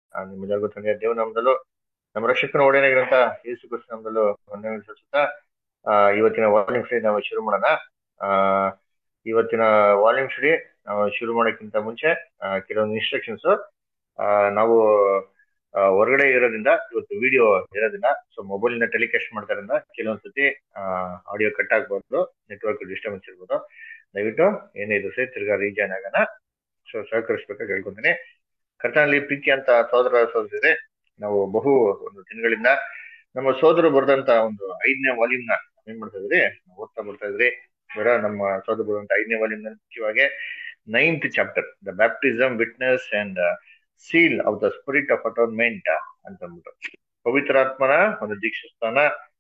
ಆ, ನಿಮ್ಮೆಲ್ಲರಿಗೂ ತಂದೆಯ ದೇವ ನಾಮದಲ್ಲೂ ನಮ್ಮ ರಕ್ಷಕನ ಒಡೆಯನಾಗಿರಂತ ಯೇಸು ಕ್ರಿಸ್ತ ನಾಮದಲ್ಲೂ ವಂದನೆಗಳನ್ನು ಸಲ್ಲಿಸುತ್ತಾ ಆ, ಇವತ್ತಿನ ವಾಲ್ಯೂಮ್ ಸ್ಟಡಿ ನಾವು ಶುರು ಮಾಡೋಣ ಆ, ಇವತ್ತಿನ ವಾಲ್ಯೂಮ್ ಸ್ಟಡಿ ನಾವು ಶುರು ಮಾಡೋಕ್ಕಿಂತ ಮುಂಚೆ ಆ, ಕೆಲವೊಂದು ಇನ್ಸ್ಟ್ರಕ್ಷನ್ಸ್ ನಾವು ಆ, ಹೊರಗಡೆ ಇರೋದ್ರಿಂದ ಇವತ್ತು ವಿಡಿಯೋ ಇರೋದ್ರಿಂದ ಸೊ ಮೊಬೈಲ್ ಇಂದ ಟೆಲಿಕಾಸ್ಟ್ ಮಾಡ್ತಾರಿಂದ ಕೆಲವೊಂದ್ಸತಿ ಆಡಿಯೋ ಕಟ್ ಆಗ್ಬಾರ್ದು ನೆಟ್ವರ್ಕ್ ಡಿಸ್ಟರ್ಬೆನ್ಸ್ ಇರ್ಬೋದು ದಯವಿಟ್ಟು ಏನೇ ಇದು ಸರಿ ತಿರ್ಗಾ ರೀಜನ್ ಆಗೋಣ ಸೊ ಸಹಕರಿಸ್ಬೇಕಾಗಿ ಹೇಳ್ಕೊಂತೀನಿ ಕರ್ತನಲ್ಲಿ ಪ್ರೀತಿ ಅಂತ ಸೋದರ ಸೋದರಿದ್ರೆ ನಾವು ಬಹು ಒಂದು ದಿನಗಳಿಂದ ನಮ್ಮ ಸೋದರು ಬರೆದಂತ ಒಂದು ಐದನೇ ವಾಲ್ಯೂಮ್ ನ ಏನ್ ಮಾಡ್ತಾ ಇದ್ರಿ ಓದ್ತಾ ಬರ್ತಾ ಇದ್ರಿ ಬರ ನಮ್ಮ ಸೋದರ ಬರೆದಂತ ಐದನೇ ವಾಲ್ಯೂಮ್ ನ ಮುಖ್ಯವಾಗಿ ninth chapter the baptism witness and seal of the spirit of atonement ಅಂತ ಅಂದ್ಬಿಟ್ಟು ಪವಿತ್ರಾತ್ಮನ ಒಂದು ದೀಕ್ಷಾಸ್ಥಾನ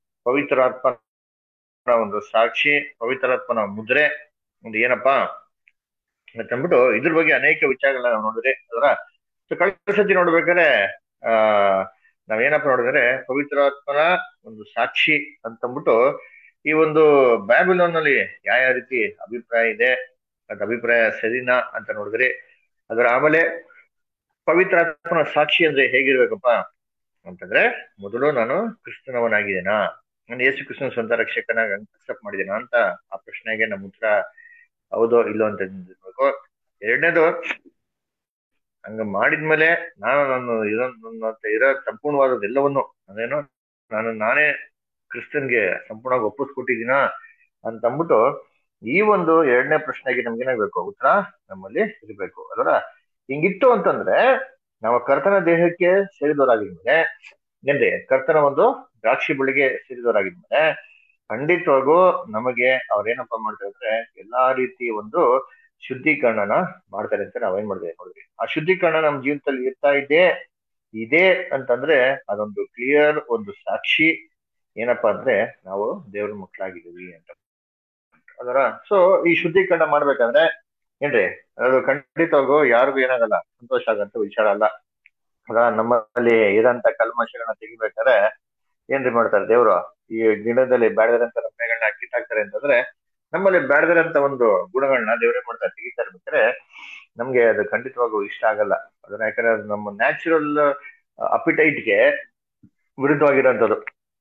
ಪವಿತ್ರಾತ್ಮನ ಒಂದು ಸಾಕ್ಷಿ ಪವಿತ್ರಾತ್ಮನ ಮುದ್ರೆ ಒಂದು ಏನಪ್ಪಾ ಅಂತ ಅಂದ್ಬಿಟ್ಟು ಇದ್ರ ಬಗ್ಗೆ ಅನೇಕ ವಿಚಾರಗಳನ್ನ ನಾವು ನೋಡಿದ್ರೆ ಅದರ ಸೊ ಕಳೆದ ಸತಿ ನೋಡ್ಬೇಕಾದ್ರೆ ಆ ನಾವೇನಪ್ಪ ನೋಡಿದ್ರೆ ಪವಿತ್ರಾತ್ಮನ ಒಂದು ಸಾಕ್ಷಿ ಅಂತಂದ್ಬಿಟ್ಟು ಈ ಒಂದು ಬ್ಯಾಬಿಲೋನ್ ನಲ್ಲಿ ಯಾವ ಯಾವ ರೀತಿ ಅಭಿಪ್ರಾಯ ಇದೆ ಅದ್ ಅಭಿಪ್ರಾಯ ಸರಿನಾ ಅಂತ ನೋಡಿದ್ರಿ ಅದರ ಆಮೇಲೆ ಪವಿತ್ರಾತ್ಮನ ಸಾಕ್ಷಿ ಅಂದ್ರೆ ಹೇಗಿರ್ಬೇಕಪ್ಪ ಅಂತಂದ್ರೆ ಮೊದಲು ನಾನು ಕ್ರಿಸ್ತನವನಾಗಿದ್ದೇನಾ ನಾನು ಯೇಸು ಕ್ರಿಸ್ತನ ಸ್ವಂತ ರಕ್ಷಕನಾಗಿ ಅಕ್ಸೆಪ್ಟ್ ಮಾಡಿದ್ದೇನಾ ಅಂತ ಆ ಪ್ರಶ್ನೆಗೆ ನಮ್ಮ ಉತ್ತರ ಹೌದೋ ಇಲ್ಲೋ ಅಂತ ಇರ್ಬೇಕು ಎರಡನೇದು ಹಂಗ ಮಾಡಿದ್ಮೇಲೆ ನಾನು ನನ್ನ ಇರೋ ನನ್ನ ಹತ್ರ ಇರೋ ಸಂಪೂರ್ಣವಾದ ಎಲ್ಲವನ್ನು ಅದೇನು ನಾನು ನಾನೇ ಕ್ರಿಸ್ತನ್ಗೆ ಸಂಪೂರ್ಣವಾಗಿ ಒಪ್ಪಿಸ್ಕೊಟ್ಟಿದ್ದೀನ ಅಂತ ಅಂದ್ಬಿಟ್ಟು ಈ ಒಂದು ಎರಡನೇ ಪ್ರಶ್ನೆಗೆ ನಮ್ಗೇನಾಗ್ಬೇಕು ಉತ್ತರ ನಮ್ಮಲ್ಲಿ ಇರಬೇಕು ಅದರ ಹಿಂಗಿತ್ತು ಅಂತಂದ್ರೆ ನಾವು ಕರ್ತನ ದೇಹಕ್ಕೆ ಸೇರಿದವರಾಗಿದ್ಮೇಲೆ ಏನ್ರಿ ಕರ್ತನ ಒಂದು ದ್ರಾಕ್ಷಿ ಬಳ್ಳಿಗೆ ಸೇರಿದವರಾಗಿದ್ಮೇಲೆ ಖಂಡಿತವಾಗೂ ನಮಗೆ ಅವ್ರೇನಪ್ಪ ಮಾಡ್ತಾರೆ ಅಂದ್ರೆ ಎಲ್ಲಾ ರೀತಿ ಒಂದು ಶುದ್ಧೀಕರಣನ ಮಾಡ್ತಾರೆ ಅಂತ ನಾವೇನ್ ಮಾಡಿದ್ವಿ ನೋಡಿದ್ವಿ ಆ ಶುದ್ಧೀಕರಣ ನಮ್ಮ ಜೀವನದಲ್ಲಿ ಇರ್ತಾ ಇದೆ ಇದೆ ಅಂತಂದ್ರೆ ಅದೊಂದು ಕ್ಲಿಯರ್ ಒಂದು ಸಾಕ್ಷಿ ಏನಪ್ಪಾ ಅಂದ್ರೆ ನಾವು ದೇವ್ರ ಮಕ್ಕಳಾಗಿದ್ದೀವಿ ಅಂತ ಅದರ ಸೊ ಈ ಶುದ್ಧೀಕರಣ ಮಾಡ್ಬೇಕಂದ್ರೆ ಏನ್ರಿ ಅದು ಖಂಡಿತವಾಗೂ ಯಾರಿಗೂ ಏನಾಗಲ್ಲ ಸಂತೋಷ ಆಗಂತ ವಿಚಾರ ಅಲ್ಲ ಅದ ನಮ್ಮಲ್ಲಿ ಇರೋಂತ ಕಲ್ಮಶಗಳನ್ನ ತೆಗಿಬೇಕಾದ್ರೆ ಏನ್ರಿ ಮಾಡ್ತಾರೆ ದೇವ್ರು ಈ ಗಿಡದಲ್ಲಿ ಬ್ಯಾಡದಿರಂತ ರತ್ನಗಳನ್ನ ಕಿತ್ತಾಕ್ತಾರೆ ಅಂತಂದ್ರೆ ನಮ್ಮಲ್ಲಿ ಬ್ಯಾಡದಿರಂತ ಒಂದು ಗುಣಗಳನ್ನ ದೇವ್ರೇ ಮಾಡ್ತಾರೆ ತೆಗಿತಾ ಇರ್ಬೇಕಾದ್ರೆ ನಮ್ಗೆ ಅದು ಖಂಡಿತವಾಗೂ ಇಷ್ಟ ಆಗಲ್ಲ ಅದನ್ನ ಯಾಕಂದ್ರೆ ಅದು ನಮ್ಮ ನ್ಯಾಚುರಲ್ ಅಪಿಟೈಟ್ಗೆ ವಿರುದ್ಧವಾಗಿರೋಂಥದ್ದು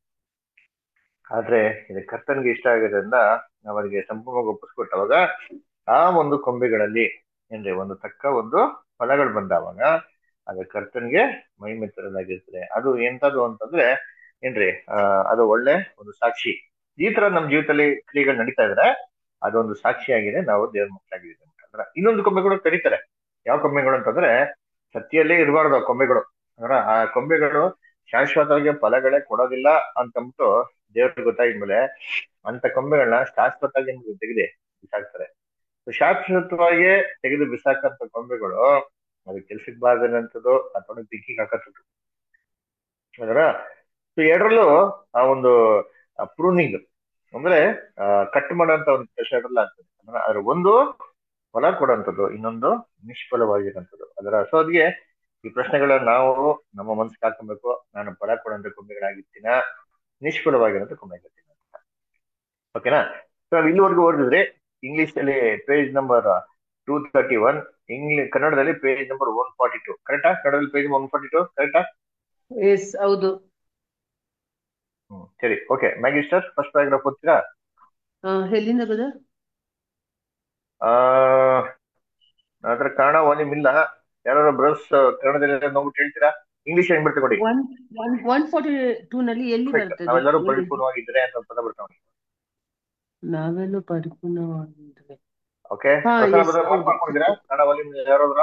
ಆದ್ರೆ ಇದು ಕರ್ತನ್ಗೆ ಇಷ್ಟ ಆಗಿರೋದ್ರಿಂದ ನಾವು ಅವರಿಗೆ ಸಂಪೂರ್ಣವಾಗಿ ಒಪ್ಪಿಸ್ಕೊಟ್ಟವಾಗ ಆ ಒಂದು ಕೊಂಬೆಗಳಲ್ಲಿ ಏನ್ರಿ ಒಂದು ತಕ್ಕ ಒಂದು ಫಲಗಳು ಬಂದಾವಾಗ ಅದು ಕರ್ತನ್ಗೆ ಮಹಿಮೆ ತರದಾಗಿರ್ತದೆ ಅದು ಎಂತದ್ದು ಅಂತಂದ್ರೆ ಏನ್ರಿ ಆ ಅದು ಒಳ್ಳೆ ಒಂದು ಸಾಕ್ಷಿ ಈ ತರ ನಮ್ ಜೀವಿತದಲ್ಲಿ ಕ್ರಿಯೆಗಳು ನಡೀತಾ ಇದ್ರೆ ಅದೊಂದು ಸಾಕ್ಷಿಯಾಗಿದೆ ನಾವು ದೇವ್ರ ಮಕ್ಕಳಾಗಿದ್ದೀವಿ ಅಂತಂದ್ರೆ ಇನ್ನೊಂದು ಕೊಂಬೆಗಳು ಕರೀತಾರೆ ಯಾವ ಕೊಂಬೆಗಳು ಅಂತಂದ್ರೆ ಸತ್ಯಲ್ಲೇ ಇರಬಾರ್ದು ಆ ಕೊಂಬೆಗಳು ಅಂದ್ರೆ ಆ ಕೊಂಬೆಗಳು ಶಾಶ್ವತವಾಗಿ ಫಲಗಳೇ ಕೊಡೋದಿಲ್ಲ ಅಂತಂದ್ಬಿಟ್ಟು ದೇವ್ರಿಗೆ ಗೊತ್ತಾಗಿದ್ಮೇಲೆ ಅಂತ ಕೊಂಬೆಗಳನ್ನ ಶಾಶ್ವತವಾಗಿ ತೆಗೆದು ಬಿಸಾಕ್ತಾರೆ ಶಾಶ್ವತವಾಗಿ ತೆಗೆದು ಬಿಸಾಕಂತ ಕೊಂಬೆಗಳು ಅದು ಕೆಲ್ಸಕ್ಕೆ ಬಾರದಂತದ್ದು ಅಥವಾ ದಿಕ್ಕಿಗೆ ಹಾಕತ್ತದ್ದು ಅದರ ಸೊ ಎರಡರಲ್ಲೂ ಆ ಒಂದು ಪ್ರೂನಿಂಗ್ ಅಂದ್ರೆ ಕಟ್ ಮಾಡೋಂತ ಒಂದು ಕೆಲಸ ಎರಡಲ್ಲ ಆಗ್ತದೆ ಅಂದ್ರೆ ಅದ್ರ ಒಂದು ಫಲ ಕೊಡುವಂಥದ್ದು ಇನ್ನೊಂದು ನಿಷ್ಫಲವಾಗಿರೋಂಥದ್ದು ಅದರ ಸೊ ಅದ್ಗೆ ಈ ಪ್ರಶ್ನೆಗಳನ್ನ ನಾವು ನಮ್ಮ ಮನಸ್ಸಿಗೆ ಹಾಕೊಬೇಕು ನಾನು ಫಲ ಕೊಡುವಂತ ಕೊಂಬೆಗಳಾಗಿರ್ತೀನ ನಿಷ್ಫಲವಾಗಿರೋಂಥ ಕೊಂಬೆಗಳಾಗಿರ್ತೀನಿ ಅಂತ ಓಕೆನಾ ಸೊ ನಾವು ಇಲ್ಲಿವರೆಗೂ ಓದಿದ್ರೆ ಇಂಗ್ಲಿಷ್ ಅಲ್ಲಿ page number two thirty one English ಕನ್ನಡದಲ್ಲಿ page number one forty two ಕರೆಕ್ಟಾ ಕನ್ನಡದಲ್ಲಿ ಪೇಜ್ ಒನ್ ಫಾರ್ಟಿ ಟು ಕರೆಕ್ಟಾ ಎಸ್ ಹೌದು ಹ್ಮ್ ಸರಿ ಓಕೆ ಮ್ಯಾಗಿಸ್ಟರ್ ಫಸ್ಟ್ ಪ್ಯಾರಾಗ್ರಾಫ್ ಓದ್ತೀರಾ ಆ, ಎಲ್ಲಿಂದ ಬ್ರದರ್ ಆ ನನ್ನ ಹತ್ರ ಕನ್ನಡ ವಾಲ್ಯೂಮ್ ಇಲ್ಲ ಯಾರು ಬ್ರಸ್ ಕನ್ನಡದಲ್ಲಿ ನೋಡ್ಬಿಟ್ಟು ಹೇಳ್ತೀರಾ ಇಂಗ್ಲಿಷ್ ಹೆಂಗ್ ಬರ್ತದೆ ನೋಡಿ one one one forty two ನಲ್ಲಿ ಎಲ್ಲಿ Perfect. ಬರ್ತದೆ ನಾವೆಲ್ಲರೂ ಎಲ್ಲಿ? ಪರಿಪೂರ್ಣವಾಗಿದ್ರೆ ಅಂತ ಪದ ಬರ್ತಾವೆ ನೋಡಿ ನಾವೆಲ್ಲೂ ಪರಿಪೂರ್ಣವಾಗಿದ್ರೆ ಓಕೆ ಹಾ, ಪ್ರಸನ್ನ yes, brother ಹೌದು. ಮಾಡ್ಕೊಂಡಿದ್ದೀರಾ ಕನ್ನಡ ವಾಲ್ಯೂಮ್ ಯಾರಾದ್ರ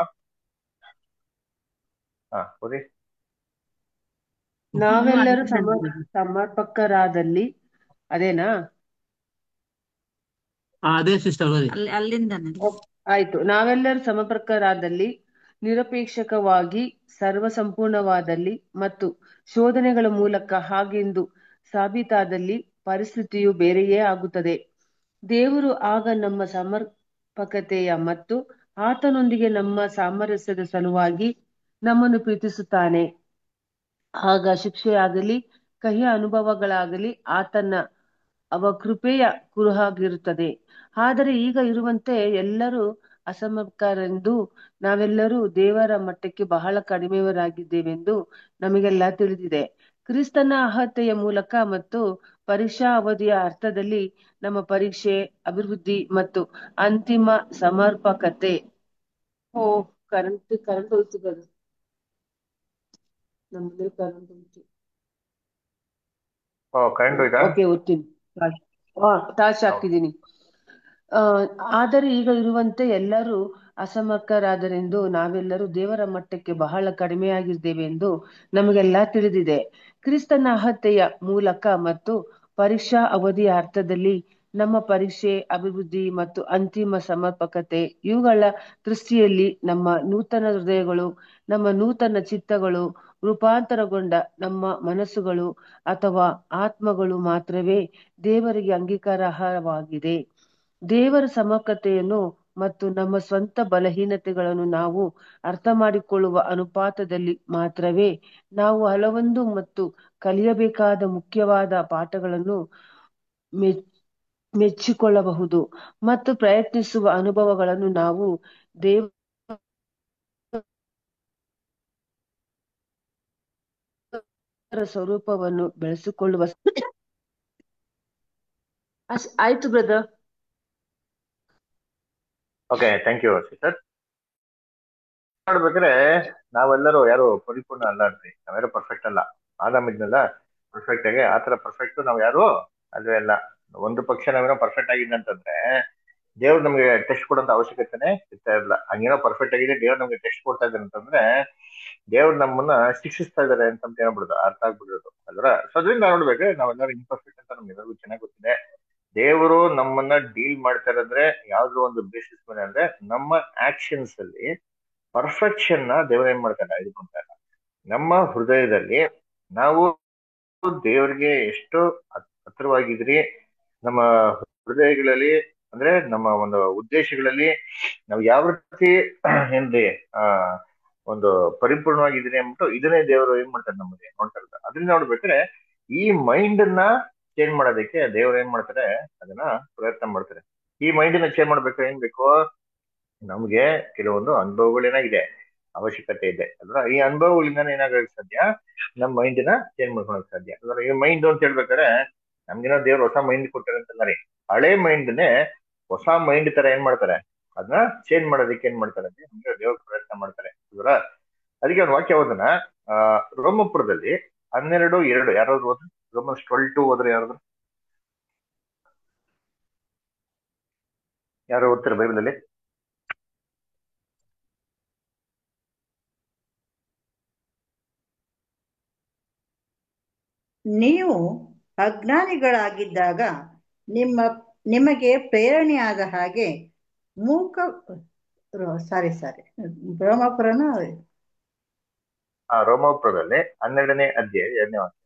ಹಾ ಓದಿ ನಾವೆಲ್ಲರೂ ಸಮ ಸಮರ್ಪಕರಾದಲ್ಲಿ ಅದೇನಾ ಆ, ಅದೇ ಸಿಸ್ಟರ್ ಓದಿ ಅಲ್ಲಿ ಅಲ್ಲಿಂದಾನೆ ಆಯ್ತು ನಾವೆಲ್ಲರೂ ಸಮರ್ಪಕರಾದಲ್ಲಿ ನಿರಪೇಕ್ಷಕವಾಗಿ ಸರ್ವಸಂಪೂರ್ಣವಾದಲ್ಲಿ ಮತ್ತು ಶೋಧನೆಗಳ ಮೂಲಕ ಹಾಗೆಂದು ಸಾಬೀತಾದಲ್ಲಿ ಪರಿಸ್ಥಿತಿಯು ಬೇರೆಯೇ ಆಗುತ್ತದೆ ದೇವರು ಆಗ ನಮ್ಮ ಸಮರ್ಪಕತೆಯ ಮತ್ತು ಆತನೊಂದಿಗೆ ನಮ್ಮ ಸಾಮರಸ್ಯದ ಸಲುವಾಗಿ ನಮ್ಮನ್ನು ಪ್ರೀತಿಸುತ್ತಾನೆ ಆಗ ಶಿಕ್ಷೆಯಾಗಲಿ ಕಹಿ ಅನುಭವಗಳಾಗಲಿ ಆತನ ಅವ ಕೃಪೆಯ ಕುರುಹಾಗಿರುತ್ತದೆ ಆದರೆ ಈಗ ಇರುವಂತೆ ಎಲ್ಲರೂ ಅಸಮರ್ಪಕರೆಂದು ನಾವೆಲ್ಲರೂ ದೇವರ ಮಟ್ಟಕ್ಕೆ ಬಹಳ ಕಡಿಮೆಯವರಾಗಿದ್ದೇವೆಂದು ನಮಗೆಲ್ಲ ತಿಳಿದಿದೆ ಕ್ರಿಸ್ತನ ಅರ್ಹತೆಯ ಮೂಲಕ ಮತ್ತು ಪರೀಕ್ಷಾ ಅವಧಿಯ ಅರ್ಥದಲ್ಲಿ ನಮ್ಮ ಪರೀಕ್ಷೆ ಅಭಿವೃದ್ಧಿ ಮತ್ತು ಅಂತಿಮ ಸಮರ್ಪಕತೆ ಓ ಕರೆಂಟ್ ಕರೆಂಟ್ ಹೋಯ್ತು ಬರು ನಮ್ದು ಕರೆಂಟ್ ಉಂಟು ಓ ಕರೆಂಟ್ ಹೋಯ್ತಾ ಓಕೆ ಓದ್ತೀನಿ ಟಾರ್ಚ್ ಹಾಕಿದ್ದೀನಿ ಆ ಆದರೆ ಈಗ ಇರುವಂತೆ ಎಲ್ಲರೂ ಅಸಮರ್ಥರಾದರೆಂದು ನಾವೆಲ್ಲರೂ ದೇವರ ಮಟ್ಟಕ್ಕೆ ಬಹಳ ಕಡಿಮೆಯಾಗಿದ್ದೇವೆ ಎಂದು ನಮಗೆಲ್ಲ ತಿಳಿದಿದೆ ಕ್ರಿಸ್ತನ ಅರ್ಹತೆಯ ಮೂಲಕ ಮತ್ತು ಪರೀಕ್ಷಾ ಅವಧಿಯ ಅರ್ಥದಲ್ಲಿ ನಮ್ಮ ಪರೀಕ್ಷೆ ಅಭಿವೃದ್ಧಿ ಮತ್ತು ಅಂತಿಮ ಸಮರ್ಪಕತೆ ಇವುಗಳ ದೃಷ್ಟಿಯಲ್ಲಿ ನಮ್ಮ ನೂತನ ಹೃದಯಗಳು ನಮ್ಮ ನೂತನ ಚಿತ್ತಗಳು ರೂಪಾಂತರಗೊಂಡ ನಮ್ಮ ಮನಸ್ಸುಗಳು ಅಥವಾ ಆತ್ಮಗಳು ಮಾತ್ರವೇ ದೇವರಿಗೆ ಅಂಗೀಕಾರಾರ್ಹವಾಗಿದೆ ದೇವರ ಸಮರ್ಪಕತೆಯನ್ನು ಮತ್ತು ನಮ್ಮ ಸ್ವಂತ ಬಲಹೀನತೆಗಳನ್ನು ನಾವು ಅರ್ಥ ಮಾಡಿಕೊಳ್ಳುವ ಅನುಪಾತದಲ್ಲಿ ಮಾತ್ರವೇ ನಾವು ಹಲವೊಂದು ಮತ್ತು ಕಲಿಯಬೇಕಾದ ಮುಖ್ಯವಾದ ಪಾಠಗಳನ್ನು ಮೆಚ್ ಮೆಚ್ಚಿಕೊಳ್ಳಬಹುದು ಮತ್ತು ಪ್ರಯತ್ನಿಸುವ ಅನುಭವಗಳನ್ನು ನಾವು ದೇವ ಸ್ವರೂಪವನ್ನು ಬೆಳೆಸಿಕೊಳ್ಳುವ ಅಸ್- ಆಯ್ತು brother okay thank you sister ನೋಡ್ಬೇಕಾದ್ರೆ ನಾವೆಲ್ಲರೂ ಯಾರು ಪರಿಪೂರ್ಣ ಅಲ್ಲ ಅಲ್ರಿ ನಾವ್ಯಾರು ಪರ್ಫೆಕ್ಟ್ ಅಲ್ಲ ಆದಾಮ್ ಇದ್ನಲ್ಲ ಪರ್ಫೆಕ್ಟ್ ಆಗಿ ಆತರ ಪರ್ಫೆಕ್ಟ್ ನಾವ್ ಯಾರು ಅಲ್ವೇ ಅಲ್ಲ ಒಂದು ಪಕ್ಷ ನಾವೇನೋ ಪರ್ಫೆಕ್ಟ್ ಆಗಿದೆ ಅಂತಂದ್ರೆ ದೇವ್ರು ನಮ್ಗೆ ಟೆಸ್ಟ್ ಕೊಡೋಂತ ಅವಶ್ಯಕತೆನೆ ಇರ್ತಾ ಇರಲ್ಲ ಹಂಗೇನೋ ಪರ್ಫೆಕ್ಟ್ ಆಗಿದೆ ದೇವ್ರು ನಮ್ಗೆ ಟೆಸ್ಟ್ ಕೊಡ್ತಾ ಇದ್ದಾರೆ ಅಂತಂದ್ರೆ ದೇವ್ರು ನಮ್ಮನ್ನ ಶಿಕ್ಷಿಸ್ತಾ ಇದಾರೆ ಅಂತ ಹೇಳ್ಬಿಡುದು ಅರ್ಥ ಆಗ್ಬಿಡೋದು ಅಲ್ವಾ ಸೊ ಅದರಿಂದ ನೋಡ್ಬೇಕು ನಾವೆಲ್ಲರೂ ಇಂಪರ್ಫೆಕ್ಟ್ ಅಂತ ನಮ್ಗೆ ಎಲ್ಲರಿಗೂ ಚೆನ್ನಾಗಿ ಗೊತ್ತಿದೆ ದೇವರು ನಮ್ಮನ್ನ ಡೀಲ್ ಮಾಡ್ತಾ ಇರೋದ್ರೆ ಯಾವ್ದೋ ಒಂದು ಬೇಸಿಸ್ ಮೇಲೆ ಅಂದ್ರೆ ನಮ್ಮ ಆಕ್ಷನ್ಸ್ ಅಲ್ಲಿ ಪರ್ಫೆಕ್ಷನ್ ನ ದೇವ್ರು ಏನ್ ಮಾಡ್ತಾರೆ ಇಟ್ಕೊಂತಾರೆ ನಮ್ಮ ಹೃದಯದಲ್ಲಿ ನಾವು ದೇವರಿಗೆ ಎಷ್ಟು ಹತ್- ಹತ್ರವಾಗಿದ್ರಿ ನಮ್ಮ ಹೃದಯಗಳಲ್ಲಿ ಅಂದ್ರೆ ನಮ್ಮ ಒಂದು ಉದ್ದೇಶಗಳಲ್ಲಿ ನಾವು ಯಾವ ರೀತಿ ಏನ್ರಿ ಆ ಒಂದು ಪರಿಪೂರ್ಣವಾಗಿದ್ದೀರಿ ಅಂದ್ಬಿಟ್ಟು ಇದನ್ನೇ ದೇವರು ಏನ್ ಮಾಡ್ತಾರೆ ನಮಗೆ ನೋಡ್ತಾ ಇರ್ತಾರೆ ಅದನ್ನ ನೋಡ್ಬೇಕಾದ್ರೆ ಈ ಮೈಂಡ್ ನ ಚೇಂಜ್ ಮಾಡೋದಕ್ಕೆ ದೇವ್ರು ಏನ್ ಮಾಡ್ತಾರೆ ಅದನ್ನ ಪ್ರಯತ್ನ ಮಾಡ್ತಾರೆ ಈ ಮೈಂಡ್ ನ ಚೇಂಜ್ ಮಾಡ್ಬೇಕಾದ್ರೆ ಏನ್ ಬೇಕು ನಮ್ಗೆ ಕೆಲವೊಂದು ಅನುಭವಗಳು ಏನಾಗಿದೆ ಅವಶ್ಯಕತೆ ಇದೆ ಅಲ್ವಾ ಈ ಅನುಭವಗಳಿಂದ ಏನಾಗಕ್ಕೆ ಸಾಧ್ಯ ನಮ್ಮ ಮೈಂಡ್ ನ ಚೇಂಜ್ ಮಾಡ್ಕೊಳಕ್ ಸಾಧ್ಯ ಅಲ್ವಾ ಈ ಮೈಂಡ್ ಅಂತ ಹೇಳ್ಬೇಕಾದ್ರೆ ನಮ್ಗೇನೋ ದೇವ್ರು ಹೊಸ ಮೈಂಡ್ ಕೊಟ್ಟಾರೆ ಅಂತಲ್ಲ ರೀ ಹಳೆ ಮೈಂಡ್ ನೇ ಹೊಸ ಮೈಂಡ್ ತರ ಏನ್ ಮಾಡ್ತಾರೆ ಅದನ್ನ ಚೇಂಜ್ ಮಾಡೋದಕ್ಕೆ ಏನ್ ಮಾಡ್ತಾರೆ ಅಂದ್ರೆ ನಮ್ಗೆ ದೇವ್ರ ಪ್ರಯತ್ನ ಮಾಡ್ತಾರೆ ಅಲ್ವಾ ಅದಕ್ಕೆ ಒಂದು ವಾಕ್ಯ ಓದನ ಆ ರೋಮಪುರದಲ್ಲಿ ಹನ್ನೆರಡು ಎರಡು ಯಾರಾದ್ರು ಓದ್ರಿ ರೋಮನ್ಸ್ ಟ್ವೆಲ್ ಟು ಹೋದ್ರೆ ಯಾರಾದ್ರು ಯಾರು ಓದ್ತಾರೆ ಬೈಬಲ್ ಅಲ್ಲಿ ನೀವು ಅಜ್ಞಾನಿಗಳಾಗಿದ್ದಾಗ ನಿಮ್ಮ ನಿಮಗೆ ಪ್ರೇರಣೆಯಾದ ಹಾಗೆ ಮೂಕ ಸಾರಿ ಸಾರಿ ಬ್ರಹ್ಮಪುರನ ಆ ರೋಮಪುರದಲ್ಲಿ ಹನ್ನೆರಡನೇ ಅಧ್ಯಾಯ ಎರಡನೇ ವಾಕ್ಯ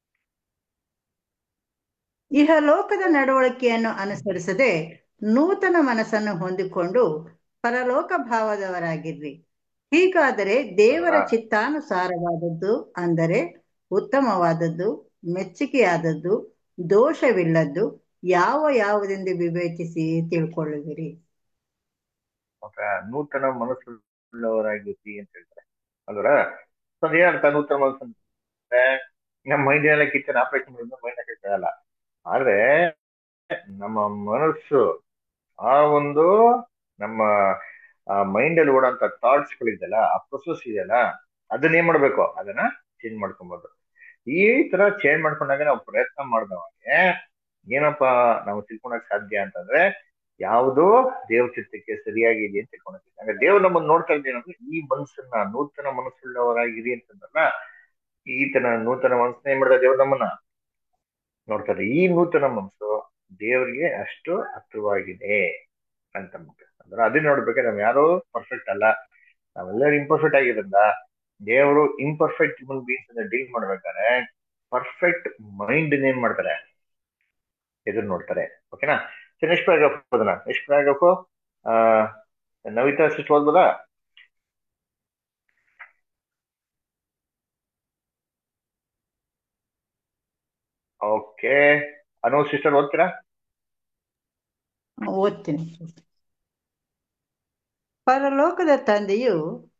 ಇಹಲೋಕದ ನಡವಳಿಕೆಯನ್ನು ಅನುಸರಿಸದೆ ನೂತನ ಮನಸ್ಸನ್ನು ಹೊಂದಿಕೊಂಡು ಪರಲೋಕ ಭಾವದವರಾಗಿರ್ರಿ ಹೀಗಾದರೆ ದೇವರ ಹೌದಾ? ಚಿತ್ತಾನುಸಾರವಾದದ್ದು ಅಂದರೆ ಉತ್ತಮವಾದದ್ದು ಮೆಚ್ಚುಗೆಯಾದದ್ದು ದೋಷವಿಲ್ಲದ್ದು ಯಾವ ಯಾವುದೆಂದು ವಿವೇಚಿಸಿ ತಿಳ್ಕೊಳ್ಳುವಿರಿ ಮತ್ತೆ ನೂತನ ಮನಸ್ಸುಳ್ಳವರಾಗಿರ್ತಿ ಅಂತ ಹೇಳ್ತಾರೆ ಅಲ್ವರ ಸೊ ಏನರ್ಥ ನೂತನ ಮನಸ್ಸು ಅಂದ್ರೆ ನಮ್ಮ ಮೈಂಡಿನೆಲ್ಲ ಕಿಚನ್ ಆಪರೇಷನ್ ಮಾಡಿದ್ರೆ ಮೈಂಡ್ ಹಾಕಕ್ಕಾಗಲ್ಲ ಆದ್ರೆ ನಮ್ಮ ಮನಸ್ಸು ಆ ಒಂದು ನಮ್ಮ ಮೈಂಡ್ ಅಲ್ಲಿ ಓಡೋಂತ ಥಾಟ್ಸ್ ಗಳಿದೆಯಲ್ಲ ಆ ಪ್ರೊಸೆಸ್ ಇದೆಯಲ್ಲ ಅದನ್ನ ಏನ್ ಮಾಡ್ಬೇಕು ಅದನ್ನ ಚೇಂಜ್ ಮಾಡ್ಕೊಬೋದು ಈ ತರ ಚೇಂಜ್ ಮಾಡ್ಕೊಂಡಾಗ ನಾವು ಪ್ರಯತ್ನ ಮಾಡಿದವಾಗ ಏನಪ್ಪಾ ನಾವು ತಿಳ್ಕೊಳಕ್ ಸಾಧ್ಯ ಅಂತಂದ್ರೆ ಯಾವುದು ದೇವ್ರ ಚಿತ್ತಕ್ಕೆ ಸರಿಯಾಗಿದೆ ಅಂತ ತಿಳ್ಕೊಳಕ್ಕೆ ಅಂದ್ರೆ ದೇವ್ರು ನಮ್ಮನ್ನ ನೋಡ್ತಾ ಇದ್ದೇನಂದ್ರೆ ಈ ಮನಸ್ಸನ್ನ ನೂತನ ಮನಸ್ಸುಳ್ಳವರಾಗಿರಿ ಅಂತಂದ್ರಲ್ಲ ಈ ತರ ನೂತನ ಮನಸ್ಸನ್ನ ಏನ್ ಮಾಡ್ತಾರೆ ದೇವ್ರು ನಮ್ಮನ್ನ ನೋಡ್ತಾರೆ ಈ ನೂತನ ಮನಸ್ಸು ದೇವರಿಗೆ ಅಷ್ಟು ಹತ್ರವಾಗಿದೆ ಅಂತ ಅಂದ್ಬಿಟ್ಟು. ಅಂದ್ರೆ ಅದನ್ನ ನೋಡ್ಬೇಕಾದ್ರೆ ನಾವ್ ಯಾರು ಪರ್ಫೆಕ್ಟ್ ಅಲ್ಲ ನಾವೆಲ್ಲರೂ ಇಂಪರ್ಫೆಕ್ಟ್ ಆಗಿದ್ರಿಂದ ದೇವರು ಇಂಪರ್ಫೆಕ್ಟ್ ಹ್ಯೂಮನ್ ಬೀಯಿಂಗ್ಸ್ ಅನ್ನ ಡೀಲ್ ಮಾಡ್ಬೇಕಾದ್ರೆ ಪರ್ಫೆಕ್ಟ್ ಮೈಂಡ್ ಏನ್ ಮಾಡ್ತಾರೆ ಎದುರು ನೋಡ್ತಾರೆ ಓಕೆನಾ ಸೊ ನೆಕ್ಸ್ಟ್ ಪ್ಯಾರಾಗ್ರಾಫ್ ಓದೋಣ ನೆಕ್ಸ್ಟ್ ಪ್ಯಾರಾಗ್ರಾಫ್ ಆ ನವಿತಾ ಸಿಸ್ಟ್ ಓದ್ಬೋದಾ ಓಕೆ ಅನು ಸಿಸ್ಟರ್ ಓದ್ತೀರಾ ಓದ್ತೀನಿ ಪರಲೋಕದ ತಂದೆಯು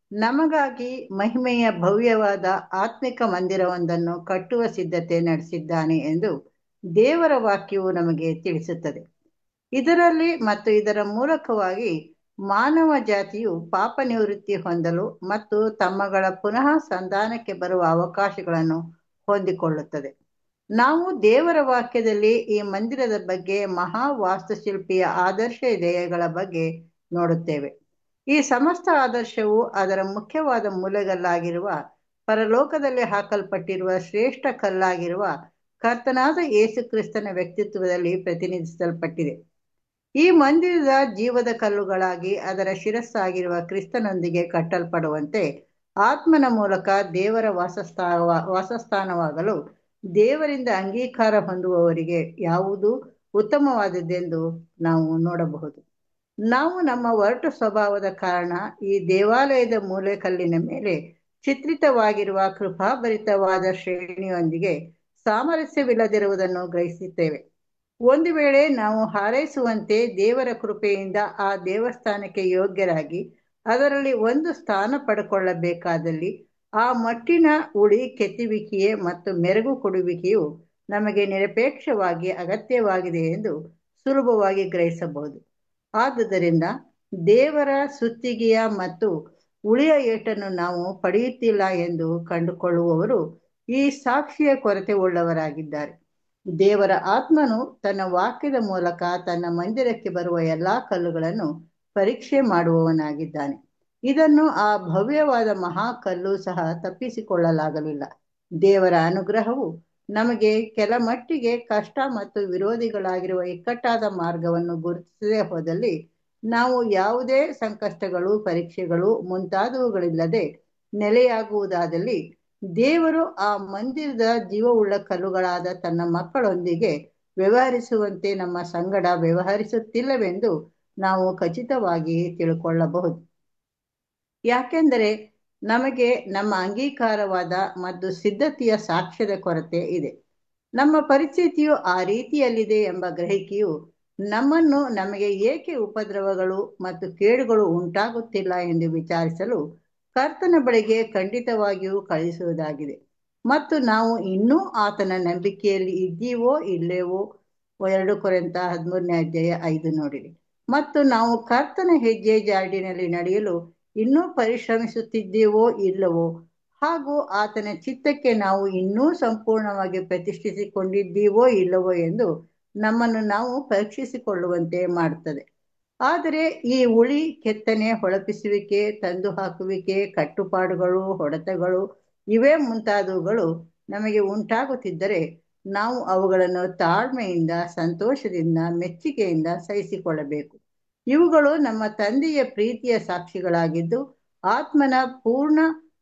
ನಮಗಾಗಿ ಮಹಿಮೆಯ ಭವ್ಯವಾದ ಆತ್ಮಿಕ ಮಂದಿರವೊಂದನ್ನು ಕಟ್ಟುವ ಸಿದ್ಧತೆ ನಡೆಸಿದ್ದಾನೆ ಎಂದು ದೇವರ ವಾಕ್ಯವು ನಮಗೆ ತಿಳಿಸುತ್ತದೆ ಇದರಲ್ಲಿ ಮತ್ತು ಇದರ ಮೂಲಕವಾಗಿ ಮಾನವ ಜಾತಿಯು ಪಾಪ ನಿವೃತ್ತಿ ಹೊಂದಲು ಮತ್ತು ತಮ್ಮಗಳ ಪುನಃ ಸಂಧಾನಕ್ಕೆ ಬರುವ ಅವಕಾಶಗಳನ್ನು ಹೊಂದಿಕೊಳ್ಳುತ್ತದೆ ನಾವು ದೇವರ ವಾಕ್ಯದಲ್ಲಿ ಈ ಮಂದಿರದ ಬಗ್ಗೆ ಮಹಾ ವಾಸ್ತುಶಿಲ್ಪಿಯ ಆದರ್ಶ ಧ್ಯೇಯಗಳ ಬಗ್ಗೆ ನೋಡುತ್ತೇವೆ ಈ ಸಮಸ್ತ ಆದರ್ಶವು ಅದರ ಮುಖ್ಯವಾದ ಮೂಲೆಗಲ್ಲಾಗಿರುವ ಪರಲೋಕದಲ್ಲಿ ಹಾಕಲ್ಪಟ್ಟಿರುವ ಶ್ರೇಷ್ಠ ಕಲ್ಲಾಗಿರುವ ಕರ್ತನಾದ ಯೇಸು ಕ್ರಿಸ್ತನ ವ್ಯಕ್ತಿತ್ವದಲ್ಲಿ ಪ್ರತಿನಿಧಿಸಲ್ಪಟ್ಟಿದೆ ಈ ಮಂದಿರದ ಜೀವದ ಕಲ್ಲುಗಳಾಗಿ ಅದರ ಶಿರಸ್ಸಾಗಿರುವ ಕ್ರಿಸ್ತನೊಂದಿಗೆ ಕಟ್ಟಲ್ಪಡುವಂತೆ ಆತ್ಮನ ಮೂಲಕ ದೇವರ ವಾಸಸ್ಥಾನ ವಾಸಸ್ಥಾನವಾಗಲು ದೇವರಿಂದ ಅಂಗೀಕಾರ ಹೊಂದುವವರಿಗೆ ಯಾವುದು ಉತ್ತಮವಾದದ್ದೆಂದು ನಾವು ನೋಡಬಹುದು ನಾವು ನಮ್ಮ ಒರಟು ಸ್ವಭಾವದ ಕಾರಣ ಈ ದೇವಾಲಯದ ಮೂಲೆಕಲ್ಲಿನ ಮೇಲೆ ಚಿತ್ರಿತವಾಗಿರುವ ಕೃಪಾಭರಿತವಾದ ಶ್ರೇಣಿಯೊಂದಿಗೆ ಸಾಮರಸ್ಯವಿಲ್ಲದಿರುವುದನ್ನು ಗ್ರಹಿಸುತ್ತೇವೆ ಒಂದು ವೇಳೆ ನಾವು ಹಾರೈಸುವಂತೆ ದೇವರ ಕೃಪೆಯಿಂದ ಆ ದೇವಸ್ಥಾನಕ್ಕೆ ಯೋಗ್ಯರಾಗಿ ಅದರಲ್ಲಿ ಒಂದು ಸ್ಥಾನ ಪಡ್ಕೊಳ್ಳಬೇಕಾದಲ್ಲಿ ಆ ಮಟ್ಟಿನ ಉಳಿ ಕೆತ್ತುವಿಕೆಯೇ ಮತ್ತು ಮೆರುಗು ಕೊಡುವಿಕೆಯು ನಮಗೆ ನಿರಪೇಕ್ಷವಾಗಿ ಅಗತ್ಯವಾಗಿದೆ ಎಂದು ಸುಲಭವಾಗಿ ಗ್ರಹಿಸಬಹುದು ಆದುದರಿಂದ ದೇವರ ಸುತ್ತಿಗೆಯ ಮತ್ತು ಉಳಿಯ ಏಟನ್ನು ನಾವು ಪಡೆಯುತ್ತಿಲ್ಲ ಎಂದು ಕಂಡುಕೊಳ್ಳುವವರು ಈ ಸಾಕ್ಷಿಯ ಕೊರತೆ ಉಳ್ಳವರಾಗಿದ್ದಾರೆ ದೇವರ ಆತ್ಮನು ತನ್ನ ವಾಕ್ಯದ ಮೂಲಕ ತನ್ನ ಮಂದಿರಕ್ಕೆ ಬರುವ ಎಲ್ಲಾ ಕಲ್ಲುಗಳನ್ನು ಪರೀಕ್ಷೆ ಮಾಡುವವನಾಗಿದ್ದಾನೆ ಇದನ್ನು ಆ ಭವ್ಯವಾದ ಮಹಾಕಲ್ಲು ಸಹ ತಪ್ಪಿಸಿಕೊಳ್ಳಲಾಗಲಿಲ್ಲ ದೇವರ ಅನುಗ್ರಹವು ನಮಗೆ ಕೆಲ ಮಟ್ಟಿಗೆ ಕಷ್ಟ ಮತ್ತು ವಿರೋಧಿಗಳಾಗಿರುವ ಇಕ್ಕಟ್ಟಾದ ಮಾರ್ಗವನ್ನು ಗುರುತಿಸದೆ ಹೋದಲ್ಲಿ ನಾವು ಯಾವುದೇ ಸಂಕಷ್ಟಗಳು ಪರೀಕ್ಷೆಗಳು ಮುಂತಾದವುಗಳಿಲ್ಲದೆ ನೆಲೆಯಾಗುವುದಾದಲ್ಲಿ ದೇವರು ಆ ಮಂದಿರದ ಜೀವವುಳ್ಳ ಕಲ್ಲುಗಳಾದ ತನ್ನ ಮಕ್ಕಳೊಂದಿಗೆ ವ್ಯವಹರಿಸುವಂತೆ ನಮ್ಮ ಸಂಗಡ ವ್ಯವಹರಿಸುತ್ತಿಲ್ಲವೆಂದು ನಾವು ಖಚಿತವಾಗಿ ತಿಳ್ಕೊಳ್ಳಬಹುದು ಯಾಕೆಂದರೆ ನಮಗೆ ನಮ್ಮ ಅಂಗೀಕಾರವಾದ ಮತ್ತು ಸಿದ್ಧತೆಯ ಸಾಕ್ಷ್ಯದ ಕೊರತೆ ಇದೆ ನಮ್ಮ ಪರಿಸ್ಥಿತಿಯು ಆ ರೀತಿಯಲ್ಲಿದೆ ಎಂಬ ಗ್ರಹಿಕೆಯು ನಮ್ಮನ್ನು ನಮಗೆ ಏಕೆ ಉಪದ್ರವಗಳು ಮತ್ತು ಕೇಡುಗಳು ಉಂಟಾಗುತ್ತಿಲ್ಲ ಎಂದು ವಿಚಾರಿಸಲು ಕರ್ತನ ಬಳಿಗೆ ಖಂಡಿತವಾಗಿಯೂ ಕಳಿಸುವುದಾಗಿದೆ ಮತ್ತು ನಾವು ಇನ್ನೂ ಆತನ ನಂಬಿಕೆಯಲ್ಲಿ ಇದ್ದೀವೋ ಇಲ್ಲೇವೋ ಎರಡು ಕೊರೆಂತ ಹದಿಮೂರನೇ ಅಧ್ಯಾಯ ಐದು ನೋಡಿರಿ ಮತ್ತು ನಾವು ಕರ್ತನ ಹೆಜ್ಜೆ ಜಾಡಿನಲ್ಲಿ ನಡೆಯಲು ಇನ್ನೂ ಪರಿಶ್ರಮಿಸುತ್ತಿದ್ದೇವೋ ಇಲ್ಲವೋ ಹಾಗೂ ಆತನ ಚಿತ್ತಕ್ಕೆ ನಾವು ಇನ್ನೂ ಸಂಪೂರ್ಣವಾಗಿ ಪ್ರತಿಷ್ಠಿಸಿಕೊಂಡಿದ್ದೀವೋ ಇಲ್ಲವೋ ಎಂದು ನಮ್ಮನ್ನು ನಾವು ಪರೀಕ್ಷಿಸಿಕೊಳ್ಳುವಂತೆ ಮಾಡುತ್ತದೆ ಆದರೆ ಈ ಉಳಿ ಕೆತ್ತನೆ ಹೊಳಪಿಸುವಿಕೆ ತಂದು ಹಾಕುವಿಕೆ ಕಟ್ಟುಪಾಡುಗಳು ಹೊಡೆತಗಳು ಇವೇ ಮುಂತಾದವುಗಳು ನಮಗೆ ಉಂಟಾಗುತ್ತಿದ್ದರೆ ನಾವು ಅವುಗಳನ್ನು ತಾಳ್ಮೆಯಿಂದ ಸಂತೋಷದಿಂದ ಮೆಚ್ಚುಗೆಯಿಂದ ಸಹಿಸಿಕೊಳ್ಳಬೇಕು ಇವುಗಳು ನಮ್ಮ ತಂದೆಯ ಪ್ರೀತಿಯ ಸಾಕ್ಷಿಗಳಾಗಿದ್ದು ಆತ್ಮನ ಪೂರ್ಣ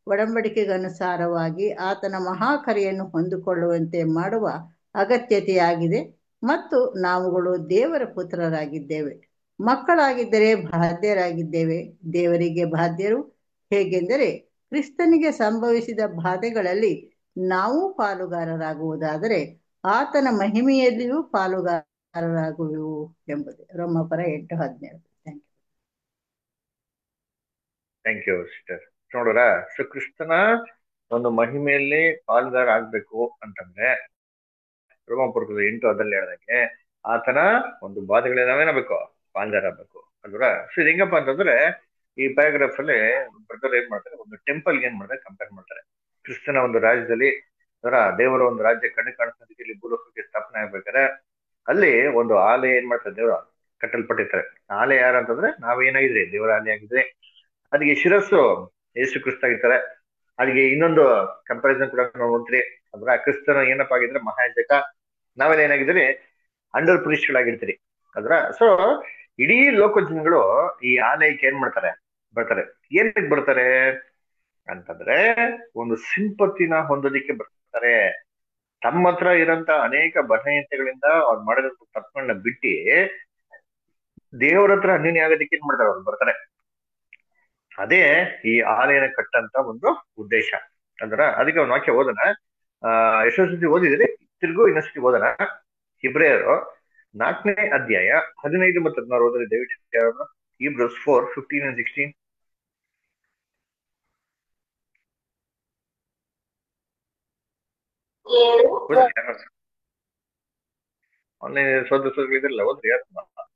ಒಡಂಬಡಿಕೆಗನುಸಾರವಾಗಿ ಆತನ ಮಹಾಕರೆಯನ್ನು ಹೊಂದಿಕೊಳ್ಳುವಂತೆ ಮಾಡುವ ಅಗತ್ಯತೆಯಾಗಿದೆ ಮತ್ತು ನಾವುಗಳು ದೇವರ ಪುತ್ರರಾಗಿದ್ದೇವೆ ಮಕ್ಕಳಾಗಿದ್ದರೆ ಬಾಧ್ಯರಾಗಿದ್ದೇವೆ ದೇವರಿಗೆ ಬಾಧ್ಯರು ಹೇಗೆಂದರೆ ಕ್ರಿಸ್ತನಿಗೆ ಸಂಭವಿಸಿದ ಬಾಧೆಗಳಲ್ಲಿ ನಾವು ಪಾಲುಗಾರರಾಗುವುದಾದರೆ ಆತನ ಮಹಿಮೆಯಲ್ಲಿಯೂ ಪಾಲುಗಾರರಾಗುವೆವು ಎಂಬುದು ರೋಮಪರ ಎಂಟು ಹದಿನೇಳು thank you thank you sister ನೋಡ್ರ ಸೊ ಕ್ರಿಸ್ತನ ಒಂದು ಮಹಿಮೆಯಲ್ಲಿ ಪಾಲ್ಗಾರ ಆಗ್ಬೇಕು ಅಂತಂದ್ರೆ ರೋಮಪುರದ ಎಂಟು ಅದಲ್ಲಿ ಹೇಳ್ದಂಗೆ ಆತನ ಒಂದು ಬಾಧೆಗಳ ನಾವೇನಾಗಬೇಕು ಪಾಲ್ಗಾರ ಆಗ್ಬೇಕು ಅಲ್ವರ ಸೊ ಇದು ಹೆಂಗಪ್ಪ ಅಂತಂದ್ರೆ ಈ ಪ್ಯಾರಾಗ್ರಾಫ್ ಅಲ್ಲಿ ಬ್ರದರ್ ಏನ್ ಮಾಡ್ತಾರೆ ಒಂದು ಟೆಂಪಲ್ ಏನ್ ಮಾಡ್ತಾರೆ ಕಂಪೇರ್ ಮಾಡ್ತಾರೆ ಕ್ರಿಸ್ತನ ಒಂದು ರಾಜ್ಯದಲ್ಲಿ ಅದರ ದೇವರ ಒಂದು ರಾಜ್ಯ ಕಣ್ಣು ಕಾಣಿಸೋದಕ್ಕೆ ಇಲ್ಲಿ ಭೂಲೋಕಕ್ಕೆ ಸ್ಥಾಪನೆ ಆಗ್ಬೇಕಾದ್ರೆ ಅಲ್ಲಿ ಒಂದು ಆಲಯ ಏನ್ ಮಾಡ್ತಾರೆ ದೇವರ ಕಟ್ಟಲ್ಪಟ್ಟಿರ್ತಾರೆ ಆಲಯ ಯಾರು ಅಂತಂದ್ರೆ ನಾವೇನಾಗಿದ್ರಿ ದೇವರ ಆಲಯ ಆಗಿದ್ರೆ ಅದಕ್ಕೆ ಶಿರಸ್ಸು ಯೇಸು ಕ್ರಿಸ್ತ ಆಗಿರ್ತಾರೆ ಅದಕ್ಕೆ ಇನ್ನೊಂದು ಕಂಪಾರಿಸನ್ ಕೂಡ ನಾವು ನೋಡ್ತೀರಿ ಅಂದ್ರೆ ಕ್ರಿಸ್ತನ ಏನಪ್ಪ ಆಗಿದ್ರೆ ಮಹಾಯಾಜಕ ನಾವೆಲ್ಲ ಏನಾಗಿದ್ದೀರಿ ಅಂಡರ್ ಪುರುಷಗಳಾಗಿರ್ತೀರಿ ಅದ್ರ ಸೊ ಇಡೀ ಲೋಕ ಜನಗಳು ಈ ಆಲಯಕ್ಕೆ ಏನ್ ಮಾಡ್ತಾರೆ ಬರ್ತಾರೆ ಏನಕ್ಕೆ ಬರ್ತಾರೆ ಅಂತಂದ್ರೆ ಒಂದು ಸಿಂಪತ್ತಿನ ಹೊಂದೋದಿಕ್ಕೆ ಬರ್ತಾರೆ ತಮ್ಮ ಹತ್ರ ಇರೋಂತ ಅನೇಕ ಬಲಹೀನತೆಗಳಿಂದ ಅವ್ರು ಮಾಡಿದಂತ ತಪ್ಪನ್ನ ಬಿಟ್ಟು ದೇವರ ಹತ್ರ ಅನ್ಯನ್ಯ ಆಗೋದಕ್ಕೆ ಏನ್ ಮಾಡ್ತಾರೆ ಅವ್ರು ಬರ್ತಾರೆ ಅದೇ ಈ ಆಲಯನ ಕಟ್ಟಂತ ಒಂದು ಉದ್ದೇಶ ಅಂದ್ರ ಅದಕ್ಕೆ ಒಂದು ವಾಕ್ಯ ಓದೋಣ ಆ ಎಷ್ಟೋ ಸತಿ ಓದಿದ್ರಿ ತಿರ್ಗು ಇನ್ನೊಂದ್ಸತಿ ಓದೋಣ ಇಬ್ರಿಯರು ನಾಲ್ಕನೇ ಅಧ್ಯಾಯ ಹದಿನೈದು ಮತ್ತು ಹದಿನಾರು ಓದಿದ್ರೆ ದಯವಿಟ್ಟು Hebrews four fifteen and sixteen online ಸೋದರಿಲ್ಲ ಓದ್ರಿ ಯಾರು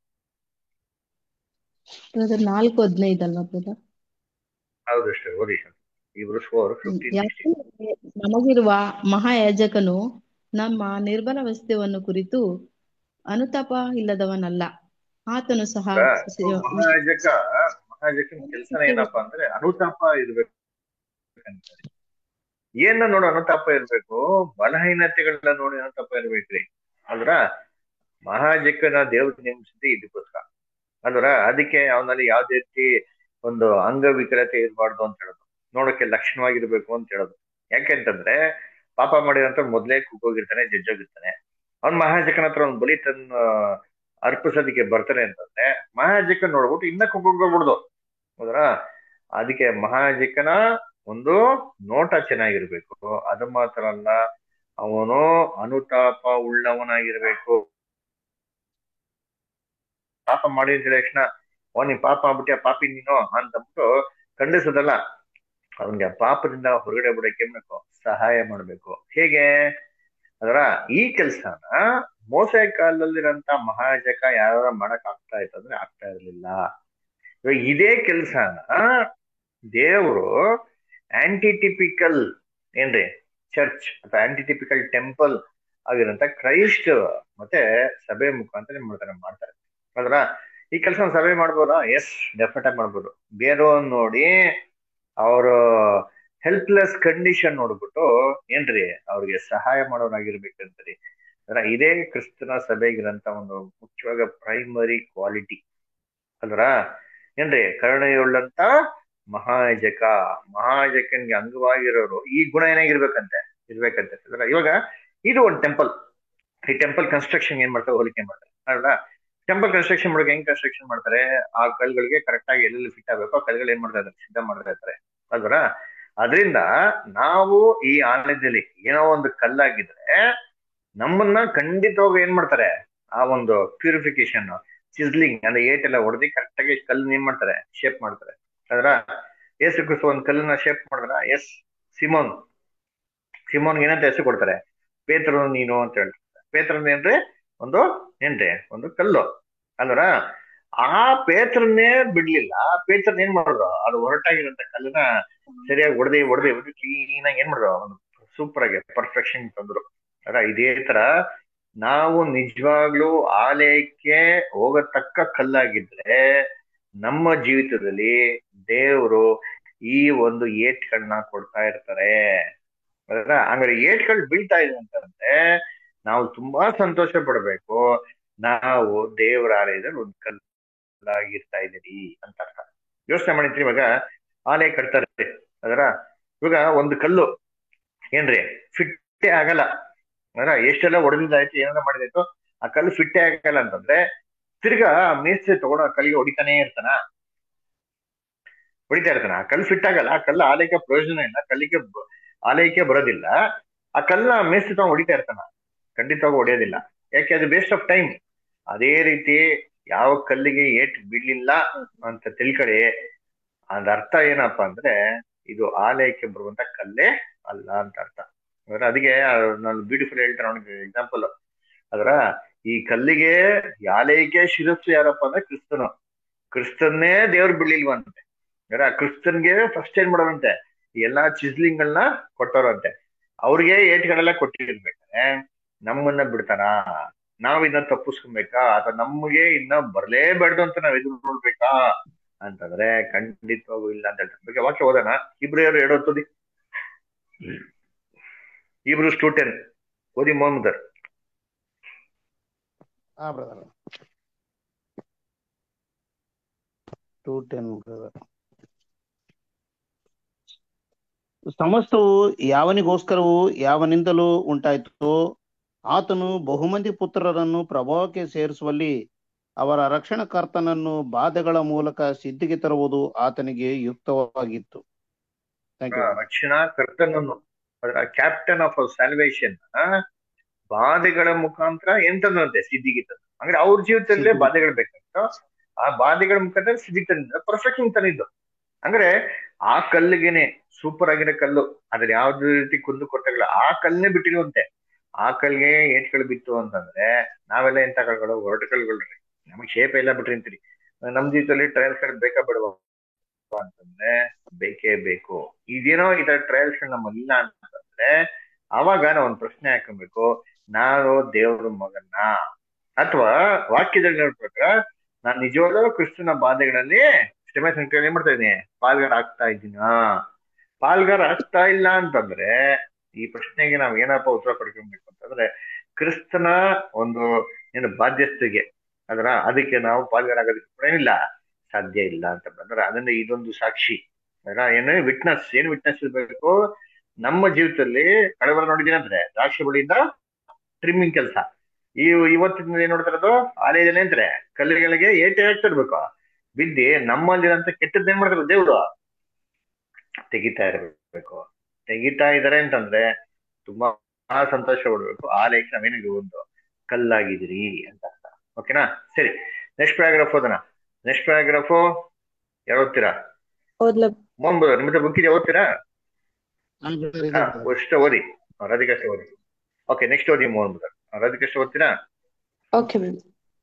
ಬ್ರದರ್ ನಾಲ್ಕು ಹದಿನೈದಲ್ವಾ ಬ್ರದರ್ ಹೌದು ಅಷ್ಟೇ ಓದಿ ಇಬ್ರು ಫೋರ್ ಫಿಫ್ಟೀನ್ ಸಿಕ್ಸ್ಟೀನ್ ಯಾಕಂದ್ರೆ ನಮಗಿರುವ ಮಹಾಯಾಜಕನು ನಮ್ಮ ನಿರ್ಬಲಾವಸ್ಥೆಯನ್ನು ಕುರಿತು ಅನುತಾಪ ಇಲ್ಲದವನಲ್ಲ ಆತನು ಸಹ ಮಹಾಜಕ ಮಹಾಜಕನ ಕೆಲಸನ ಏನಪ್ಪಾ ಅಂದ್ರೆ ಅನುತಾಪ ಇರ್ಬೇಕು ಅಂತಾರೆ ಏನ ನೋಡು ಅನುತಾಪ ಇರ್ಬೇಕು ಬಲಹೀನತೆಗಳನ್ನ ನೋಡಿ ಅನುತಾಪ ಇರ್ಬೇಕ್ರಿ ಅಲ್ರ ಮಹಾಜಕನ ದೇವ್ರ ನೇಮಿಸಿದ್ದೆ ಇದಕ್ಕೋಸ್ಕರ ಅಲ್ರ ಅದಕ್ಕೆ ಅವನಲ್ಲಿ ಯಾವ್ದೇ ರೀತಿ ಒಂದು ಅಂಗವಿಕಲತೆ ಇರಬಾರ್ದು ಅಂತ ಹೇಳೋದು ನೋಡಕ್ಕೆ ಲಕ್ಷಣವಾಗಿರ್ಬೇಕು ಅಂತ ಹೇಳೋದು ಯಾಕೆಂತಂದ್ರೆ ಪಾಪ ಮಾಡಿದಂತ ಮೊದ್ಲೇ ಕುಕ್ಕೋಗಿರ್ತಾನೆ ಜಜ್ಜೋಗಿರ್ತಾನೆ ಅವ್ನ್ ಮಹಾಜಕನ ಹತ್ರ ಒಂದು ಬಲಿ ತನ್ನ ಅರ್ಪಿಸೋದಕ್ಕೆ ಬರ್ತಾನೆ ಅಂತಂದ್ರೆ ಮಹಾಜಕ ನೋಡ್ಬಿಟ್ಟು ಇನ್ನ ಕುಕ್ಕೋಗ್ಬಿಡ್ದು ಹೌದ್ರ ಅದಕ್ಕೆ ಮಹಾಜಕನ ಒಂದು ನೋಟ ಚೆನ್ನಾಗಿರ್ಬೇಕು ಅದು ಮಾತ್ರ ಅಲ್ಲ ಅವನು ಅನುತಾಪ ಉಳ್ಳವನಾಗಿರ್ಬೇಕು ಪಾಪ ಮಾಡಿದ ತಕ್ಷಣ ಓ ನೀನ್ ಪಾಪ ಆಗ್ಬಿಟ್ಟ ಪಾಪಿ ನೀನು ಅಂತಂದ್ಬಿಟ್ಟು ಖಂಡಿಸೋದಲ್ಲ ಅವನ್ಗೆ ಪಾಪದಿಂದ ಹೊರಗಡೆ ಬಿಡಕ್ಕೆ ಬೇಕು ಸಹಾಯ ಮಾಡ್ಬೇಕು ಹೇಗೆ ಅದರ ಈ ಕೆಲ್ಸನ ಮೋಸ ಕಾಲದಲ್ಲಿರಂತ ಮಹಾಜಕ ಯಾರು ಮಾಡಕ್ ಆಗ್ತಾ ಇತ್ತು ಅಂದ್ರೆ ಆಗ್ತಾ ಇರ್ಲಿಲ್ಲ ಇವಾಗ ಇದೇ ಕೆಲ್ಸನ ದೇವರು ಆಂಟಿಟಿಪಿಕಲ್ ಏನ್ರಿ ಚರ್ಚ್ ಅಥವಾ ಆಂಟಿಟಿಪಿಕಲ್ ಟೆಂಪಲ್ ಆಗಿರಂತ ಕ್ರೈಸ್ಟ್ ಮತ್ತೆ ಸಭೆ ಮುಖಾಂತರ ಏನ್ ಮಾಡ್ತಾರೆ ಮಾಡ್ತಾರೆ ಅದ್ರ ಈ ಕೆಲಸ ಸಭೆ ಮಾಡ್ಬೋದಾ ಎಸ್ ಡೆಫಿನೆಟ್ ಆಗಿ ಮಾಡ್ಬೋದು ಬೇರೆಯವ್ರನ್ನ ನೋಡಿ ಅವರು ಹೆಲ್ಪ್ಲೆಸ್ ಕಂಡೀಷನ್ ನೋಡ್ಬಿಟ್ಟು ಏನ್ರಿ ಅವ್ರಿಗೆ ಸಹಾಯ ಮಾಡೋರಾಗಿರ್ಬೇಕಂತರಿ ಅದ್ರ ಇದೇ ಕ್ರಿಸ್ತನ ಸಭೆಗಿರಂತ ಒಂದು ಮುಖ್ಯವಾದ ಪ್ರೈಮರಿ ಕ್ವಾಲಿಟಿ ಅಲ್ರ ಏನ್ರಿ ಕರುಣೆಯುಳ್ಳಂತ ಮಹಾಜಕ ಮಹಾಜಕನ್ಗೆ ಅಂಗವಾಗಿರೋರು ಈ ಗುಣ ಏನಾಗಿರ್ಬೇಕಂತೆ ಇರ್ಬೇಕಂತೆ ಅದ್ರ ಇವಾಗ ಇದು ಒಂದು ಟೆಂಪಲ್ ಈ ಟೆಂಪಲ್ ಕನ್ಸ್ಟ್ರಕ್ಷನ್ ಏನ್ ಮಾಡ್ತಾರೆ ಹೋಲಿಕೆ ಮಾಡ್ತಾರೆ ಅಲ್ವಾ ಟೆಂಪಲ್ ಕನ್ಸ್ಟ್ರಕ್ಷನ್ ಮಾಡೋಕೆ ಹೆಂಗ್ ಕನ್ಸ್ಟ್ರಕ್ಷನ್ ಮಾಡ್ತಾರೆ ಆ ಕಲ್ಗಳಿಗೆ ಕರೆಕ್ಟ್ ಆಗಿ ಎಲ್ಲೆಲ್ಲಿ ಫಿಟ್ ಆಗ್ಬೇಕು ಆ ಕಲ್ಗಳು ಏನ್ ಮಾಡ್ತಾ ಇದ್ದಾರೆ ಸಿದ್ಧ ಮಾಡ್ತಾ ಇರ್ತಾರೆ ಅಲ್ವರ ಅದರಿಂದ ನಾವು ಈ ಆಲಯದಲ್ಲಿ ಏನೋ ಒಂದು ಕಲ್ಲಾಗಿದ್ರೆ ನಮ್ಮನ್ನ ಖಂಡಿತವಾಗಿ ಏನ್ ಮಾಡ್ತಾರೆ ಆ ಒಂದು ಪ್ಯೂರಿಫಿಕೇಶನ್ ಚಿಸ್ಲಿಂಗ್ ಅಂದ್ರೆ ಏಟ್ ಎಲ್ಲ ಹೊಡೆದಿ ಕರೆಕ್ಟ್ ಆಗಿ ಕಲ್ಲನ್ನ ಏನ್ ಮಾಡ್ತಾರೆ ಶೇಪ್ ಮಾಡ್ತಾರೆ ಅದ್ರ ಏಸು ಕ್ರಿಸ್ತು ಒಂದ್ ಕಲ್ಲನ್ನ ಶೇಪ್ ಮಾಡಿದ್ರ ಎಸ್ ಸಿಮೋನ್ ಸಿಮೋನ್ ಏನಂತ ಹೆಸರು ಕೊಡ್ತಾರೆ ಪೇತ್ರ ನೀನು ಅಂತ ಹೇಳ್ತಾರೆ ಪೇತ್ರನ್ ಏನ್ರಿ ಒಂದು ಏನ್ರಿ ಒಂದು ಕಲ್ಲು ಅಲ್ವರ ಆ ಪೇತ್ರನ್ನೇ ಬಿಡ್ಲಿಲ್ಲ ಪೇತ್ರನ್ ಏನ್ ಮಾಡಿದ್ರು ಅದು ಹೊರಟಾಗಿರಂತ ಕಲ್ಲನ್ನ ಸರಿಯಾಗಿ ಹೊಡೆದಿ ಹೊಡೆದಿ ಹೊಡೆದಿ ಕ್ಲೀನ್ ಆಗಿ ಏನ್ ಮಾಡಿದ್ರು ಒಂದು ಸೂಪರ್ ಆಗಿ ಪರ್ಫೆಕ್ಷನ್ ತಂದ್ರು ಅಲ್ಲ ಇದೇ ತರ ನಾವು ನಿಜವಾಗ್ಲೂ ಆಲಯಕ್ಕೆ ಹೋಗತಕ್ಕ ಕಲ್ಲಾಗಿದ್ರೆ ನಮ್ಮ ಜೀವಿತದಲ್ಲಿ ದೇವರು ಈ ಒಂದು ಏಟ್ಗಳನ್ನ ಕೊಡ್ತಾ ಇರ್ತಾರೆ ಅದರ ಹಂಗಾರೆ ಏಟ್ಗಳು ಬೀಳ್ತಾ ಇದೆ ಅಂತಂದ್ರೆ ನಾವು ತುಂಬಾ ಸಂತೋಷ ಪಡ್ಬೇಕು ನಾವು ದೇವರ ಆಲಯದಲ್ಲಿ ಒಂದು ಕಲ್ಲಾಗಿರ್ತಾ ಇದೀವಿ ಅಂತ ಅರ್ಥ ಯೋಚನೆ ಮಾಡಿದ್ರಿ ಇವಾಗ ಆಲಯ ಕಟ್ತಾರೆ ಅದರ ಇವಾಗ ಒಂದು ಕಲ್ಲು ಏನ್ರಿ ಫಿಟ್ಟೇ ಆಗಲ್ಲ ಅದರ ಎಷ್ಟೆಲ್ಲ ಹೊಡೆದಿದ್ದಾಯ್ತು ಏನೆಲ್ಲ ಮಾಡಿದಾಯ್ತು ಆ ಕಲ್ಲು ಫಿಟ್ಟೇ ಆಗಲ್ಲ ಅಂತಂದ್ರೆ ತಿರ್ಗಾ ಮೇಸ್ತ್ರಿ ತಗೊಂಡು ಆ ಕಲ್ಲಿಗೆ ಹೊಡಿತಾನೆ ಇರ್ತಾನ ಹೊಡಿತಾ ಇರ್ತಾನ ಆ ಕಲ್ಲು ಫಿಟ್ ಆಗಲ್ಲ ಆ ಕಲ್ಲು ಆಲಯಕ್ಕೆ ಪ್ರಯೋಜನ ಇಲ್ಲ ಕಲ್ಲಿಗೆ ಆಲಯಕ್ಕೆ ಬರೋದಿಲ್ಲ ಆ ಕಲ್ಲ ಮೇಸ್ತ್ರಿ ತಗೊಂಡು ಹೊಡಿತಾ ಇರ್ತಾನ ಖಂಡಿತವಾಗಿ ಹೊಡೆಯೋದಿಲ್ಲ ಯಾಕೆ ಅದು ವೇಸ್ಟ್ ಆಫ್ ಟೈಮ್ ಅದೇ ರೀತಿ ಯಾವ ಕಲ್ಲಿಗೆ ಏಟ್ ಬೀಳ್ಲಿಲ್ಲ ಅಂತ ತಿಳ್ಕಳಿ ಅದ ಅರ್ಥ ಏನಪ್ಪಾ ಅಂದ್ರೆ ಇದು ಆಲಯಕ್ಕೆ ಬರುವಂತ ಕಲ್ಲೇ ಅಲ್ಲ ಅಂತ ಅರ್ಥ ಅಂದ್ರೆ ಅದಕ್ಕೆ ನಾನು ಬ್ಯೂಟಿಫುಲ್ ಹೇಳ್ತಾರೆ ಅವನಿಗೆ ಎಕ್ಸಾಂಪಲ್ ಅದರ ಈ ಕಲ್ಲಿಗೆ ಆಲಯಕ್ಕೆ ಶಿರಸ್ಸು ಯಾರಪ್ಪ ಅಂದ್ರೆ ಕ್ರಿಸ್ತನು ಕ್ರಿಸ್ತನ್ನೇ ದೇವ್ರು ಬಿಡ್ಲಿಲ್ವಂತೆ ಅಂದ್ರೆ ಕ್ರಿಸ್ತನ್ಗೆ ಫಸ್ಟ್ ಏನ್ ಮಾಡೋರಂತೆ ಎಲ್ಲಾ ಚಿಸ್ಲಿಂಗ್ ಗಳನ್ನ ಕೊಟ್ಟವ್ರಂತೆ ಅವ್ರಿಗೆ ಏಟ್ಗಳೆಲ್ಲ ಕೊಟ್ಟಿರ್ಬೇಕಾದ್ರೆ ನಮ್ಮನ್ನ ಬಿಡ್ತಾರ ನಾವ್ ಇನ್ನ ತಪ್ಪಿಸ್ಕೊಬೇಕಾ ಅಥವಾ ನಮ್ಗೆ ಇನ್ನ ಬರ್ಲೇಬಾರ್ದು ಅಂತ ನಾವ್ ಎದುರು ನೋಡ್ಬೇಕಾ ಅಂತಂದ್ರೆ ಖಂಡಿತವಾಗೂ ಇಲ್ಲ ಅಂತ ಹೇಳ್ತಾರೆ ಬಗ್ಗೆ ವಾಕ್ಯ ಓದೋಣ ಇಬ್ರು ಎರಡು ಹೊತ್ತದಿ ಇಬ್ರು ಸ್ಟೂಡೆಂಟ್ ಓದಿ ಮೊಹಮ್ಮದರ್ ಹಾ ಬ್ರದರ್ ಟೂ ಟೆನ್ ಬ್ರದರ್ ಸಮಸ್ತವು ಯಾವನಿಗೋಸ್ಕರವೂ ಯಾವನಿಂದಲೂ ಉಂಟಾಯಿತು ಆತನು ಬಹುಮಂದಿ ಪುತ್ರರನ್ನು ಪ್ರಭಾವಕ್ಕೆ ಸೇರಿಸುವಲ್ಲಿ ಅವರ ರಕ್ಷಣಕರ್ತನನ್ನು ಬಾಧೆಗಳ ಮೂಲಕ ಸಿದ್ಧಿಗೆ ತರುವುದು ಆತನಿಗೆ ಯುಕ್ತವಾಗಿತ್ತು ಥ್ಯಾಂಕ್ ಯು ರಕ್ಷಣಾ ಕರ್ತನನ್ನು ಕ್ಯಾಪ್ಟನ್ ಆಫ್ ಸ್ಯಾಲ್ವೇಷನ್ ಬಾಧೆಗಳ ಮುಖಾಂತರ ಎಂತದಂತೆ ಸಿದ್ಧಿಗೆ ತಂದು ಅಂದ್ರೆ ಅವ್ರ ಜೀವಿತದಲ್ಲೇ ಸಿದ್ಧಿ. ಬಾಧೆಗಳು ಬೇಕಾಗಿತ್ತು ಆ ಬಾಧೆಗಳ ಮುಖಾಂತರ ಸಿದ್ಧಿಗೆ ತಂದಿದ್ದ ಪರ್ಫೆಕ್ಷನ್ ತಂದಿದ್ದು ಅಂದ್ರೆ ಆ ಕಲ್ಲಿಗೆನೆ ಸೂಪರ್ ಆಗಿರೋ ಕಲ್ಲು ಅದ್ರ ಯಾವ್ದು ರೀತಿ ಕುಂದು ಕೊಟ್ಟಾಗಲ್ಲ ಆ ಕಲ್ಲನ್ನೇ ಬಿಟ್ಟಿರುವಂತೆ ಆ ಕಲ್ಗೆ ಏಟ್ಗಳು ಬಿತ್ತು ಅಂತಂದ್ರೆ ನಾವೆಲ್ಲ ಎಂತ ಕಲ್ಗಳು ಹೊರಟು ಕಲ್ಗಳ್ರಿ ನಮಗ್ ಶೇಪ್ ಎಲ್ಲ ಬಿಟ್ರಿ ಅಂತೀರಿ ನಮ್ ಜೀವಿತದಲ್ಲಿ ಟ್ರಯಲ್ಸ್ ಗಳು ಬೇಕಾ ಬಿಡುವ ಅಂತಂದ್ರೆ ಬೇಕೇ ಬೇಕು ಇದೇನೋ ಈ ತರ ಟ್ರಯಲ್ಸ್ ನಮ್ಮಲ್ಲಿ ಇಲ್ಲ ಅಂತಂದ್ರೆ ಅವಾಗ ನಾವು ಒಂದ್ ಪ್ರಶ್ನೆ ಹಾಕೊಬೇಕು ನಾನು ದೇವ್ರ ಮಗನ್ನ ಅಥವಾ ವಾಕ್ಯದಲ್ಲಿ ನೋಡ್ಬೇಕ ನಾನ್ ನಿಜವಾದ ಕ್ರಿಸ್ತನ ಬಾಧೆಗಳಲ್ಲಿ ಶ್ರಮೆ ಸಂಖ್ಯೆ ಏನ್ ಮಾಡ್ತಾ ಇದ್ದೀನಿ ಪಾಲ್ಗಾರ ಆಗ್ತಾ ಇದ್ದೀನ ಪಾಲ್ಗಾರ ಆಗ್ತಾ ಇಲ್ಲ ಅಂತಂದ್ರೆ ಈ ಪ್ರಶ್ನೆಗೆ ನಾವ್ ಏನಪ್ಪ ಉತ್ತರ ಪಡ್ಕೊಬೇಕು ಅಂತಂದ್ರೆ ಕ್ರಿಸ್ತನ ಒಂದು ಏನು ಬಾಧ್ಯಸ್ಥಿಗೆ ಅದರ ಅದಕ್ಕೆ ನಾವು ಪಾಲ್ಗಾರ ಆಗೋದಕ್ಕೆ ಕೂಡ ಏನಿಲ್ಲ ಸಾಧ್ಯ ಇಲ್ಲ ಅಂತ ಬಂದ್ರೆ ಅದರಿಂದ ಇದೊಂದು ಸಾಕ್ಷಿ ಅದರ ಏನು ವಿಟ್ನೆಸ್ ಏನ್ ವಿಟ್ನೆಸ್ ಇರ್ಬೇಕು ನಮ್ಮ ಜೀವಿತದಲ್ಲಿ ಕಳೆಬರ ನೋಡಿದೀನಿ ಅಂದ್ರೆ ದ್ರಾಕ್ಷಿ ಬಳಿಯಿಂದ ಟ್ರಿಮ್ಮಿಂಗ್ ಕೆಲಸ ಈ ಇವತ್ತಿನ ಏನ್ ನೋಡ್ತಾ ಇರೋದು ಆಲಯದಲ್ಲಿ ಅಂದ್ರೆ ಕಲ್ಲುಗಳಿಗೆ ಏಟೆ ಆಗ್ತಿರ್ಬೇಕು ಬಿದ್ದಿ ನಮ್ಮಲ್ಲಿರಂತ ಕೆಟ್ಟದ್ದು ಏನ್ ಮಾಡ್ತಾರೆ ದೇವ್ರು ತೆಗಿತಾ ಇರಬೇಕು ತೆಗಿತಾ ಇದಾರೆ ಅಂತಂದ್ರೆ ತುಂಬಾ ಸಂತೋಷ ಪಡ್ಬೇಕು ಆಲಯಕ್ಕೆ ನಾವೇನಿದೆ ಒಂದು ಕಲ್ಲಾಗಿದ್ದೀರಿ ಅಂತ ಅರ್ಥ ಓಕೆನಾ ಸರಿ ನೆಕ್ಸ್ಟ್ ಪ್ಯಾರಾಗ್ರಾಫ್ ಓದೋಣ ನೆಕ್ಸ್ಟ್ ಪ್ಯಾರಾಗ್ರಾಫು ಯಾರು ಓದ್ತೀರಾ ಓದ್ಲ ಮೋಹನ್ ಬ್ರದರ್ ನಿಮ್ಮ ಬುಕ್ ಇದೆ ಓದ್ತೀರಾ ಹಾ ಅಷ್ಟೇ ಓದಿ ರಾಧಿಕಷ್ಟ ಓದಿ ಓಕೆ ನೆಕ್ಸ್ಟ್ ಓದಿ ಮೋಹನ್ ಬ್ರದರ್ ರಾಧಿಕಷ್ಟ ಓದ್ತೀರಾ ಓಕೆ ಮ್ಯಾಮ್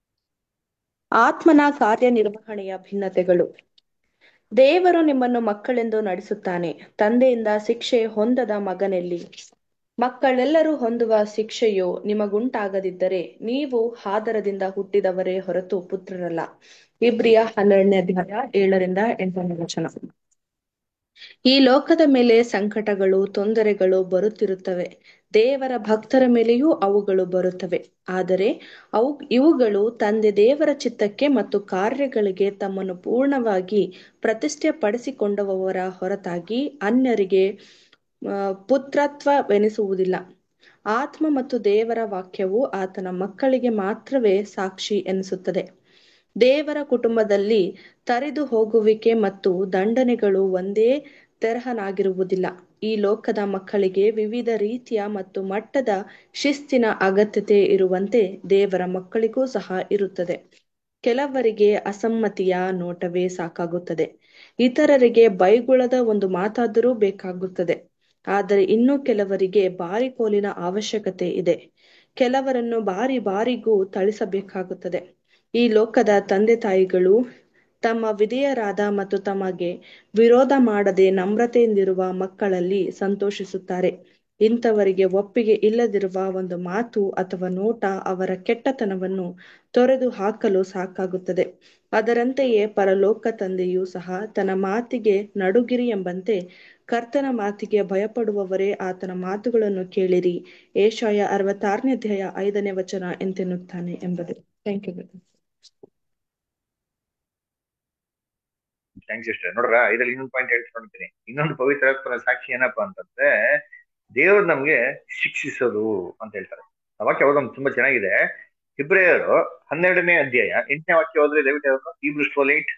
ಆತ್ಮನ ಕಾರ್ಯನಿರ್ವಹಣೆಯ ಭಿನ್ನತೆಗಳು ದೇವರು ನಿಮ್ಮನ್ನು ಮಕ್ಕಳೆಂದು ನಡೆಸುತ್ತಾನೆ ತಂದೆಯಿಂದ ಶಿಕ್ಷೆ ಹೊಂದದ ಮಗನೆಲ್ಲಿ ಮಕ್ಕಳೆಲ್ಲರೂ ಹೊಂದುವ ಶಿಕ್ಷೆಯು ನಿಮಗುಂಟಾಗದಿದ್ದರೆ ನೀವು ಹಾದರದಿಂದ ಹುಟ್ಟಿದವರೇ ಹೊರತು ಪುತ್ರರಲ್ಲ ಇಬ್ರಿಯ ಹನ್ನೆರಡನೇ ಅಧ್ಯಾಯ ಏಳರಿಂದ ಎಂಟನೇ ವಚನ ಈ ಲೋಕದ ಮೇಲೆ ಸಂಕಟಗಳು ತೊಂದರೆಗಳು ಬರುತ್ತಿರುತ್ತವೆ ದೇವರ ಭಕ್ತರ ಮೇಲೆಯೂ ಅವುಗಳು ಬರುತ್ತವೆ ಆದರೆ ಅವು ಇವುಗಳು ತಂದೆ ದೇವರ ಚಿತ್ತಕ್ಕೆ ಮತ್ತು ಕಾರ್ಯಗಳಿಗೆ ತಮ್ಮನ್ನು ಪೂರ್ಣವಾಗಿ ಪ್ರತಿಷ್ಠೆ ಪಡಿಸಿಕೊಂಡವರ ಹೊರತಾಗಿ ಅನ್ಯರಿಗೆ ಪುತ್ರತ್ವವೆನಿಸುವುದಿಲ್ಲ ಆತ್ಮ ಮತ್ತು ದೇವರ ವಾಕ್ಯವು ಆತನ ಮಕ್ಕಳಿಗೆ ಮಾತ್ರವೇ ಸಾಕ್ಷಿ ಎನಿಸುತ್ತದೆ ದೇವರ ಕುಟುಂಬದಲ್ಲಿ ತರಿದು ಹೋಗುವಿಕೆ ಮತ್ತು ದಂಡನೆಗಳು ಒಂದೇ ತೆರಹನಾಗಿರುವುದಿಲ್ಲ ಈ ಲೋಕದ ಮಕ್ಕಳಿಗೆ ವಿವಿಧ ರೀತಿಯ ಮತ್ತು ಮಟ್ಟದ ಶಿಸ್ತಿನ ಅಗತ್ಯತೆ ಇರುವಂತೆ ದೇವರ ಮಕ್ಕಳಿಗೂ ಸಹ ಇರುತ್ತದೆ ಕೆಲವರಿಗೆ ಅಸಮ್ಮತಿಯ ನೋಟವೇ ಸಾಕಾಗುತ್ತದೆ ಇತರರಿಗೆ ಬೈಗುಳದ ಒಂದು ಮಾತಾದರೂ ಬೇಕಾಗುತ್ತದೆ ಆದರೆ ಇನ್ನು ಕೆಲವರಿಗೆ ಬಾರಿಕೋಲಿನ ಅವಶ್ಯಕತೆ ಇದೆ ಕೆಲವರನ್ನು ಬಾರಿ ಬಾರಿಗೂ ಥಳಿಸಬೇಕಾಗುತ್ತದೆ ಈ ಲೋಕದ ತಂದೆ ತಾಯಿಗಳು ತಮ್ಮ ವಿಧೇಯರಾದ ಮತ್ತು ತಮಗೆ ವಿರೋಧ ಮಾಡದೆ ನಮ್ರತೆಯಿಂದಿರುವ ಮಕ್ಕಳಲ್ಲಿ ಸಂತೋಷಿಸುತ್ತಾರೆ ಇಂಥವರಿಗೆ ಒಪ್ಪಿಗೆ ಇಲ್ಲದಿರುವ ಒಂದು ಮಾತು ಅಥವಾ ನೋಟ ಅವರ ಕೆಟ್ಟತನವನ್ನು ತೊರೆದು ಹಾಕಲು ಸಾಕಾಗುತ್ತದೆ ಅದರಂತೆಯೇ ಪರಲೋಕ ತಂದೆಯೂ ಸಹ ತನ್ನ ಮಾತಿಗೆ ನಡುಗಿರಿ ಎಂಬಂತೆ ಕರ್ತನ ಮಾತಿಗೆ ಭಯಪಡುವವರೇ ಆತನ ಮಾತುಗಳನ್ನು ಕೇಳಿರಿ ಏಷಾಯ ಅರವತ್ತಾರನೇ ಅಧ್ಯಾಯ ಐದನೇ ವಚನ ಎಂತೆನ್ನುತ್ತಾನೆ ಎಂಬುದು ಥ್ಯಾಂಕ್ ಯು ಥ್ಯಾಂಕ್ಸ್ ಸಿಸ್ಟರ್ ನೋಡ್ರ ಇದ್ರಲ್ಲಿ ಇನ್ನೊಂದು ಪಾಯಿಂಟ್ ಹೇಳ್ಸ್ಕೊಂಡ್ತೀನಿ ಇನ್ನೊಂದು ಪವಿತ್ರ ಸಾಕ್ಷಿ ಏನಪ್ಪಾ ಅಂತಂದ್ರೆ ದೇವ್ರು ನಮ್ಗೆ ಶಿಕ್ಷಿಸೋದು ಅಂತ ಹೇಳ್ತಾರೆ ಆ ವಾಕ್ಯ ಯಾವ್ದೊಂದು ತುಂಬಾ ಚೆನ್ನಾಗಿದೆ ಇಬ್ರಿಯರು ಹನ್ನೆರಡನೇ ಅಧ್ಯಾಯ ಎಂಟನೇ ವಾಕ್ಯ ಹೋದ್ರೆ ದಯವಿಟ್ಟು ಯಾವ್ದು ಇಬ್ರು ಟ್ವೆಲ್ ಏಟ್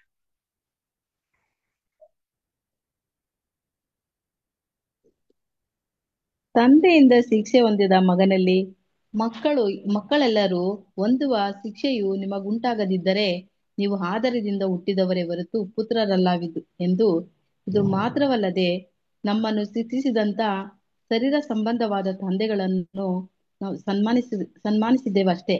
ತಂದೆಯಿಂದ ಶಿಕ್ಷೆ ಹೊಂದಿದ ಮಗನಲ್ಲಿ ಮಕ್ಕಳು ಮಕ್ಕಳೆಲ್ಲರೂ ಹೊಂದುವ ಶಿಕ್ಷೆಯು ನಿಮಗುಂಟಾಗದಿದ್ದರೆ ನೀವು ಆದರದಿಂದ ಹುಟ್ಟಿದವರೇ ಹೊರತು ಪುತ್ರರಲ್ಲವಿದ್ದು ಎಂದು ಇದು ಮಾತ್ರವಲ್ಲದೆ ನಮ್ಮನ್ನು ಶಿಕ್ಷಿಸಿದಂತ ಶರೀರ ಸಂಬಂಧವಾದ ತಂದೆಗಳನ್ನು ನಾವು ಸನ್ಮಾನಿಸಿ ಸನ್ಮಾನಿಸಿದ್ದೇವಷ್ಟೇ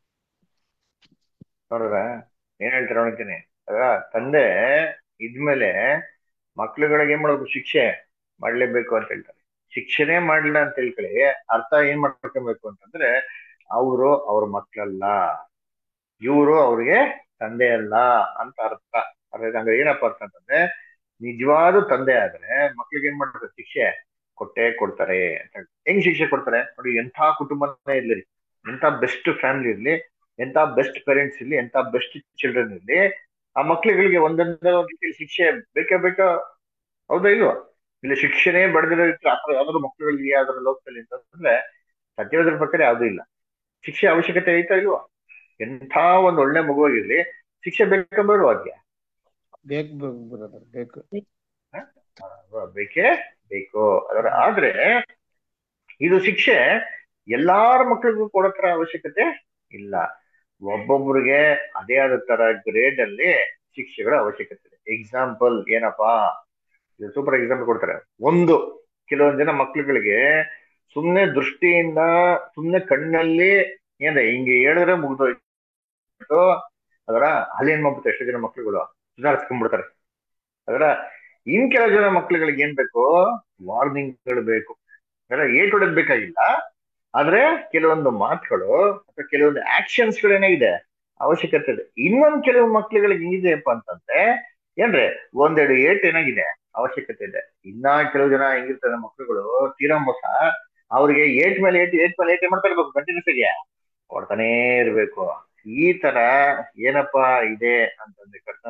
ನೋಡ್ರ ಏನ್ ಹೇಳ್ತಾರೆ ನೋಡ್ತೀನಿ ಅದ ತಂದೆ ಇದ್ಮೇಲೆ ಮಕ್ಳುಗಳಿಗೆ ಏನ್ ಮಾಡ್ಬೇಕು ಶಿಕ್ಷೆ ಮಾಡ್ಲೇಬೇಕು ಅಂತ ಹೇಳ್ತಾರೆ ಶಿಕ್ಷೆನೇ ಮಾಡ್ಲಿಲ್ಲ ಅಂತ ಹೇಳ್ಕೊಳ್ಳಿ ಅರ್ಥ ಏನ್ ಮಾಡ್ಕೊಬೇಕು ಅಂತಂದ್ರೆ ಅವರು ಅವ್ರ ಮಕ್ಕಳಲ್ಲ ಇವರು ಅವ್ರಿಗೆ ತಂದೆ ಅಲ್ಲ ಅಂತ ಅರ್ಥ ಅರ್ಥ ಹಂಗ ಏನಪ್ಪ ಅರ್ಥ ಅಂತಂದ್ರೆ ನಿಜವಾದ ತಂದೆ ಆದ್ರೆ ಮಕ್ಳಿಗೆ ಏನ್ ಮಾಡ್ತಾರೆ ಶಿಕ್ಷೆ ಕೊಟ್ಟೆ ಕೊಡ್ತಾರೆ ಅಂತ ಹೇಳಿ ಹೆಂಗ್ ಶಿಕ್ಷೆ ಕೊಡ್ತಾರೆ ನೋಡಿ ಎಂಥ ಕುಟುಂಬನೇ ಇರ್ಲಿ ಎಂಥ ಬೆಸ್ಟ್ ಫ್ಯಾಮಿಲಿ ಇರ್ಲಿ ಎಂಥ ಬೆಸ್ಟ್ ಪೇರೆಂಟ್ಸ್ ಇರ್ಲಿ ಎಂಥ ಬೆಸ್ಟ್ ಚಿಲ್ಡ್ರನ್ ಇರ್ಲಿ ಆ ಮಕ್ಳುಗಳಿಗೆ ಒಂದೊಂದು ರೀತಿಯಲ್ಲಿ ಶಿಕ್ಷೆ ಬೇಕೇ ಬೇಕಾ ಹೌದಾ ಇಲ್ವಾ ಇಲ್ಲ ಶಿಕ್ಷಣೆ ಬಡದಿರೋ ರೀತಿ ಆತರ ಯಾವ್ದಾದ್ರು ಮಕ್ಳುಗಳಿಗೆ ಯಾವ್ದಾದ್ರು ಲೋಕದಲ್ಲಿ ಅಂತಂದ್ರೆ ಸತ್ಯವಾದ್ರ ಪ್ರಕಾರ ಯಾವ್ದು ಇಲ್ಲ ಶಿಕ್ಷೆ ಅವಶ್ಯಕತೆ ಐತಾ ಇಲ್ವಾ ಎಂಥ ಒಂದ್ ಒಳ್ಳೆ ಮಗುವಾಗಿರ್ಲಿ ಶಿಕ್ಷೆ ಬೇಕಾ ಬೇಡವಾ ಅದ್ಗೆ ಬೇಕು ಬ್ರದರ್ ಬೇಕು ಬೇಕೇ ಬೇಕು ಅದರ ಆದ್ರೆ ಇದು ಶಿಕ್ಷೆ ಎಲ್ಲಾರ ಮಕ್ಳಿಗೂ ಕೊಡೋ ತರ ಅವಶ್ಯಕತೆ ಇಲ್ಲ ಒಬ್ಬೊಬ್ರಿಗೆ ಅದೇ ಆದ ತರ ಗ್ರೇಡ್ ಅಲ್ಲಿ ಶಿಕ್ಷೆಗಳ ಅವಶ್ಯಕತೆ ಇದೆ ಎಕ್ಸಾಂಪಲ್ ಏನಪ್ಪಾ ಇದು ಸೂಪರ್ ಎಕ್ಸಾಂಪಲ್ ಕೊಡ್ತಾರೆ ಒಂದು ಕೆಲವೊಂದ್ ಜನ ಮಕ್ಳುಗಳಿಗೆ ಸುಮ್ನೆ ದೃಷ್ಟಿಯಿಂದ ಸುಮ್ನೆ ಕಣ್ಣಲ್ಲಿ ಏನ್ರೆ ಹಿಂಗೆ ಹೇಳಿದ್ರೆ ಮುಗ್ದೋಯ್ತು ಅದರ ಅಲ್ಲಿ ಏನ್ ಮಾಡ್ಬಿಟ್ಟು ಎಷ್ಟೋ ಜನ ಮಕ್ಳುಗಳು ಸುಧಾರಿಸ್ಕೊಂಡ್ಬಿಡ್ತಾರೆ ಅದರ ಇನ್ ಕೆಲವು ಜನ ಮಕ್ಳುಗಳಿಗೆ ಏನ್ ಬೇಕು ವಾರ್ನಿಂಗ್ಗಳು ಬೇಕು ಅಂದ್ರೆ ಏಟ್ ಹೊಡೆದ್ ಬೇಕಾಗಿಲ್ಲ ಆದ್ರೆ ಕೆಲವೊಂದು ಮಾತುಗಳು ಅಥವಾ ಕೆಲವೊಂದು ಆಕ್ಷನ್ಸ್ ಗಳೇನಾಗಿದೆ ಅವಶ್ಯಕತೆ ಇದೆ ಇನ್ನೊಂದ್ ಕೆಲವು ಮಕ್ಳುಗಳಿಗೆ ಹೆಂಗಿದೆಯಪ್ಪ ಅಂತಂದ್ರೆ ಏನ್ರೆ ಒಂದೆರಡು ಏಟ್ ಏನಾಗಿದೆ ಅವಶ್ಯಕತೆ ಇದೆ ಇನ್ನ ಕೆಲವು ಜನ ಹೆಂಗಿರ್ತಾರೆ ಮಕ್ಳುಗಳು ತೀರಾ ಮೋಸ ಅವ್ರಿಗೆ ಏಟ್ ಮೇಲೆ ಏಟ್ ಏಟ್ ಮೇಲೆ ಏಟ್ ಮಾಡ್ತಾ ಇರ್ಬೇಕು ಕಂಟಿನ್ಯೂಸ್ ಆಗಿ ಕೊಡ್ತಾನೇ ಇರ್ಬೇಕು ಈ ತರ ಏನಪ್ಪಾ ಇದೆ ಅಂತಂದ್ರೆ ಕರ್ತ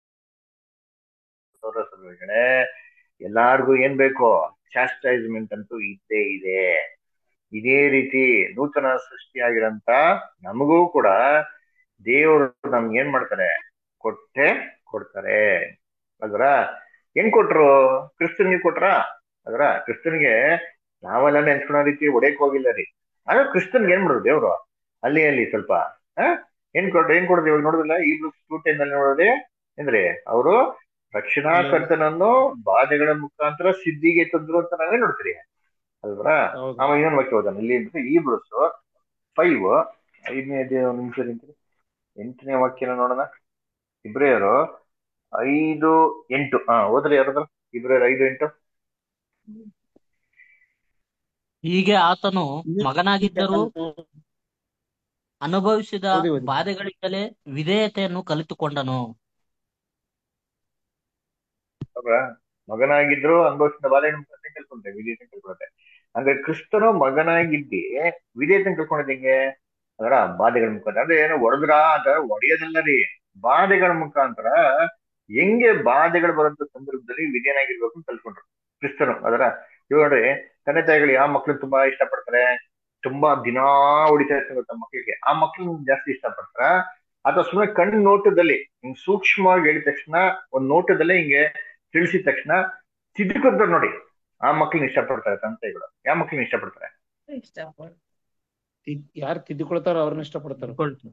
ಸೌರಸಭೆಗಳೇ ಎಲ್ಲಾರ್ಗು ಏನ್ ಬೇಕು ಚಾಸ್ಟೈಸ್ಮೆಂಟ್ ಅಂತೂ ಇದ್ದೇ ಇದೆ ಇದೇ ರೀತಿ ನೂತನ ಸೃಷ್ಟಿಯಾಗಿರಂತ ನಮಗೂ ಕೂಡ ದೇವರು ನಮ್ಗೆ ಏನ್ ಮಾಡ್ತಾರೆ ಕೊಟ್ಟೆ ಕೊಡ್ತಾರೆ ಅಲ್ವರ ಹೆಂಗ್ ಕೊಟ್ರು ಕ್ರಿಸ್ತನ್ಗೆ ಕೊಟ್ರ ಅದರ ಕ್ರಿಸ್ತನ್ಗೆ ನಾವೆಲ್ಲ ನೆನ್ಸ್ಕೊಳೋ ರೀತಿ ಹೊಡೆಯಕ್ ಹೋಗಿಲ್ಲ ರೀ ಆದ್ರೆ ಕ್ರಿಸ್ತನ್ಗೆ ಏನ್ ಮಾಡಿದ್ರು ದೇವ್ರು ಅಲ್ಲಿ ಅಲ್ಲಿ ಸ್ವಲ್ಪ ಆ ಏನ್ ಕೊಡ್ ಏನ್ ಕೊಡೋದು ಇವಾಗ ನೋಡಿದಿಲ್ಲ ಈ ಟೂ ಟೆನ್ ಅಲ್ಲಿ ನೋಡೋದೇ ಅಂದ್ರೆ ಅವರು ರಕ್ಷಣಾ ಕರ್ತನನ್ನು ಬಾಧೆಗಳ ಮುಖಾಂತರ ಸಿದ್ಧಿಗೆ ತಂದ್ರು ಅಂತ ನಾವೇ ನೋಡ್ತೀರಿ ಅಲ್ವರ ಹೌದು ನಾವ ಇನ್ನೊಂದು ವಾಕ್ಯ ಓದೋಣ ಇಲ್ಲಿ ಅಂದ್ರೆ ಈ ಬ್ರೂಸ್ ಫೈವ್ ಐದನೇ ಒಂದು ನಿಮಿಷ ನಿಂತ್ರಿ ಎಂಟನೇ ವಾಕ್ಯನ ನೋಡೋಣ ಇಬ್ರಿಯರು ಐದು ಎಂಟು ಹಾ ಓದ್ರಿ ಯಾರಾದ್ರು ಇಬ್ರಿಯರು ಐದು ಎಂಟು ಹೀಗೆ ಆತನು ಮಗನಾಗಿದ್ದರೂ ಅನುಭವಿಸಿದ ಓದಿ ಓದಿ ಬಾಧೆಗಳಿಂದಲೇ ವಿಧೇಯತೆಯನ್ನು ಕಲಿತುಕೊಂಡನು ಅಲ್ವಾ ಮಗನಾಗಿದ್ರು ಅನುಭವಿಸಿದ ಬಾಧೆ ಕಲ್ಕೊಂಡೆ ವಿಧೇಯತೆ ಕಲ್ಕೊಂಡೆ ಅಂದ್ರೆ ಕ್ರಿಸ್ತನು ಮಗನಾಗಿದ್ದಿ ವಿಧೇಯತೆ ಕಲ್ಕೊಂಡಿದ್ ಹೆಂಗೆ ಅದರ ಬಾಧೆಗಳ ಮುಖಾಂತರ ಅಂದ್ರೆ ಏನು ಹೊಡೆದ್ರ ಅಂತ ಹೊಡೆಯೋದಲ್ಲ ರೀ ಬಾಧೆಗಳ ಮುಖಾಂತರ ಹೆಂಗೆ ಬಾಧೆಗಳು ಬರೋಂತ ಸಂದರ್ಭದಲ್ಲಿ ವಿಧೇಯನಾಗಿರ್ಬೇಕು ಅಂತ ಕಲ್ತ್ಕೊಂಡ್ರು ಕ್ರಿಸ್ತನು ಅದರ ಇವಾಗ ನೋಡ್ರಿ ತಂದೆ ತಾಯಿಗಳು ಯಾವ ಮಕ್ಳು ತುಂಬಾ ಇಷ್ಟಪಡ್ತಾರೆ ತುಂಬಾ ದಿನಾ ಹೊಡಿತಾ ಇರ್ತಾರೆ ತಮ್ಮ ಮಕ್ಕಳಿಗೆ ಆ ಮಕ್ಳನ್ನ ಜಾಸ್ತಿ ಇಷ್ಟಪಡ್ತಾರ ಅಥವಾ ಸುಮ್ಮನೆ ಕಣ್ಣು ನೋಟದಲ್ಲಿ ಹಿಂಗ್ ಸೂಕ್ಷ್ಮವಾಗಿ ಹೇಳಿದ ತಕ್ಷಣ ಒಂದ್ ನೋಟದಲ್ಲೇ ಹಿಂಗೆ ತಿಳಿಸಿದ ತಕ್ಷಣ ತಿದ್ದುಕೊಂತಾರೆ ನೋಡಿ ಆ ಮಕ್ಳನ್ನ ಇಷ್ಟಪಡ್ತಾರೆ ತಂದೆಗಳು ಯಾವ ಮಕ್ಳನ್ನ ಇಷ್ಟಪಡ್ತಾರೆ ಯಾರು ತಿದ್ದುಕೊಳ್ತಾರೋ ಅವ್ರನ್ನ ಇಷ್ಟಪಡ್ತಾರ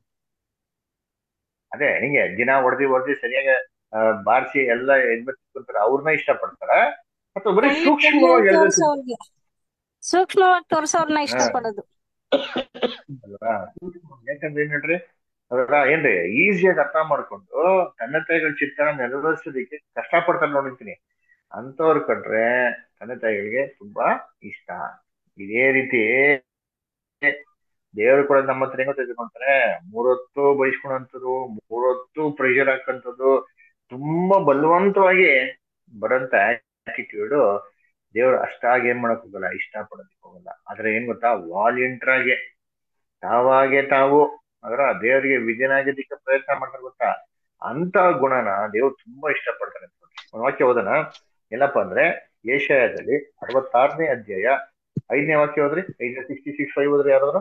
ಅದೇ ಹಿಂಗೆ ದಿನ ಹೊಡೆದಿ ಹೊಡೆದಿ ಸರಿಯಾಗಿ ಬಾರಿಸಿ ಎಲ್ಲ ಎದ್ಬಿಡ್ತಾರೆ ಅವ್ರನ್ನ ಇಷ್ಟಪಡ್ತಾರ ಅಥವಾ ಬರೀ ಸೂಕ್ಷ್ಮವಾಗಿ ಹೇಳಿದ್ರೆ ತೋರ್ಸೋರ್ಗೆ ಸೂಕ್ಷ್ಮವಾಗಿ ತೋರ್ಸೋರ್ನ ಹಾ ಇಷ್ಟಪಡೋದು ಅಲ್ವಾ ಯಾಕಂದ್ರೆ ಏನ್ ಹೇಳ್ರಿ ಅದರ ಏನ್ರಿ ಈಸಿಯಾಗಿ ಅರ್ಥ ಮಾಡ್ಕೊಂಡು ತಂದೆ ತಾಯಿಗಳ ಚಿತ್ತನ ನೆರವೇರಿಸೋದಕ್ಕೆ ಕಷ್ಟ ಪಡ್ತಾರೆ ನೋಡಿರ್ತೀನಿ ಅಂತವ್ರು ಕಂಡ್ರೆ ತಂದೆ ತಾಯಿಗಳಿಗೆ ತುಂಬಾ ಇಷ್ಟ ಇದೇ ರೀತಿ ದೇವರು ಕೂಡ ನಮ್ಮ ಹತ್ರ ಹೆಂಗೋ ತೆಗೆದುಕೊಂತಾರೆ ಮೂರೊತ್ತು ಬಯಸ್ಕೊಳಂತದ್ದು ಮೂರೊತ್ತು ಪ್ರೆಷರ್ ಹಾಕಂತದ್ದು ತುಂಬಾ ಬಲವಂತವಾಗಿ ಬರೋಂತ ಆಟಿಟ್ಯೂಡ್ ದೇವ್ರು ಅಷ್ಟಾಗಿ ಏನ್ ಮಾಡಕ್ ಹೋಗಲ್ಲ ಇಷ್ಟ ಪಡೋದಕ್ಕೆ ಹೋಗಲ್ಲ ಆದ್ರೆ ಏನ್ ಗೊತ್ತಾ ವಾಲಂಟಿಯರ್ ಆಗಿ ತಾವಾಗೆ ತಾವು ಅದರ ದೇವರಿಗೆ ವಿಜಯನಾಗೋದಕ್ಕೆ ಪ್ರಯತ್ನ ಮಾಡ್ತಾರೆ ಗೊತ್ತಾ ಅಂತ ಗುಣನ ದೇವ್ರು ತುಂಬಾ ಇಷ್ಟಪಡ್ತಾರೆ ಒಂದು ವಾಕ್ಯ ಓದೋಣ ಏನಪ್ಪಾ ಅಂದ್ರೆ ಏಷಯದಲ್ಲಿ ಅರವತ್ತಾರನೇ ಅಧ್ಯಾಯ ಐದನೇ ವಾಕ್ಯ ಹೋದ್ರಿ ಐದನೇ ಸಿಕ್ಸ್ಟಿ ಸಿಕ್ಸ್ ಫೈವ್ ಹೋದ್ರಿ ಯಾರಾದ್ರು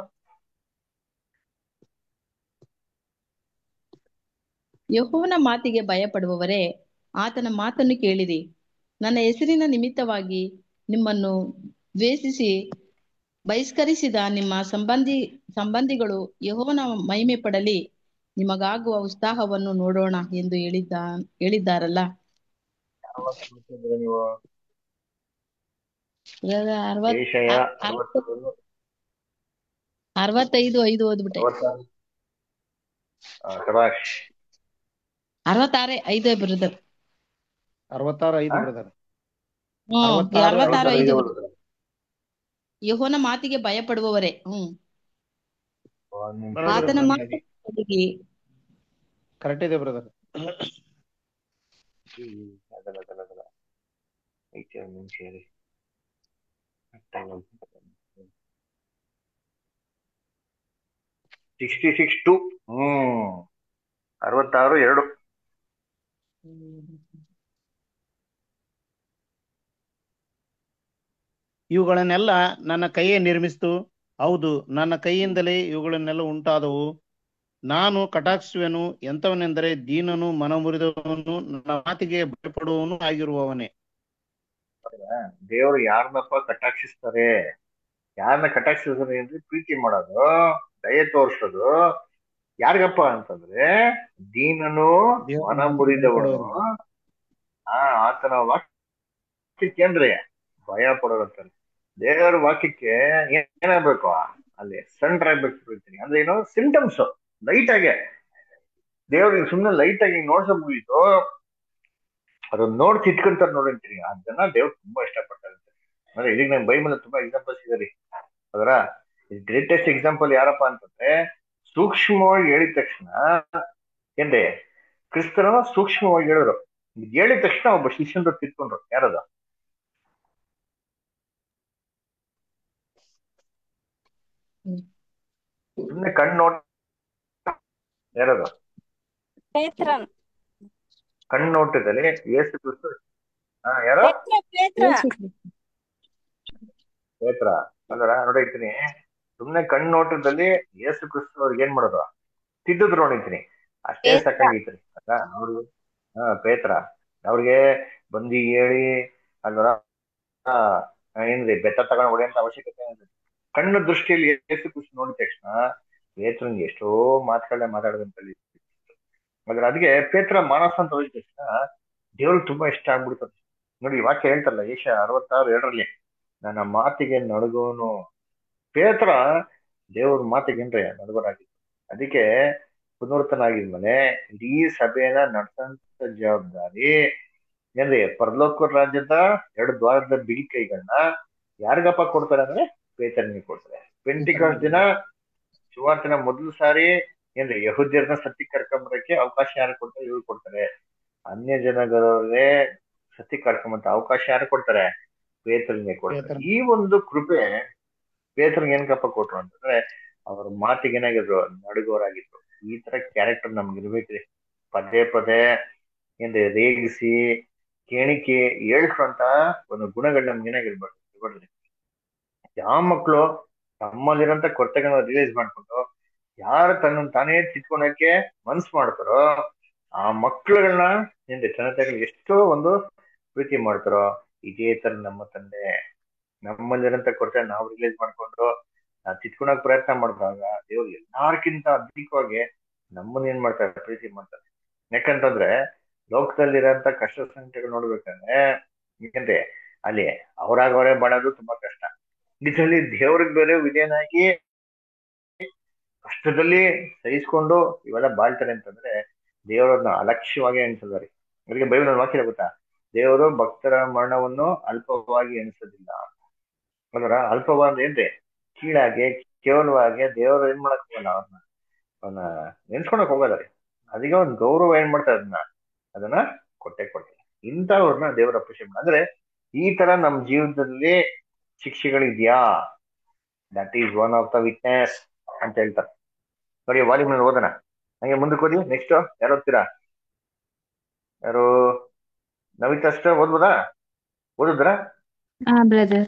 ಯೆಹೋವನ ಮಾತಿಗೆ ಭಯಪಡುವವರೇ ಆತನ ಮಾತನ್ನು ಕೇಳಿರಿ ನನ್ನ ಹೆಸರಿನ ನಿಮಿತ್ತವಾಗಿ ನಿಮ್ಮನ್ನು ದ್ವೇಷಿಸಿ ಬಹಿಷ್ಕರಿಸಿದ ನಿಮ್ಮ ಸಂಬಂಧಿ ಸಂಬಂಧಿಗಳು ಯೆಹೋವನ ಮಹಿಮೆ ಪಡಲಿ ನಿಮಗಾಗುವ ಉತ್ಸಾಹವನ್ನು ನೋಡೋಣ ಎಂದು ಹೇಳಿದ್ದ ಹೇಳಿದ್ದಾರಲ್ಲ ಯಾವ ವಾಕ್ಯ ಓದ್ತಿದ್ದೀರಾ ನೀವು ಬ್ರದರ್ ಅರವತ್ ಏಷಯ ಅ- ಅರವತ್- ಅರವತ್ತು ಅರವತ್ತೈದು ಐದು ಓದ್ಬಿಟ್ಟೆ ಅರವತ್ತಾರು ಆ, ಶಭಾಷ್ ಅರವತ್ತಾರೇ ಐದು ಬ್ರದರ್ ಅರವತ್ತಾರು ಐದು ಆ? ಬ್ರದರ್ ಹ್ಮ್ ಅರವತ್ತಾರು ಅರವತ್ತಾರು ಅರವತ್ತಾರು ಐದು ಐದು ಬ್ರದರ್ ಯೆಹೋವನ ಮಾತಿಗೆ ಭಯಪಡುವವರೇ ಹ್ಮ್ ಒಂದ್ ನಿಮಿಷ ಬರೋದ್ರ ಆತನ ಬ್ರದರ್ ಮಾತು ಕೇಳಿರಿ. ಕರೆಕ್ಟ್ ಇದೆ ಬ್ರದರ್ ಅದಲ್ಲ ಅದಲ್ಲ ಅದಲ್ಲ ಐತೆ ಒಂದ್ ನಿಮಿಷ ಇರಿ ಸಿಕ್ಸ್ಟಿ ಸಿಕ್ಸ್ ಟು ಹ್ಮ್ ಅರವತ್ತಾರು ಎರಡು ಇವುಗಳನ್ನೆಲ್ಲ ನನ್ನ ಕೈಯೇ ನಿರ್ಮಿಸಿತು ಹೌದು ನನ್ನ ಕೈಯಿಂದಲೇ ಇವುಗಳನ್ನೆಲ್ಲ ಉಂಟಾದವು ನಾನು ಕಟಾಕ್ಷಿಸುವೆನು ಎಂತವನೆಂದರೆ ದೀನನು ಮನಮುರಿದವನು ನನ್ನ ಮಾತಿಗೆ ಭಯಪಡುವವನು ಆಗಿರುವವನೇ ದೇವರು ಯಾರನ್ನಪ್ಪ ಕಟಾಕ್ಷಿಸ್ತಾರೆ ಯಾರನ್ನ ಕಟಾಕ್ಷಿಸ್ತಾರೆ ಅಂದ್ರೆ ಪ್ರೀತಿ ಮಾಡೋದು ದಯೆ ತೋರ್ಸೋದು ಯಾರಿಗಪ್ಪ ಅಂತಂದ್ರೆ ದೀನನು ದೇವರ ಮನ ಮಾತಿಗೆ ಮುರಿದವನು ಭಯಪಡುವವನು ಆ ಆತನ ವಾಕ್ಯ ವಾಕ್ಯಕ್ಕೆ ಏನ್ರಿ ಭಯ ಪಡೋದಂತಾರೆ ದೇವರ ವಾಕ್ಯಕ್ಕೆ ಏನ್- ಏನಾಗ್ಬೇಕು ಅಲ್ಲಿ ಸೆಂಟರ್ ಆಗ್ಬೇಕು ಪ್ರೀತಿ. ಅಂದ್ರೆ ಏನು ಸಿಂಟಮ್ಸ್ ಲೈಟ್ ಆಗಿ ದೇವ್ರಿಗೆ ಸುಮ್ಮನೆ ಲೈಟ್ ಆಗಿ ನೋಡ್ಸ ಮುಗೀತು ಅದನ್ನ ನೋಡಿ ತಿಟ್ಕೊಂತಾರೆ ನೋಡಂತೀನಿ ಅದನ್ನ ದೇವ್ರು ತುಂಬಾ ಇಷ್ಟಪಡ್ತಾರೆ ಅಂದ್ರೆ ಇದೀಗ ನಂಗೆ ಬೈಬಲ್ ತುಂಬಾ ಎಕ್ಸಾಂಪಲ್ಸ್ ಇದೆ ರೀ ಅದರ ಗ್ರೇಟೆಸ್ಟ್ ಎಕ್ಸಾಂಪಲ್ ಯಾರಪ್ಪ ಅಂತಂದ್ರೆ ಸೂಕ್ಷ್ಮವಾಗಿ ಹೇಳಿದ ತಕ್ಷಣ ಏನ್ರಿ ಕ್ರಿಸ್ತನ ಸೂಕ್ಷ್ಮವಾಗಿ ಹೇಳಿದ್ರು ಇದ್ ಹೇಳಿದ ತಕ್ಷಣ ಒಬ್ಬ ಶಿಷ್ಯಂದ್ರು ತಿಳ್ಕೊಂಡ್ರು ಯಾರದ ಸುಮ್ನೆ ಕಣ್ಣು ನೋಡ್ ಯಾರದು ಪೇತ್ರನ್ ಕಣ್ಣು ನೋಟದಲ್ಲಿ ಯೇಸು ಕ್ರಿಸ್ತ ಹಾ ಯಾರೋ ಪೇತ್ರ ಪೇತ್ರ ಪೇತ್ರ ಅಂದ್ರ ನೋಡಿರ್ತೀನಿ ಸುಮ್ನೆ ಕಣ್ಣು ನೋಟದಲ್ಲಿ ಯೇಸು ಕ್ರಿಸ್ತ ಅವ್ರಿಗೆ ಏನ್ ಮಾಡೋದು ತಿದ್ದಿದ್ರು ನೋಡಿರ್ತೀನಿ ಅಷ್ಟೇ ಪೇತ್ರ. ಸಾಕಾಗಿತ್ರಿ ಅಲ್ಲ ಅವ್ರು ಹಾ ಪೇತ್ರ ಅವ್ರಿಗೆ ಬಂದು ಹೇಳಿ ಅಲ್ವರ ಆ, ಏನ್ರಿ ಬೆತ್ತ ತಗೊಂಡ್ ಹೊಡೆಯಂತ ಅವಶ್ಯಕತೆ ಏನಿಲ್ಲ. ಕಣ್ಣು ದೃಷ್ಟಿಯಲ್ಲಿ ಯೇಸು ಕ್ರಿಸ್ತ ನೋಡಿದ ತಕ್ಷಣ ಪೇತ್ರನ್ಗೆ ಎಷ್ಟೋ ಮಾತುಗಳನ್ನ ಮಾತಾಡದಂತಲ್ಲಿ ಆದ್ರೆ ಅದಕ್ಕೆ ಪೇತ್ರ ಮಾನಸ ಅಂತ ಹೋಗಿದ ತಕ್ಷಣ ದೇವ್ರಿಗೆ ತುಂಬಾ ಇಷ್ಟ ಆಗ್ಬಿಡ್ತದೆ ನೋಡಿ ಈ ವಾಕ್ಯ ಹೇಳ್ತಾರಲ್ಲ ಏಷ ಅರವತ್ತಾರು ಎರಡರಲ್ಲಿ ನನ್ನ ಮಾತಿಗೆ ನಡುಗೋನು ಪೇತ್ರ ದೇವ್ರ ಮಾತಿಗೆ ಏನ್ರಿ ನಡುಗರಾಗಿತ್ತು ಅದಕ್ಕೆ ಪುನರ್ತನಾಗಿದ್ಮೇಲೆ ಇಡೀ ಸಭೆಯನ್ನ ನಡ್ಸಂತ ಜವಾಬ್ದಾರಿ ಏನ್ರಿ ಪರಲೋಕ ರಾಜ್ಯದ ಎರಡು ದ್ವಾರದ ಬಿಳಿ ಕೈಗಳನ್ನ ಯಾರಿಗಪ್ಪ ಕೊಡ್ತಾರೆ ಅಂದ್ರೆ ಪೇತ್ರನಿಗೆ ಕೊಡ್ತಾರೆ ಪೆಂಟಿಕಾಸ್ ದಿನ ಸುವಾರ್ತಿನ ಮೊದಲು ಸಾರಿ ಏನ್ರಿ ಯಹುದ್ಯರನ್ನ ಸತ್ಯ ಕರ್ಕೊಂಬರಕ್ಕೆ ಅವಕಾಶ ಯಾರು ಕೊಡ್ತಾರೆ ಇವ್ರು ಕೊಡ್ತಾರೆ ಅನ್ಯ ಜನಗಳವ್ರಿಗೆ ಸತ್ಯ ಕರ್ಕೊಂಬಂತ ಅವಕಾಶ ಯಾರು ಕೊಡ್ತಾರೆ ಪೇತ್ರನಿಗೆ ಕೊಡ್ತಾರೆ ಪೇತ್ರ. ಈ ಒಂದು ಕೃಪೆ ಪೇತ್ರನಿಗೆ ಏನಕ್ಕಪ್ಪ ಕೊಟ್ರು ಅಂತಂದ್ರೆ ಅವ್ರ ಮಾತಿಗೆ ಏನಾಗಿದ್ರು ನಡುಗೋರಾಗಿದ್ರು ಈ ತರ ಕ್ಯಾರೆಕ್ಟರ್ ನಮ್ಗೆ ಇರ್ಬೇಕ್ರಿ ಪದೇ ಪದೇ ಏನ್ರಿ ರೇಗಿಸಿ ಕೇಣಿಕೆ ಹೇಳ್ಕೊಂತ ಒಂದು ಗುಣಗಳು ನಮ್ಗೆ ಏನಾಗಿರ್ಬಾರ್ದು ಇರ್ಬಾರ್ದ್ರಿ ಯಾವ ಮಕ್ಕಳು ತಮ್ಮಲ್ಲಿರೋಂಥ ಕೊರತೆಗಳನ್ನ ರಿಲೈಸ್ ಮಾಡ್ಕೊಂಡು ಯಾರು ತನ್ನ ತಾನೇ ತಿದ್ಕೊಳಕ್ಕೆ ಮನ್ಸ್ ಮಾಡ್ತಾರೋ ಆ ಮಕ್ಕಳುಗಳನ್ನ ಏನ್ರಿ ತಂದೆ ತಾಯಿಗಳು ಎಷ್ಟೋ ಒಂದು ಪ್ರೀತಿ ಮಾಡ್ತಾರೋ ಇದೇ ತರ ನಮ್ಮ ತಂದೆ ನಮ್ಮಲ್ಲಿರೋಂಥ ಕೊರತೆ ನಾವು ರಿಲೈಸ್ ಮಾಡ್ಕೊಂಡು ನಾವು ತಿದ್ಕೊಳಕ್ ಪ್ರಯತ್ನ ಮಾಡಿದಾಗ ದೇವ್ರು ಎಲ್ಲಾರ್ಕಿಂತ ಅಧಿಕವಾಗಿ ನಮ್ಮನ್ನ ಏನ್ ಮಾಡ್ತಾರೆ ಪ್ರೀತಿ ಮಾಡ್ತಾರೆ ಯಾಕಂತಂದ್ರೆ ಲೋಕದಲ್ಲಿರೋಂಥ ಕಷ್ಟ ಸಂಕಟಗಳು ನೋಡ್ಬೇಕಂದ್ರೆ ಏನ್ರಿ ಅಲ್ಲಿ ಅವ್ರಾಗ ಅವರೇ ಮಾಡೋದು ತುಂಬಾ ಕಷ್ಟ ಇದರಲ್ಲಿ ದೇವ್ರಿಗೆ ಬೇರೆ ವಿಧೇಯನಾಗಿ ಕಷ್ಟದಲ್ಲಿ ಸಹಿಸ್ಕೊಂಡು ಇವೆಲ್ಲ ಬಾಳ್ತಾರೆ ಅಂತಂದ್ರೆ ದೇವರನ್ನ ಅಲಕ್ಷ್ಯವಾಗಿ ಎಣಿಸಿದಾರೆ ಅವರಿಗೆ ಬೈಬಲ್ ವಾಕ್ಯ ಗೊತ್ತಾ ದೇವರು ಭಕ್ತರ ಮರಣವನ್ನು ಅಲ್ಪವಾಗಿ ಎಣಿಸೋದಿಲ್ಲ ಅದರ ಅಲ್ಪವಾದ ಏನ್ರಿ ಕೀಳಾಗಿ ಕೇವಲವಾಗಿ ದೇವರು ಏನ್ ಮಾಡಕ್ ಹೋಗಲ್ಲ ಅವ್ರನ್ನ ಅವನ್ನ ನೆನ್ಸ್ಕೊಳಕ್ ಹೋಗಲ್ಲ ರೀ ಅದಕ್ಕೆ ಒಂದು ಗೌರವ ಏನ್ ಮಾಡ್ತಾರೆ ಅದನ್ನ ಅದನ್ನ ಕೊಟ್ಟೆ ಕೊಡ್ತಾರೆ ಇಂಥವ್ರನ್ನ ದೇವರ ಅಪ್ರಿಷಿಯೇಟ್ ಮಾಡಿ ಅಂದ್ರೆ ಈ ತರ ನಮ್ ಜೀವನದಲ್ಲಿ ಶಿಕ್ಷೆಗಳಿದ್ಯಾ that is one of the witness ಅಂತ ಹೇಳ್ತಾರೆ ನೋಡಿ ವಾಲ್ಯೂಮ್ ಓದೋಣ ಹಂಗೆ ಮುಂದಕ್ಕೆ ಓದಿ ನೆಕ್ಸ್ಟ್ ಯಾರು ಓದ್ತೀರಾ ಯಾರು ನವಿತಾ ಅಷ್ಟ ಓದ್ಬೋದಾ ಓದಿದ್ರಾ ಆ ಬ್ರದರ್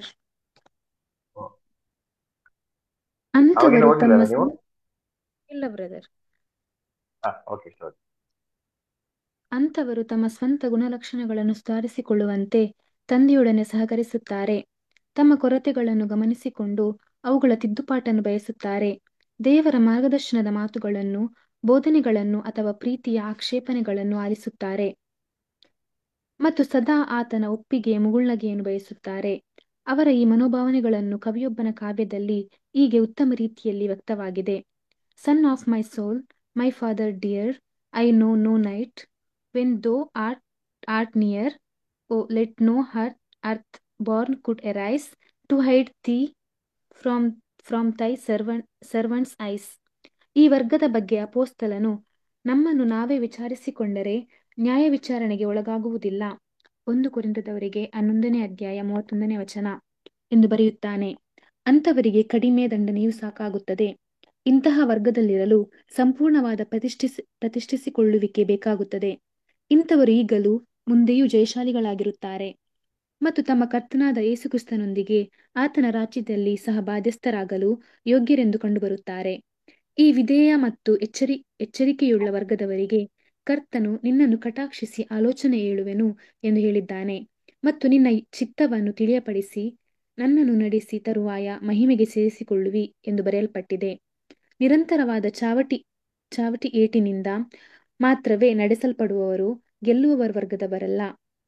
ಅವಾಗಿನ ಅಂಥವರು ಓದಿಲ್ಲ ತಮ್ಮ ನೀವು ಸ್ವ- ಇಲ್ಲ ಬ್ರದರ್ ಹಾ ಓಕೆ ಸರಿ ಅಂಥವರು ತಮ್ಮ ಸ್ವಂತ ಗುಣಲಕ್ಷಣಗಳನ್ನು ಸುಧಾರಿಸಿಕೊಳ್ಳುವಂತೆ ತಂದೆಯೊಡನೆ ಸಹಕರಿಸುತ್ತಾರೆ ತಮ್ಮ ಕೊರತೆಗಳನ್ನು ಗಮನಿಸಿಕೊಂಡು ಅವುಗಳ ತಿದ್ದುಪಾಟನ್ನು ಬಯಸುತ್ತಾರೆ ದೇವರ ಮಾರ್ಗದರ್ಶನದ ಮಾತುಗಳನ್ನು ಬೋಧನೆಗಳನ್ನು ಅಥವಾ ಪ್ರೀತಿಯ ಆಕ್ಷೇಪಣೆಗಳನ್ನು ಆಲಿಸುತ್ತಾರೆ ಮತ್ತು ಸದಾ ಆತನ ಒಪ್ಪಿಗೆಯ ಮುಗುಳ್ನಗೆಯನ್ನು ಬಯಸುತ್ತಾರೆ ಅವರ ಈ ಮನೋಭಾವನೆಗಳನ್ನು ಕವಿಯೊಬ್ಬನ ಕಾವ್ಯದಲ್ಲಿ ಹೀಗೆ ಉತ್ತಮ ರೀತಿಯಲ್ಲಿ ವ್ಯಕ್ತವಾಗಿದೆ son of my soul my father dear I know no night when thou art art near O let no her earth born could arise to hide thee from from thy servant servants eyes ಈ ವರ್ಗದ ಬಗ್ಗೆ ಅಪೋಸ್ತಲನು ನಮ್ಮನ್ನು ನಾವೇ ವಿಚಾರಿಸಿಕೊಂಡರೆ ನ್ಯಾಯ ವಿಚಾರಣೆಗೆ ಒಳಗಾಗುವುದಿಲ್ಲ ಒಂದು ಕುರಿತದವರಿಗೆ ಹನ್ನೊಂದನೇ ಅಧ್ಯಾಯ ಮೂವತ್ತೊಂದನೇ ವಚನ ಎಂದು ಬರೆಯುತ್ತಾನೆ ಅಂಥವರಿಗೆ ಕಡಿಮೆ ದಂಡನೆಯೂ ಸಾಕಾಗುತ್ತದೆ ಇಂತಹ ವರ್ಗದಲ್ಲಿರಲು ಸಂಪೂರ್ಣವಾದ ಪ್ರತಿಷ್ಠಿಸಿ ಪ್ರತಿಷ್ಠಿಸಿಕೊಳ್ಳುವಿಕೆ ಬೇಕಾಗುತ್ತದೆ ಇಂಥವರು ಈಗಲೂ ಮುಂದೆಯೂ ಜಯಶಾಲಿಗಳಾಗಿರುತ್ತಾರೆ ಮತ್ತು ತಮ್ಮ ಕರ್ತನಾದ ಯೇಸುಕ್ರಿಸ್ತನೊಂದಿಗೆ ಆತನ ರಾಜ್ಯದಲ್ಲಿ ಸಹ ಬಾಧ್ಯಸ್ಥರಾಗಲು ಯೋಗ್ಯರೆಂದು ಕಂಡುಬರುತ್ತಾರೆ ಈ ವಿಧೇಯ ಮತ್ತು ಎಚ್ಚರಿ ಎಚ್ಚರಿಕೆಯುಳ್ಳ ವರ್ಗದವರಿಗೆ ಕರ್ತನು ನಿನ್ನನ್ನು ಕಟಾಕ್ಷಿಸಿ ಆಲೋಚನೆ ಹೇಳುವೆನು ಎಂದು ಹೇಳಿದ್ದಾನೆ ಮತ್ತು ನಿನ್ನ ಚಿತ್ತವನ್ನು ತಿಳಿಯಪಡಿಸಿ ನನ್ನನ್ನು ನಡೆಸಿ ತರುವಾಯ ಮಹಿಮೆಗೆ ಸೇರಿಸಿಕೊಳ್ಳುವಿ ಎಂದು ಬರೆಯಲ್ಪಟ್ಟಿದೆ ನಿರಂತರವಾದ ಚಾವಟಿ ಚಾವಟಿ ಏಟಿನಿಂದ ಮಾತ್ರವೇ ನಡೆಸಲ್ಪಡುವವರು ಗೆಲ್ಲುವವರ ವರ್ಗದವರಲ್ಲ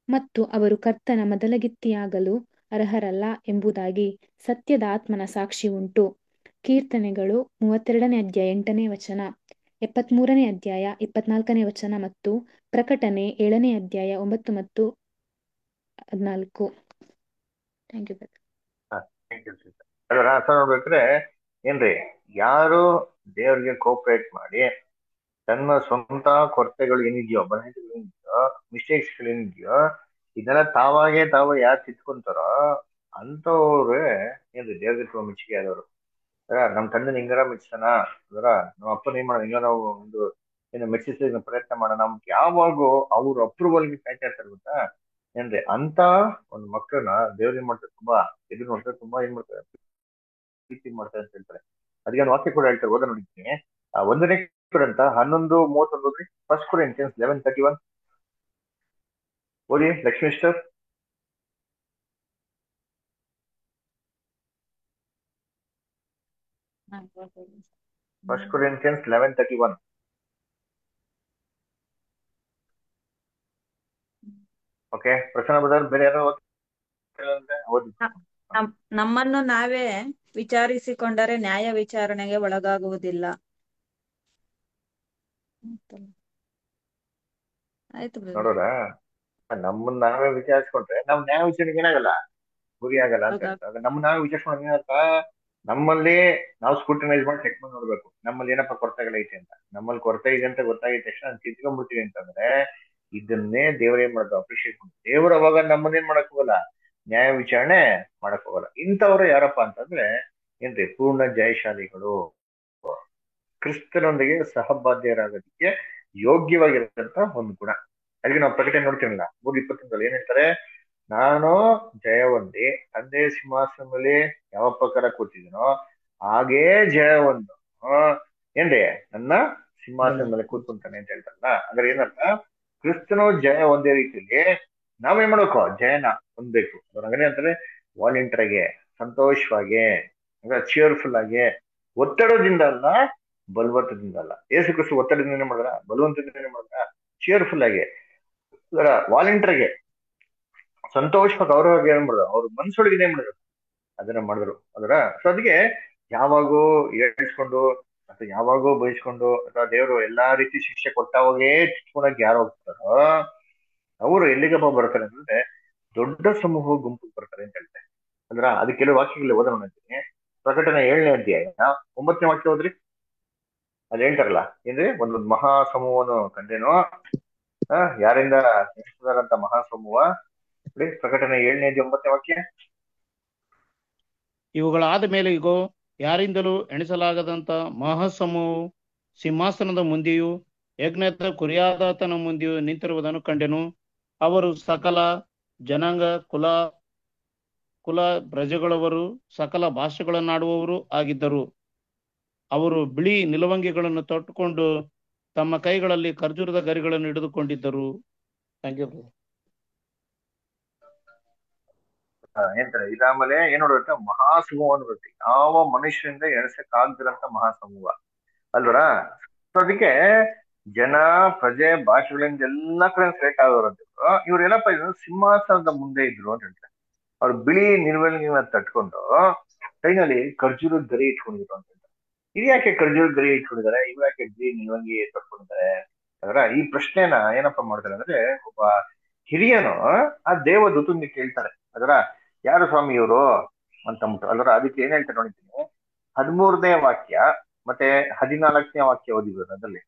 ಮತ್ತು ಅವರು ಕರ್ತನ ಮೊದಲಗಿತ್ತಿಯಾಗಲು ಅರ್ಹರಲ್ಲ ಎಂಬುದಾಗಿ ಸತ್ಯದ ಆತ್ಮನ ಸಾಕ್ಷಿ ಉಂಟು ಕೀರ್ತನೆಗಳು ಮೂವತ್ತೆರಡನೇ ಅಧ್ಯಾಯ ಎಂಟನೇ ವಚನ ಎಪ್ಪತ್ಮೂರನೇ ಅಧ್ಯಾಯ ಇಪ್ಪತ್ನಾಲ್ಕನೇ ವಚನ ಮತ್ತು ಪ್ರಕಟಣೆ ಏಳನೇ ಅಧ್ಯಾಯ ಒಂಬತ್ತು ಮತ್ತು ಹದಿನಾಲ್ಕು ಥ್ಯಾಂಕ್ ಯು ಅದರ ಅರ್ಥ ನೋಡ್ಬೇಕ್ರೆ ಏನ್ರಿ ಯಾರು ದೇವ್ರಿಗೆ ಕೋಪರೇಟ್ ಮಾಡಿ ತನ್ನ ಸ್ವಂತ ಕೊರತೆಗಳು ಏನಿದೆಯೋ ಬಲಹೀನತೆಗಳೇನಿದೆಯೋ ಮಿಸ್ಟೇಕ್ಸ್ಗಳೇನಿದೆಯೋ ಇದೆಲ್ಲ ತಾವಾಗೆ ತಾವು ಯಾರು ತಿದ್ಕೊಂತಾರೋ ಅಂತವ್ರೆ ಏನ್ರಿ ದೇವ್ರಿಗೆ ತುಂಬ ಮೆಚ್ಚುಗೆ ಆದವರು ಅದರ ನಮ್ಮ ತಂದೆ ಹಿಂಗಾರ ಮೆಚ್ತಾನ ಅದರ ನಮ್ಮ ಅಪ್ಪನ ಏನ್ ಮಾಡೋಣ ಹಿಂಗ ನಾವು ಒಂದು ಏನು ಮೆಚ್ಚಿಸ ಪ್ರಯತ್ನ ಮಾಡೋಣ ನಮ್ಗೆ ಯಾವಾಗೂ ಅವ್ರ ಅಪ್ರೂವಲ್ಗೆ ಕಾಯ್ತಾ ಇರ್ತಾರೆ ಗೊತ್ತಾ ಏನ್ರಿ ಅಂತ ಒಂದು ಮಕ್ಕಳನ್ನ ದೇವ್ರ ಏನ್ ಮಾಡ್ತಾರೆ ತುಂಬಾ ಎದುರು ನೋಡ್ತಾರೆ ತುಂಬಾ ಏನ್ ಮಾಡ್ತಾರೆ ಪ್ರೀತಿ ಮಾಡ್ತಾರೆ ಅಂತ ಹೇಳ್ತಾರೆ ಅದಕ್ಕೆ ಒಂದು ವಾಕ್ಯ ಕೂಡ ಹೇಳ್ತಾರೆ ಓದ ನೋಡಿದ್ದೀನಿ ಆ ಒಂದನೇ ಅಂತ ಹನ್ನೊಂದು ಮೂವತ್ತೊಂದು ಓದ್ರಿ first Corinthians eleven thirty one ಓದಿ Lakshmi sister first Corinthians eleven thirty one okay Prasanna ಬದಲ್ ಬೇರೆ ಯಾರೋ ಓದ್ತಿಲ್ಲ ಓದಿ ನಮ್- ನಮ್ಮನ್ನು ನಾವೇ ವಿಚಾರಿಸಿಕೊಂಡರೆ ನ್ಯಾಯ ವಿಚಾರಣೆಗೆ ಒಳಗಾಗುವುದಿಲ್ಲ ಆಯ್ತು brother. ನೋಡೋಣ ನಮ್ಮನ್ನ ನಾವೇ ವಿಚಾರಿಸ್ಕೊಂಡ್ರೆ ನಮ್ ನ್ಯಾಯ ವಿಚಾರಣೆಗೆ ಏನಾಗಲ್ಲ ಗುರಿ ಆಗಲ್ಲ ಅಂತ ಹೌದಾ? ಹೇಳ್ತಾರೆ ನಮ್ಮ ನಾವೇ ವಿಚಾರಿಸ್ಕೊಂಡ್ ಏನಂತ ನಮ್ಮಲ್ಲಿ ನಾವು ಸ್ಕ್ರೂಟಿನೈಸ್ ಮಾಡಿ ಚೆಕ್ ಮಾಡಿ ನೋಡ್ಬೇಕು ನಮ್ಮಲ್ಲಿ ಏನಪ್ಪ ಕೊರತೆಗಳೈತೆ ಅಂತ ನಮ್ಮಲ್ಲಿ ಕೊರತೆ ಇದೆ ಅಂತ ಗೊತ್ತಾಗಿದ ತಕ್ಷಣ ನಾನು ತಿದ್ಕೊಂಡ್ಬಿಡ್ತೀವಿ ಅಂತಂದ್ರೆ ಇದನ್ನೇ ದೇವ್ರ ಏನ್ ಮಾಡೋದು ಅಪ್ರಿಶಿಯೇಟ್ ಮಾಡಿ ದೇವ್ರ ಅವಾಗ ನಮ್ಮನ್ನೇನ್ ಮಾಡಕ್ ಹೋಗಲ್ಲ ನ್ಯಾಯ ವಿಚಾರಣೆ ಮಾಡಕ್ ಹೋಗಲ್ಲ ಇಂಥವ್ರು ಯಾರಪ್ಪ ಅಂತಂದ್ರೆ ಏನ್ರಿ ಪೂರ್ಣ ಜಯಶಾಲಿಗಳು ಕ್ರಿಸ್ತನೊಂದಿಗೆ ಸಹಬಾಧ್ಯರಾಗೋದಕ್ಕೆ ಯೋಗ್ಯವಾಗಿರತಕ್ಕಂತ ಒಂದು ಗುಣ ಅದಕ್ಕೆ ನಾವು ಪ್ರಕಟಣೆ ನೋಡ್ತೀನಲ್ಲ ಮೂರ್ ಇಪ್ಪತ್ತೊಂದಲ್ಲಿ ಏನ್ ಹೇಳ್ತಾರೆ ನಾನು ಜಯ ಹೊಂದಿ ತಂದೆ ಸಿಂಹಾಸನದಲ್ಲಿ ಯಾವ ಪ್ರಕಾರ ಕೂತಿದ್ದೀನೋ ಹಾಗೇ ಜಯ ಒಂದು ಏನ್ರಿ ನನ್ನ ಸಿಂಹಾಸನ ಮೇಲೆ ಕೂತ್ಕೊಂತಾನೆ ಅಂತ ಹೇಳ್ತಾರಲ್ಲ ಅಂದ್ರೆ ಏನರ್ಥ ಕ್ರಿಸ್ತನು ಜಯ ಒಂದೇ ರೀತಿಯಲ್ಲಿ ನಾವೇನ್ ಮಾಡ್ಬೇಕು ಜಯನ ಹೊಂದ್ಬೇಕು ಅವ್ರು ಹಂಗನೇ ಅಂತಾರೆ ವಾಲಂಟಿಯರ್ ಆಗಿ ಸಂತೋಷವಾಗಿ ಚಿಯರ್ಫುಲ್ ಆಗಿ ಒತ್ತಡದಿಂದ ಅಲ್ಲ ಬಲವಂತದಿಂದ ಅಲ್ಲ ಏಸು ಕ್ರಿಸ್ತು ಒತ್ತಡದಿಂದ ಏನ್ ಮಾಡಿದ್ರ ಬಲವಂತದಿಂದ ಏನ್ ಮಾಡಿದ್ರ ಚಿಯರ್ಫುಲ್ ಆಗಿ ವಾಲಂಟಿಯರ್ಗೆ ಸಂತೋಷವಾಗಿ ಅವ್ರವಾಗಿ ಏನ್ ಮಾಡಿದ್ರು ಅವ್ರ ಮನ್ಸೊಳಗೆ ಏನ್ ಮಾಡಿದ್ರು ಅದನ್ನ ಮಾಡಿದ್ರು ಅದರ ಸೊ ಅದಕ್ಕೆ ಯಾವಾಗೂ ಹೇಳ್ಸ್ಕೊಂಡು ಅಥವಾ ಯಾವಾಗೋ ಬಯಸ್ಕೊಂಡು ಅಥವಾ ದೇವರು ಎಲ್ಲಾ ರೀತಿ ಶಿಕ್ಷೆ ಕೊಟ್ಟಾವಾಗೇ ಚಿಟ್ಕೊಳಕ್ ಯಾರು ಹೋಗ್ತಾರೋ ಅವರು ಎಲ್ಲಿಗಪ್ಪ ಬರ್ತಾರೆ ಅಂತಂದ್ರೆ ದೊಡ್ಡ ಸಮೂಹ ಗುಂಪು ಬರ್ತಾರೆ ಅಂತ ಹೇಳ್ತಾರೆ ಅಂದ್ರ ಅದಕ್ಕೆ ಕೆಲವು ವಾಕ್ಯಗಳು ಓದೋಣ ಅಂತೀನಿ ಪ್ರಕಟಣೆ ಏಳನೇ ಅಧ್ಯಾಯ ಒಂಬತ್ತನೇ ವಾಕ್ಯ ಹೋದ್ರಿ ಅಲ್ಲಿ ಹೇಳ್ತಾರಲ್ಲ ಏನ್ರಿ ಒಂದೊಂದು ಮಹಾ ಸಮೂಹನು ಕಂಡೇನು ಆ ಯಾರಿಂದ ನಡೆಸಿದಾರಂತ ಮಹಾ ಸಮೂಹ ನೋಡಿ ಪ್ರಕಟಣೆ ಏಳನೇ ಅಧ್ಯಾಯ ಒಂಬತ್ತನೇ ವಾಕ್ಯ ಇವುಗಳಾದ ಮೇಲೆ ಇಗೋ ಯಾರಿಂದಲೂ ಎಣಿಸಲಾಗದಂತ ಮಹಾಸಮೂಹವು ಸಿಂಹಾಸನದ ಮುಂದೆಯೂ ಯಜ್ಞದ ಕುರಿಯಾದಾತನ ಮುಂದೆಯೂ ನಿಂತಿರುವುದನ್ನು ಕಂಡೆನು ಅವರು ಸಕಲ ಜನಾಂಗ ಕುಲ ಕುಲ ಪ್ರಜೆಗಳವರು ಸಕಲ ಭಾಷೆಗಳನ್ನಾಡುವವರು ಆಗಿದ್ದರು ಅವರು ಬಿಳಿ ನಿಲುವಂಗಿಗಳನ್ನು ತೊಟ್ಟುಕೊಂಡು ತಮ್ಮ ಕೈಗಳಲ್ಲಿ ಖರ್ಜೂರದ ಗರಿಗಳನ್ನು ಹಿಡಿದುಕೊಂಡಿದ್ದರು ಥ್ಯಾಂಕ್ ಯು ಹೇಳ್ತಾರೆ ಇದಾದ್ಮೇಲೆ ಏನ್ ನೋಡುತ್ತೆ ಮಹಾಸಮೂಹ ಬರುತ್ತೆ ಯಾವ ಮನುಷ್ಯರಿಂದ ಎಣಸಕ್ ಆಗದಿರಂತ ಮಹಾಸಮೂಹ ಅಲ್ವರ ಸೊ ಅದಕ್ಕೆ ಜನ ಪ್ರಜೆ ಭಾಷೆಗಳಿಂದ ಎಲ್ಲಾ ಕಡೆ ಸೆಲೆಕ್ಟ್ ಆಗೋರಂತ ಇವ್ರು ಏನಪ್ಪ ಇದ್ರು ಸಿಂಹಾಸನದ ಮುಂದೆ ಇದ್ರು ಅಂತ ಹೇಳ್ತಾರೆ ಅವ್ರು ಬಿಳಿ ನಿಲ್ವಲ್ಗಳನ್ನ ತಟ್ಕೊಂಡು ಕೈನಲ್ಲಿ ಖರ್ಜೂರದ ಗರಿ ಇಟ್ಕೊಂಡಿದ್ರು ಅಂತ ಹೇಳ್ತಾರೆ ಇದು ಯಾಕೆ ಖರ್ಜೂರದ ಗರಿ ಇಟ್ಕೊಂಡಿದ್ದಾರೆ ಇವ್ರು ಯಾಕೆ ಬಿಳಿ ನಿಲ್ವಂಗಿ ತಟ್ಕೊಂಡಿದ್ದಾರೆ ಅದರ ಈ ಪ್ರಶ್ನೆನ ಏನಪ್ಪಾ ಮಾಡ್ತಾರೆ ಅಂದ್ರೆ ಒಬ್ಬ ಹಿರಿಯನು ಆ ದೇವದೂತನಿಗೆ ಕೇಳ್ತಾರೆ ಅದರ ಯಾರು ಸ್ವಾಮಿ ಇವರು ಅಂತ ಅಂದ್ಬಿಟ್ಟು ಅದರ ಅದಕ್ಕೆ ಏನ್ ಹೇಳ್ತಾರೆ ನೋಡಿದ್ದೀನಿ ಹದಿಮೂರನೇ ವಾಕ್ಯ ಮತ್ತೆ ಹದಿನಾಲ್ಕನೇ ವಾಕ್ಯ ಓದಿದ್ರು ಅದರಲ್ಲಿ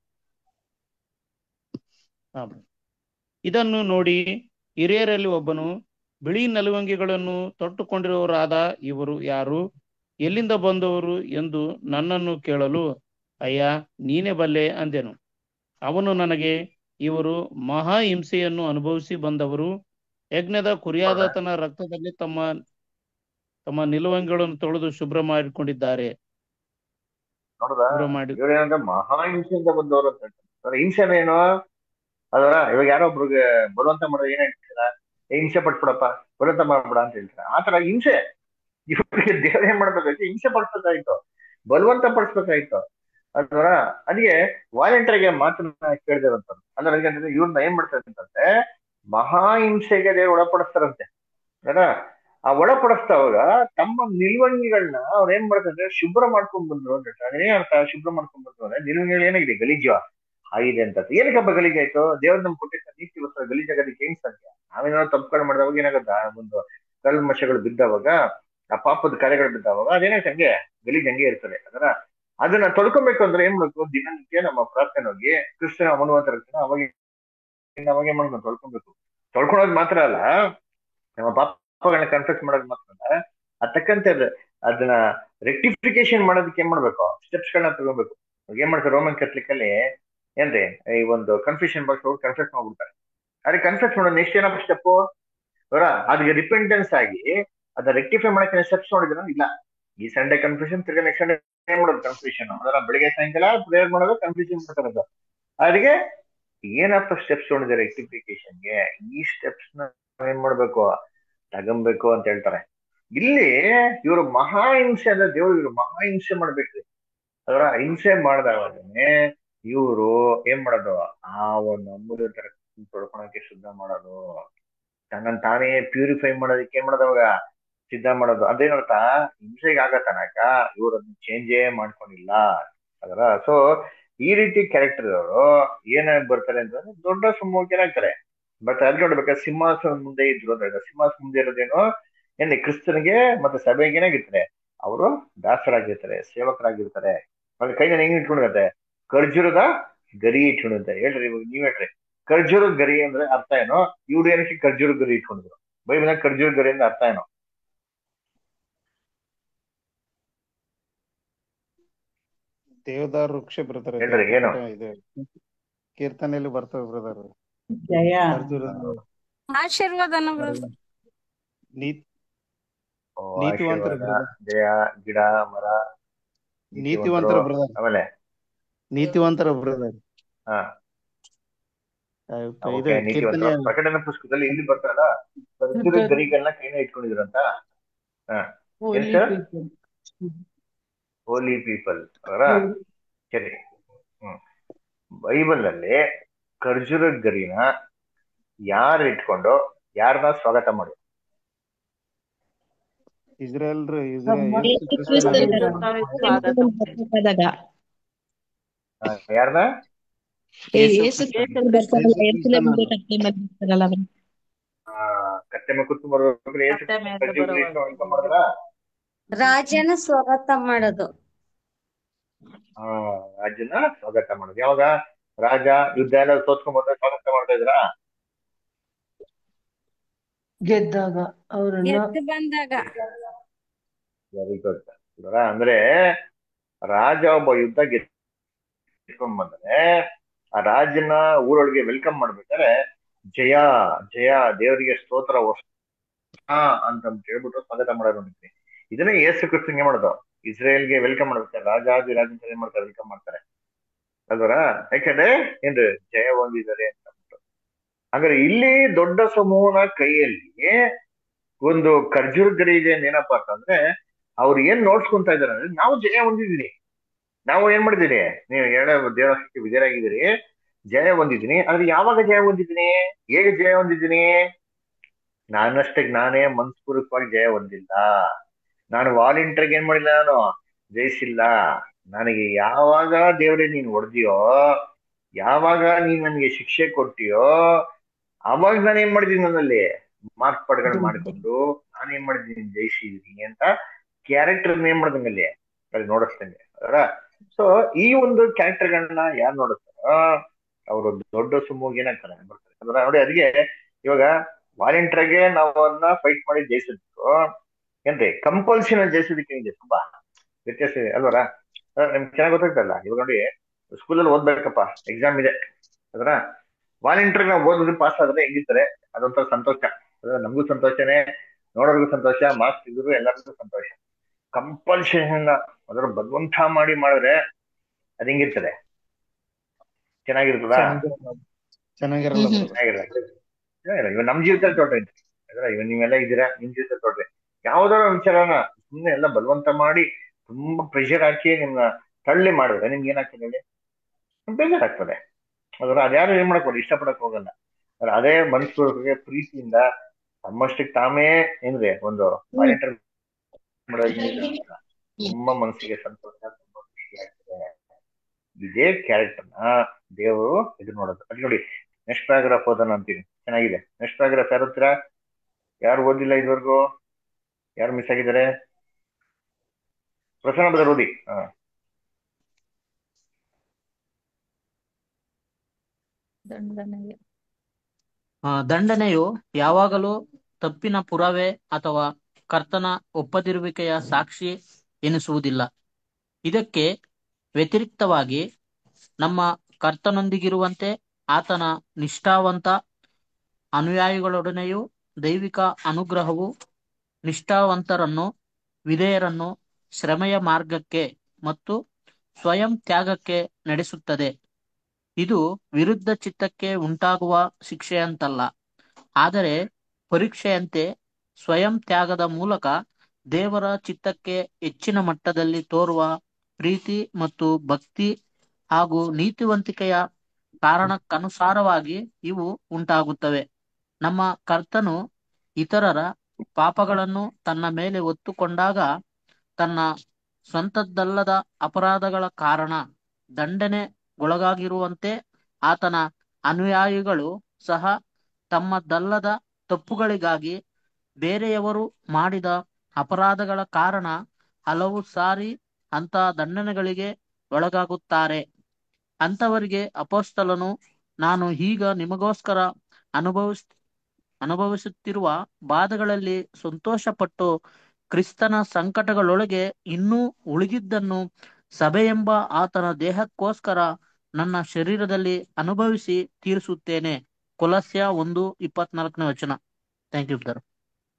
ಹಾ. ಇದನ್ನು ನೋಡಿ ಹಿರಿಯರಲ್ಲಿ ಒಬ್ಬನು ಬಿಳಿ ನಲುವಂಗಿಗಳನ್ನು ತೊಟ್ಟುಕೊಂಡಿರುವವರಾದ ಇವರು ಯಾರು ಎಲ್ಲಿಂದ ಬಂದವರು ಎಂದು ನನ್ನನ್ನು ಕೇಳಲು ಅಯ್ಯ ನೀನೇ ಬಲ್ಲೆ ಅಂದೆನು ಅವನು ನನಗೆ ಇವರು ಮಹಾ ಹಿಂಸೆಯನ್ನು ಅನುಭವಿಸಿ ಬಂದವರು ಯಜ್ಞದ ಕುರಿಯಾದಾತನ ರಕ್ತದಲ್ಲಿ ತಮ್ಮ ತಮ್ಮ ನಿಲುವಂಗಿಗಳನ್ನು ತೊಳೆದು ಶುಭ್ರ ಮಾಡಿಕೊಂಡಿದ್ದಾರೆ ನೋಡ್ದ ಶುಭ್ರ ಮಾಡಿ ಇವ್ರೇನಂದ್ರೆ ಮಹಾ ಹಿಂಸೆಯಿಂದ ಬಂದವರು ಅಂತ ಹೇಳ್ತಾರೆ ಅದ್ರ ಹಿಂಸೆನೇನು ಅದರ ಇವಾಗ ಯಾರೋ ಒಬ್ರಿಗೆ ಬಲವಂತ ಮಾಡಿದ್ರೆ ಏನ್ ಹೇಳ್ತೀರ ಏ ಹಿಂಸೆ ಪಟ್ಬಿಡಪ್ಪ ಬಲವಂತ ಮಾಡ್ಬಿಡ ಅಂತ ಹೇಳ್ತಾರೆ ಆತರ ಹಿಂಸೆ ಇವ್ರಿಗೆ ದೇವ್ರ ಏನ್ ಮಾಡ್ಬೇಕಾಯ್ತು ಹಿಂಸೆ ಪಡಿಸ್ಬೇಕಾಯ್ತು ಬಲವಂತ ಪಡಿಸ್ಬೇಕಾಯ್ತು ಅದರ ಅದಕ್ಕೆ ವಾಲಂಟಿಯರ್ಗೆ ಮಾತನ್ನ ಕೇಳಿದಾರಂತ ಅಂದ್ರೆ ಅದಕ್ಕೆ ಇವ್ರನ್ನ ಏನ್ ಮಾಡ್ತಾರೆ ಅಂತಂದ್ರೆ ಮಹಾ ಹಿಂಸೆಗೆ ದೇವ್ರು ಒಳಪಡಿಸ್ತಾರಂತೆ ಅಲ್ಲ ಆ ಒಳಪಡಿಸ್ತಾವಾಗ ತಮ್ಮ ನಿಲ್ವಂಗಿಗಳನ್ನ ಅವ್ರು ಏನ್ ಮಾಡ್ತಾರೆ ಶುಭ್ರ ಮಾಡ್ಕೊಂಡ್ ಬಂದ್ರು ಅಂತ ಹೇಳ್ತಾರೆ ಅದೇನ್ ಅರ್ಥ ಶುಭ್ರ ಮಾಡ್ಕೊಂಡ್ ಬಂದ್ರು ಅಂದ್ರೆ ನಿಲ್ವಂಗಿಗಳು ಏನಾಗಿದೆ ಗಲೀಜು ಆಗಿದೆ ಅಂತ ಏನಕ್ಕಪ್ಪ ಗಲೀಜಾಯ್ತು ದೇವ್ರ ನಮ್ಗೆ ಕೊಟ್ಟಿದ್ದ ನೀತಿ ವಸ್ತ್ರ ಗಲೀಜಾಗೋದಕ್ಕೆ ಏನ್ ಸಾಧ್ಯ ನಾವೇನಾದ್ರು ತಪ್ಪುಗಳು ಮಾಡಿದವಾಗ ಏನಾಗತ್ತ ಒಂದು ಕಲ್ಮಶಗಳು ಬಿದ್ದವಾಗ ಆ ಪಾಪದ ಕಾರ್ಯಗಳು ಬಿದ್ದಾವಾಗ ಅದೇನಾಯ್ತು ಹಂಗೆ ಗಲೀಜ್ ಹಂಗೆ ಇರ್ತದೆ ಅದರ ಅದನ್ನ ತೊಳ್ಕೊಬೇಕು ಅಂದ್ರೆ ಏನ್ ಮಾಡ್ಬೇಕು ದಿನನಿತ್ಯ ನಮ್ಮ ಪ್ರಾರ್ಥನೆ ಹೋಗಿ ಕ್ರಿಸ್ತನ ಮನುವಂತ ಇರ್ತಾನೆ ಅವಾಗ ಅವಾಗ ಏನ್ ಮಾಡ್ಬೇಕು ತೊಳ್ಕೊಬೇಕು ತೊಳ್ಕೊಳೋದ್ ಮಾತ್ರ ಅಲ್ಲ ನಮ್ಮ ಪಾಪಗಳನ್ನ ಕನ್ಫೆಸ್ ಮಾಡೋದ್ ಮಾತ್ರ ಅಲ್ಲ ಅದ್ ತಕ್ಕಂತೆ ಅದ್ ಅದನ್ನ ರೆಕ್ಟಿಫಿಕೇಶನ್ ಮಾಡೋದಕ್ಕೆ ಏನ್ ಮಾಡ್ಬೇಕು ಸ್ಟೆಪ್ಸ್ ಗಳನ್ನ ತಗೋಬೇಕು ಇವಾಗ ಏನ್ ಮಾಡ್ತಾರೆ ರೋಮನ್ ಕ್ಯಾಥಲಿಕ್ ಅಲ್ಲಿ ಏನ್ರಿ ಈ ಒಂದು ಕನ್ಫ್ಯೂಷನ್ ಬಾಕ್ಸ್ ಹೋಗಿ ಕನ್ಫೆಸ್ ಮಾಡ್ಬಿಡ್ತಾರೆ ಆದ್ರೆ ಕನ್ಫೆಸ್ ಮಾಡೋದು ನೆಕ್ಸ್ಟ್ ಏನಪ್ಪ ಸ್ಟೆಪ್ ಅವರ ಅದಕ್ಕೆ ರಿಪೆಂಟೆನ್ಸ್ ಆಗಿ ಅದನ್ನ ರೆಕ್ಟಿಫೈ ಮಾಡಕ್ಕೆ ಸ್ಟೆಪ್ಸ್ ನೋಡಿದ್ರೆ ಇಲ್ಲ ಈ ಸಂಡೇ ಕನ್ಫ್ಯೂಷನ್ ತಿರ್ಗಾ ನೆಕ್ಸ್ಟ್ ಸಂಡೇ ಏನ್ ಮಾಡೋದು ಕನ್ಫ್ಯೂಷನ್ ಅದರ ಬೆಳಿಗ್ಗೆ ಸಾಯಂಕಾಲ ಪ್ರೇಯರ್ ಮಾಡೋದು ಕನ್ಫ್ಯೂಷನ್ ಮಾಡ್ತಾರದು ಅದಕ್ಕೆ ಏನಪ್ಪ ಸ್ಟೆಪ್ಸ್ ನೋಡಿದೆ ರೆಕ್ಟಿಫಿಕೇಶನ್ಗೆ ಈ ಸ್ಟೆಪ್ಸ್ ನ ಏನ್ ಮಾಡ್ಬೇಕು ತಗಂಬೇಕು ಅಂತ ಹೇಳ್ತಾರೆ ಇಲ್ಲಿ ಇವರು ಮಹಾ ಹಿಂಸೆ ಅಂದ್ರೆ ದೇವ್ರು ಇವರು ಮಹಾ ಹಿಂಸೆ ಮಾಡ್ಬೇಕ್ರಿ ಅದರ ಹಿಂಸೆ ಮಾಡಿದಾಗನೇ ಇವರು ಏನ್ ಮಾಡೋದು ಆ ಒಂದು ಅಮೂಲ್ಯ ತರ ತೊಳ್ಕೊಳಕ್ಕೆ ಶುದ್ಧ ಮಾಡೋದು ತನ್ನನ್ ತಾನೇ ಪ್ಯೂರಿಫೈ ಮಾಡೋದಕ್ಕೆ ಏನ್ ಮಾಡೋದವಾಗ ಸಿದ್ಧ ಮಾಡೋದು ಅದೇನರ್ಥ ಹಿಂಸೆಗೆ ಆಗ ತನಕ ಇವರು ಅದನ್ನ ಚೇಂಜೇ ಮಾಡ್ಕೊಂಡಿಲ್ಲ ಅದರ ಸೊ ಈ ರೀತಿ ಕ್ಯಾರೆಕ್ಟರ್ ಅವರು ಏನಾಗಿ ಬರ್ತಾರೆ ಅಂತಂದ್ರೆ ದೊಡ್ಡ ಸಮೂಹಕ್ಕೆ ಏನಾಗ್ತಾರೆ ಬಟ್ ಅದ್ ನೋಡ್ಬೇಕಾದ್ರೆ ಸಿಂಹಾಸನ ಮುಂದೆ ಇದ್ರು ಅಂತ ಹೇಳಿದ್ರೆ ಸಿಂಹಾಸನ ಮುಂದೆ ಇರೋದೇನು ಏನ್ ಕ್ರಿಸ್ತನಿಗೆ ಮತ್ತೆ ಸಭೆಗೆ ಏನಾಗಿರ್ತಾರೆ ಅವರು ದಾಸರಾಗಿರ್ತಾರೆ ಸೇವಕರಾಗಿರ್ತಾರೆ ಅವ್ರ ಕೈನ ಹೆಂಗ್ ಇಟ್ಕೊಂಡಿರತ್ತೆ ಖರ್ಜೂರದ ಗರಿ ಇಟ್ಕೊಂಡಿರ್ತಾರೆ ಹೇಳ್ರಿ ಇವಾಗ ನೀವ್ ಹೇಳ್ರಿ ಖರ್ಜೂರದ ಗರಿ ಅಂದ್ರೆ ಅರ್ಥ ಏನೋ ಇವ್ರು ಏನಕ್ಕೆ ಖರ್ಜೂರ ಗರಿ ಇಟ್ಕೊಂಡಿದ್ರು ಬೈಬಲ್ ಖರ್ಜೂರ ಗರಿ ಅಂದ್ರೆ ಅರ್ಥ ಏನೋ ದೇವದಾರು ವೃಕ್ಷ ಬ್ರದರ್ ಹೇಳ್ರಿ ಏನು ಇದು ಕೀರ್ತನೆಯಲ್ಲಿ ಬರ್ತವೆ ಬ್ರದರ್ ಜಯ ಆಶೀರ್ವಾದನ ನೀತಿ ಓ, ನೀತಿವಂತರ ಆಶೀರ್ವಾದ ಜಯ ಗಿಡ ಮರ ನೀತಿವಂತರ ಬ್ರದರ್ ಆಮೇಲೆ ನೀತಿವಂತರ ಬ್ರದರ್ ಹಾ ಇದು ಓಕೆ ನೀತಿವಂತ ಕೀರ್ತನೆ ಪ್ರಕಟಣೆ ಪುಸ್ತಕದಲ್ಲಿ ಇಲ್ಲಿ ಬರ್ತಾರಲ್ಲ ಖರ್ಜೂರ ಗರಿಗಳನ್ನ ಕೈನ ಇಟ್ಕೊಂಡಿದ್ರು ಅಂತ ಹಾ ಏನ್ ಸರ್ ಹೋಲಿ ಪೀಪಲ್ ಅವರ ಸರಿ ಹ್ಮ್ ಬೈಬಲ್ ಅಲ್ಲಿ ಖರ್ಜೂರ ಗರಿನ ಯಾರು ಇಟ್ಕೊಂಡು ಯಾರನ್ನ ಸ್ವಾಗತ ಮಾಡಿ ಇಸ್ರೇಲ್ ಬರ್ಬೇಕಾದಾಗ ಯಾರನ್ನ ಏ, ಯೇಸು ಕ್ರಿಸ್ತರು ಬರ್ತಾರಲ್ಲ ಯೆರೂಸಲೇಮಿಗೆ ಕತ್ತೆ ಮೇಲೆ ಬರ್ತಾರಲ್ಲ ಅವರು. ಕತ್ತೆ ಮೇಲೆ ಕೂತ್ಕೊಂಡ್ ಬರ್ಬೇಕಾದ್ರೆ ಏಸು ಕತ್ತೆ ಮೇಲೆ ಖರ್ಜೂರ ಗರಿ ಇಟ್ಕೊಂಡು welcome ಮಾಡಿದ್ರಾ? ರಾಜನ ಸ್ವಾಗತ ಮಾಡೋದು ಆ ರಾಜನ ಸ್ವಾಗತ ಮಾಡೋದು ಯಾವಾಗ ರಾಜ ಯುದ್ಧ ಎಲ್ಲ ಸೋತ್ಕೊಂಡ್ ಬಂದಾಗ ಸ್ವಾಗತ ಮಾಡ್ತಾ ಇದ್ರಾ ಗೆದ್ದಾಗ ಅವರನ್ನ ಎದ್ದು ಬಂದಾಗ ವೆರಿ ಗುಡ್ ಅಂದ್ರೆ ರಾಜ ಒಬ್ಬ ಯುದ್ಧ ಗೆದ್ಕೊಂಡ್ ಬಂದ್ರೆ ಆ ರಾಜನ ಊರೊಳಗೆ ವೆಲ್ಕಮ್ ಮಾಡ್ಬೇಕಾದ್ರೆ ಜಯ ಜಯ ದೇವರಿಗೆ ಸ್ತೋತ್ರ ಹೊಸ ಅಂತ ಹೇಳ್ಬಿಟ್ಟು ಸ್ವಾಗತ ಮಾಡೋದು ನೋಡಿದ್ವಿ ಇದನ್ನೇ ಯೇಸು ಕ್ರಿಸ್ತಂಗೆ ಮಾಡೋದು ಇಸ್ರೇಲ್ಗೆ ವೆಲ್ಕಮ್ ಮಾಡ್ಬೇಕಾರೆ ರಾಜಾದಿ ರಾಜ ಏನ್ ಮಾಡ್ತಾರೆ ವೆಲ್ಕಮ್ ಮಾಡ್ತಾರೆ ಅಲ್ವರ ಯಾಕಂದ್ರೆ ಏನ್ರಿ ಜಯ ಹೊಂದಿದ್ದಾರೆ ಅಂತ ಅಂದ್ಬಿಟ್ಟು ಹಾಗಾದ್ರೆ ಇಲ್ಲಿ ದೊಡ್ಡ ಸಮೂಹನ ಕೈಯಲ್ಲಿ ಒಂದು ಖರ್ಜೂರ ಗರಿ ಇದೆ ಏನಪ್ಪಾ ಅಂತಂದ್ರೆ ಅವ್ರು ಏನ್ ನೋಡ್ಸ್ಕೊಂತ ಇದಾರೆ ಅಂದ್ರೆ ನಾವು ಜಯ ಹೊಂದಿದೀನಿ ನಾವು ಏನ್ ಮಾಡಿದೀನಿ ನೀವು ಹೇಳ ದೇವಸ್ಥಕ್ಕೆ ವಿಜಯರಾಗಿದ್ದೀರಿ ಜಯ ಹೊಂದಿದ್ದೀನಿ ಆದ್ರೆ ಯಾವಾಗ ಜಯ ಹೊಂದಿದ್ದೀನಿ ಹೇಗೆ ಜಯ ಹೊಂದಿದ್ದೀನಿ ನಾನಷ್ಟಕ್ಕೆ ನಾನೇ ಮನಸ್ಪೂರ್ವಕವಾಗಿ ಜಯ ಹೊಂದಿಲ್ಲ ನಾನು ವಾಲಂಟಿಯರ್ಗೆ ಏನ್ ಮಾಡಿಲ್ಲ ನಾನು ಜಯಿಸಿಲ್ಲ ನನಗೆ ಯಾವಾಗ ದೇವರೇ ನೀನ್ ಹೊಡೆದಿಯೋ ಯಾವಾಗ ನೀನ್ ನನಗೆ ಶಿಕ್ಷೆ ಕೊಟ್ಟಿಯೋ ಅವಾಗ ನಾನು ಏನ್ ಮಾಡಿದೀನಿ ನನ್ನಲ್ಲಿ ಮಾರ್ಪಾಡುಗಳು ಮಾಡಿಕೊಂಡು ನಾನು ಏನ್ ಮಾಡಿದೀನಿ ಜಯಿಸಿದೀನಿ ಅಂತ ಕ್ಯಾರೆಕ್ಟರ್ ಏನ್ ಮಾಡ್ದಂಗಲ್ಲಿ ಅಲ್ಲಿ ನೋಡಿಸ್ತಂಗೆ ಅದರ ಸೊ ಈ ಒಂದು ಕ್ಯಾರೆಕ್ಟರ್ಗಳನ್ನ ಯಾರು ನೋಡುತ್ತಾರೋ ಅವರು ದೊಡ್ಡ ಸುಮೋಗಿ ಏನಾಗ್ತಾರೆ ಬರ್ತಾರೆ ಅಂದ್ರೆ ನೋಡಿ ಅದಕ್ಕೆ ಇವಾಗ ವಾಲಂಟಿಯರ್ಗೆ ನಾವು ಅದನ್ನ ಫೈಟ್ ಮಾಡಿ ಜಯಿಸಿದ್ರು ಏನ್ರಿ ಕಂಪಲ್ಸರಿ ಜಯಿಸೋದಕ್ಕೆ ಏನಿದೆ ತುಂಬಾ ವ್ಯತ್ಯಾಸ ಇದೆ ಅಲ್ವರ ನಿಮ್ಗೆ ಚೆನ್ನಾಗಿ ಗೊತ್ತಾಗ್ತಲ್ಲ ಇವಾಗ ನೋಡಿ ಸ್ಕೂಲಲ್ಲಿ ಓದ್ಬೇಕಪ್ಪ ಎಕ್ಸಾಮ್ ಇದೆ ಅದರ ವಾಲಂಟಿಯರ್ ನಾವು ಓದಿದ್ರೆ ಪಾಸ್ ಆದ್ರೆ ಹೆಂಗಿರ್ತಾರೆ ಅದೊಂಥರ ಸಂತೋಷ ಅದ್ರ ನಮಗೂ ಸಂತೋಷನೇ ನೋಡೋರ್ಗೂ ಸಂತೋಷ ಮಾರ್ಕ್ಸ್ ಇದ್ರು ಎಲ್ಲರಿಗೂ ಸಂತೋಷ ಕಂಪಲ್ಷನ್ ಅದರ ಬಲವಂತ ಮಾಡಿ ಮಾಡಿದ್ರೆ ಅದ್ ಹೆಂಗಿರ್ತದೆ ಚೆನ್ನಾಗಿರ್ತದ ಚೆನ್ನಾಗಿರಲ್ಲ ಹ್ಮ್ ಹ್ಮ್. ಬ್ರದರ್ ಚೆನ್ನಾಗಿರಲ್ಲ ಚೆನ್ನಾಗಿರಲ್ಲ. ಇವಾಗ ನಮ್ ಜೀವಿತದಲ್ಲಿ ತೊಡ್ರಿ ಅದ್ರ ಇವಾಗ ನೀವೆಲ್ಲ ಇದ್ದೀರಾ ನಿಮ್ ಜೀವಿತದಲ್ಲಿ ತೊಡ್ರಿ ಯಾವ್ದಾರ ವಿಚಾರನ ಸುಮ್ನೆ ಎಲ್ಲ ಬಲವಂತ ಮಾಡಿ ತುಂಬಾ ಪ್ರೆಷರ್ ಹಾಕಿ ನಿಮ್ನ ತಳ್ಳಿ ಮಾಡಿದ್ರೆ ನಿಮ್ಗೆ ಏನಾಗ್ತದೆ ಹೇಳಿ ಬೇಜಾರಾಗ್ತದೆ ಅದ್ರ ಅದ್ಯಾರು ಏನ್ ಮಾಡಕ್ ಹೋಗಲ್ಲ ಇಷ್ಟಪಡಕ್ ಹೋಗಲ್ಲ ಅದೇ ಮನುಷ್ಯರಿಗೆ ಪ್ರೀತಿಯಿಂದ ತಮ್ಮಷ್ಟಕ್ಕೆ ತಾವೇ ಏನ್ರಿ ಒಂದು ವಾಲಂಟಿಯರ್ ಮಾಡೋದ್ರಿಂದ ತುಂಬಾ ಮನಸ್ಸಿಗೆ ಸಂತೋಷ ತುಂಬಾ ಖುಷಿ ಆಗ್ತದೆ ಇದೇ ಕ್ಯಾರೆಕ್ಟರ್ನ ದೇವರು ಇದು ನೋಡೋದು ಅಲ್ಲಿ ನೋಡಿ ನೆಕ್ಸ್ಟ್ ಪ್ಯಾರಾಗ್ರಾಫ್ ಓದೋಣ ಅಂತೀನಿ ಚೆನ್ನಾಗಿದೆ ನೆಕ್ಸ್ಟ್ ಪ್ಯಾರಾಗ್ರಾಫ್ ಯಾರು ಹತ್ರ ಯಾರು ಓದಿಲ್ಲ ಇದುವರೆಗೂ ಯಾರು ಮಿಸ್ ಆಗಿದ್ದಾರೆ ಪ್ರಸನ್ನ ಬದರ್ ಓದಿ ಹಾ ದಂಡನೆಗೆ ಆ, ದಂಡನೆಯು ಯಾವಾಗಲೂ ತಪ್ಪಿನ ಪುರಾವೆ ಅಥವಾ ಕರ್ತನ ಒಪ್ಪದಿರುವಿಕೆಯ ಸಾಕ್ಷಿ ಎನಿಸುವುದಿಲ್ಲ ಇದಕ್ಕೆ ವ್ಯತಿರಿಕ್ತವಾಗಿ ನಮ್ಮ ಕರ್ತನೊಂದಿಗಿರುವಂತೆ ಆತನ ನಿಷ್ಠಾವಂತ ಅನುಯಾಯಿಗಳೊಡನೆಯೂ ದೈವಿಕ ಅನುಗ್ರಹವು ನಿಷ್ಠಾವಂತರನ್ನು ವಿಧೇಯರನ್ನು ಶ್ರಮೆಯ ಮಾರ್ಗಕ್ಕೆ ಮತ್ತು ಸ್ವಯಂ ತ್ಯಾಗಕ್ಕೆ ನಡೆಸುತ್ತದೆ ಇದು ವಿರುದ್ಧ ಚಿತ್ತಕ್ಕೆ ಉಂಟಾಗುವ ಶಿಕ್ಷೆಯಂತಲ್ಲ ಆದರೆ ಪರೀಕ್ಷೆಯಂತೆ ಸ್ವಯಂ ತ್ಯಾಗದ ಮೂಲಕ ದೇವರ ಚಿತ್ತಕ್ಕೆ ಹೆಚ್ಚಿನ ಮಟ್ಟದಲ್ಲಿ ತೋರುವ ಪ್ರೀತಿ ಮತ್ತು ಭಕ್ತಿ ಹಾಗೂ ನೀತಿವಂತಿಕೆಯ ಕಾರಣಕ್ಕನುಸಾರವಾಗಿ ಇವು ಉಂಟಾಗುತ್ತವೆ ನಮ್ಮ ಕರ್ತನು ಇತರರ ಪಾಪಗಳನ್ನು ತನ್ನ ಮೇಲೆ ಹೊತ್ತುಕೊಂಡಾಗ ತನ್ನ ಸ್ವಂತದ್ದಲ್ಲದ ಅಪರಾಧಗಳ ಕಾರಣ ದಂಡನೆಗೊಳಗಾಗಿರುವಂತೆ ಆತನ ಅನುಯಾಯಿಗಳು ಸಹ ತಮ್ಮದಲ್ಲದ ತಪ್ಪುಗಳಿಗಾಗಿ ಬೇರೆಯವರು ಮಾಡಿದ ಅಪರಾಧಗಳ ಕಾರಣ ಹಲವು ಸಾರಿ ಅಂತ ದಂಡನೆಗಳಿಗೆ ಒಳಗಾಗುತ್ತಾರೆ ಅಂತವರಿಗೆ ಅಪೋಸ್ತಲನು ನಾನು ಈಗ ನಿಮಗೋಸ್ಕರ ಅನುಭವಿಸ್ ಅನುಭವಿಸುತ್ತಿರುವ ಬಾಧೆಗಳಲ್ಲಿ ಸಂತೋಷಪಟ್ಟು ಕ್ರಿಸ್ತನ ಸಂಕಟಗಳೊಳಗೆ ಇನ್ನೂ ಉಳಿದಿದ್ದನ್ನು ಸಭೆಯೆಂಬ ಆತನ ದೇಹಕ್ಕೋಸ್ಕರ ನನ್ನ ಶರೀರದಲ್ಲಿ ಅನುಭವಿಸಿ ತೀರಿಸುತ್ತೇನೆ ಕೊಲಸ್ಯ ಒಂದು ಇಪ್ಪತ್ನಾಲ್ಕನೇ ವಚನ thank you brother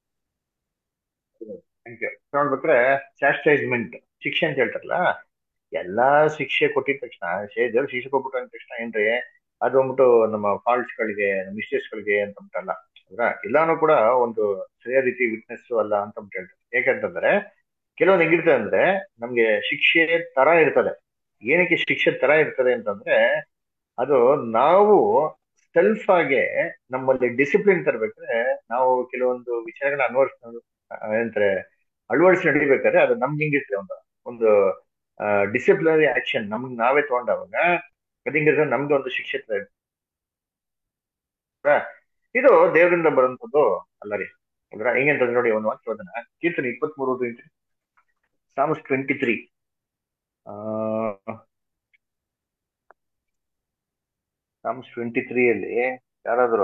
thank you ನೋಡ್ಬೇಕ್ರೆ ಚಾಸ್ಟೈಸ್ಮೆಂಟ್ ಶಿಕ್ಷೆ ಅಂತ ಹೇಳ್ತಾರಲ್ಲ ಎಲ್ಲಾ ಶಿಕ್ಷೆ ಕೊಟ್ಟಿದ ತಕ್ಷಣ ಶೇ ದೇವ್ರು ಶಿಕ್ಷೆ ಕೊಟ್ಬಿಟ್ಟು ಅಂದ ತಕ್ಷಣ ಏನ್ರಿ ಅದು ಅಂದ್ಬಿಟ್ಟು ನಮ್ಮ ಫಾಲ್ಟ್ಸ್ ಗಳಿಗೆ ಮಿಸ್ಟೇಕ್ಸ್ ಗಳಿಗೆ ಅಂತ ಅಂದ್ಬಿಟ್ಟಲ್ಲ ಹೌದಾ ಎಲ್ಲಾನು ಕೂಡ ಒಂದು ಸರಿಯಾದ ರೀತಿ ವಿಟ್ನೆಸ್ ಅಲ್ಲ ಅಂತ ಅಂದ್ಬಿಟ್ಟು ಹೇಳ್ತಾರೆ ಯಾಕಂತಂದ್ರೆ ಕೆಲವೊಂದು ಹೆಂಗಿರ್ತದೆ ಅಂದ್ರೆ ನಮ್ಗೆ ಶಿಕ್ಷೆ ತರ ಇರ್ತದೆ ಏನಕ್ಕೆ ಶಿಕ್ಷೆ ತರ ಇರ್ತದೆ ಅಂತಂದ್ರೆ ಅದು ನಾವು ಸೆಲ್ಫ್ ಆಗಿ ನಮ್ಮಲ್ಲಿ ಡಿಸಿಪ್ಲಿನ್ ತರಬೇಕಾದ್ರೆ ನಾವು ಕೆಲವೊಂದು ವಿಚಾರಗಳನ್ನ ಅನ್ವರ್ಸ್ ಏನಂತಾರೆ ಅಳವಡಿಸಿ ನಡಿಬೇಕಾದ್ರೆ ಅದು ನಮ್ಗೆ ಹೆಂಗಿರ್ತದೆ ಒಂದು ಒಂದು ಡಿಸಿಪ್ಲಿನರಿ ಆಕ್ಷನ್ ನಮ್ಗೆ ನಾವೇ ತಗೊಂಡಾಗ ಅದು ಹೆಂಗಿರ್ತದೆ ನಮ್ಗೆ ಒಂದು ಶಿಕ್ಷೆ ತರ ಇರ್ತದೆ. ಇದು ದೇವರಿಂದ ಬರುವಂತದ್ದು ಅಲ್ಲ ರೀ ಅಂದ್ರೆ ಹೆಂಗಂತಂದ್ರೆ ನೋಡಿ ಒಂದು ವಾಕ್ಯ ಓದೋಣ ಕೀರ್ತನೆ ಇಪ್ಪತ್ತ್ ಮೂರು psalms twenty three psalms twenty three ಅಲ್ಲಿ ಯಾರಾದ್ರು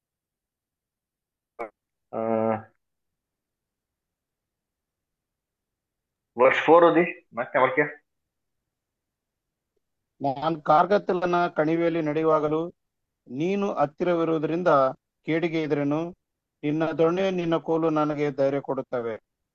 ವರ್ಷ ಫೋರ್ ಓದಿ ಮತ್ತೆ ವಾಕ್ಯ ನಾನು ಕಾರ್ಗತ್ತಲನ ಕಣಿವೆಯಲ್ಲಿ ನಡೆಯುವಾಗಲೂ ನೀನು ಹತ್ತಿರವಿರುವುದರಿಂದ ಕೇಡಿಗೆ ಇದ್ರೇನು ನಿನ್ನ ದೊಣ್ಣೆ ನಿನ್ನ ಕೋಲು ನನಗೆ ಧೈರ್ಯ ಕೊಡುತ್ತವೆ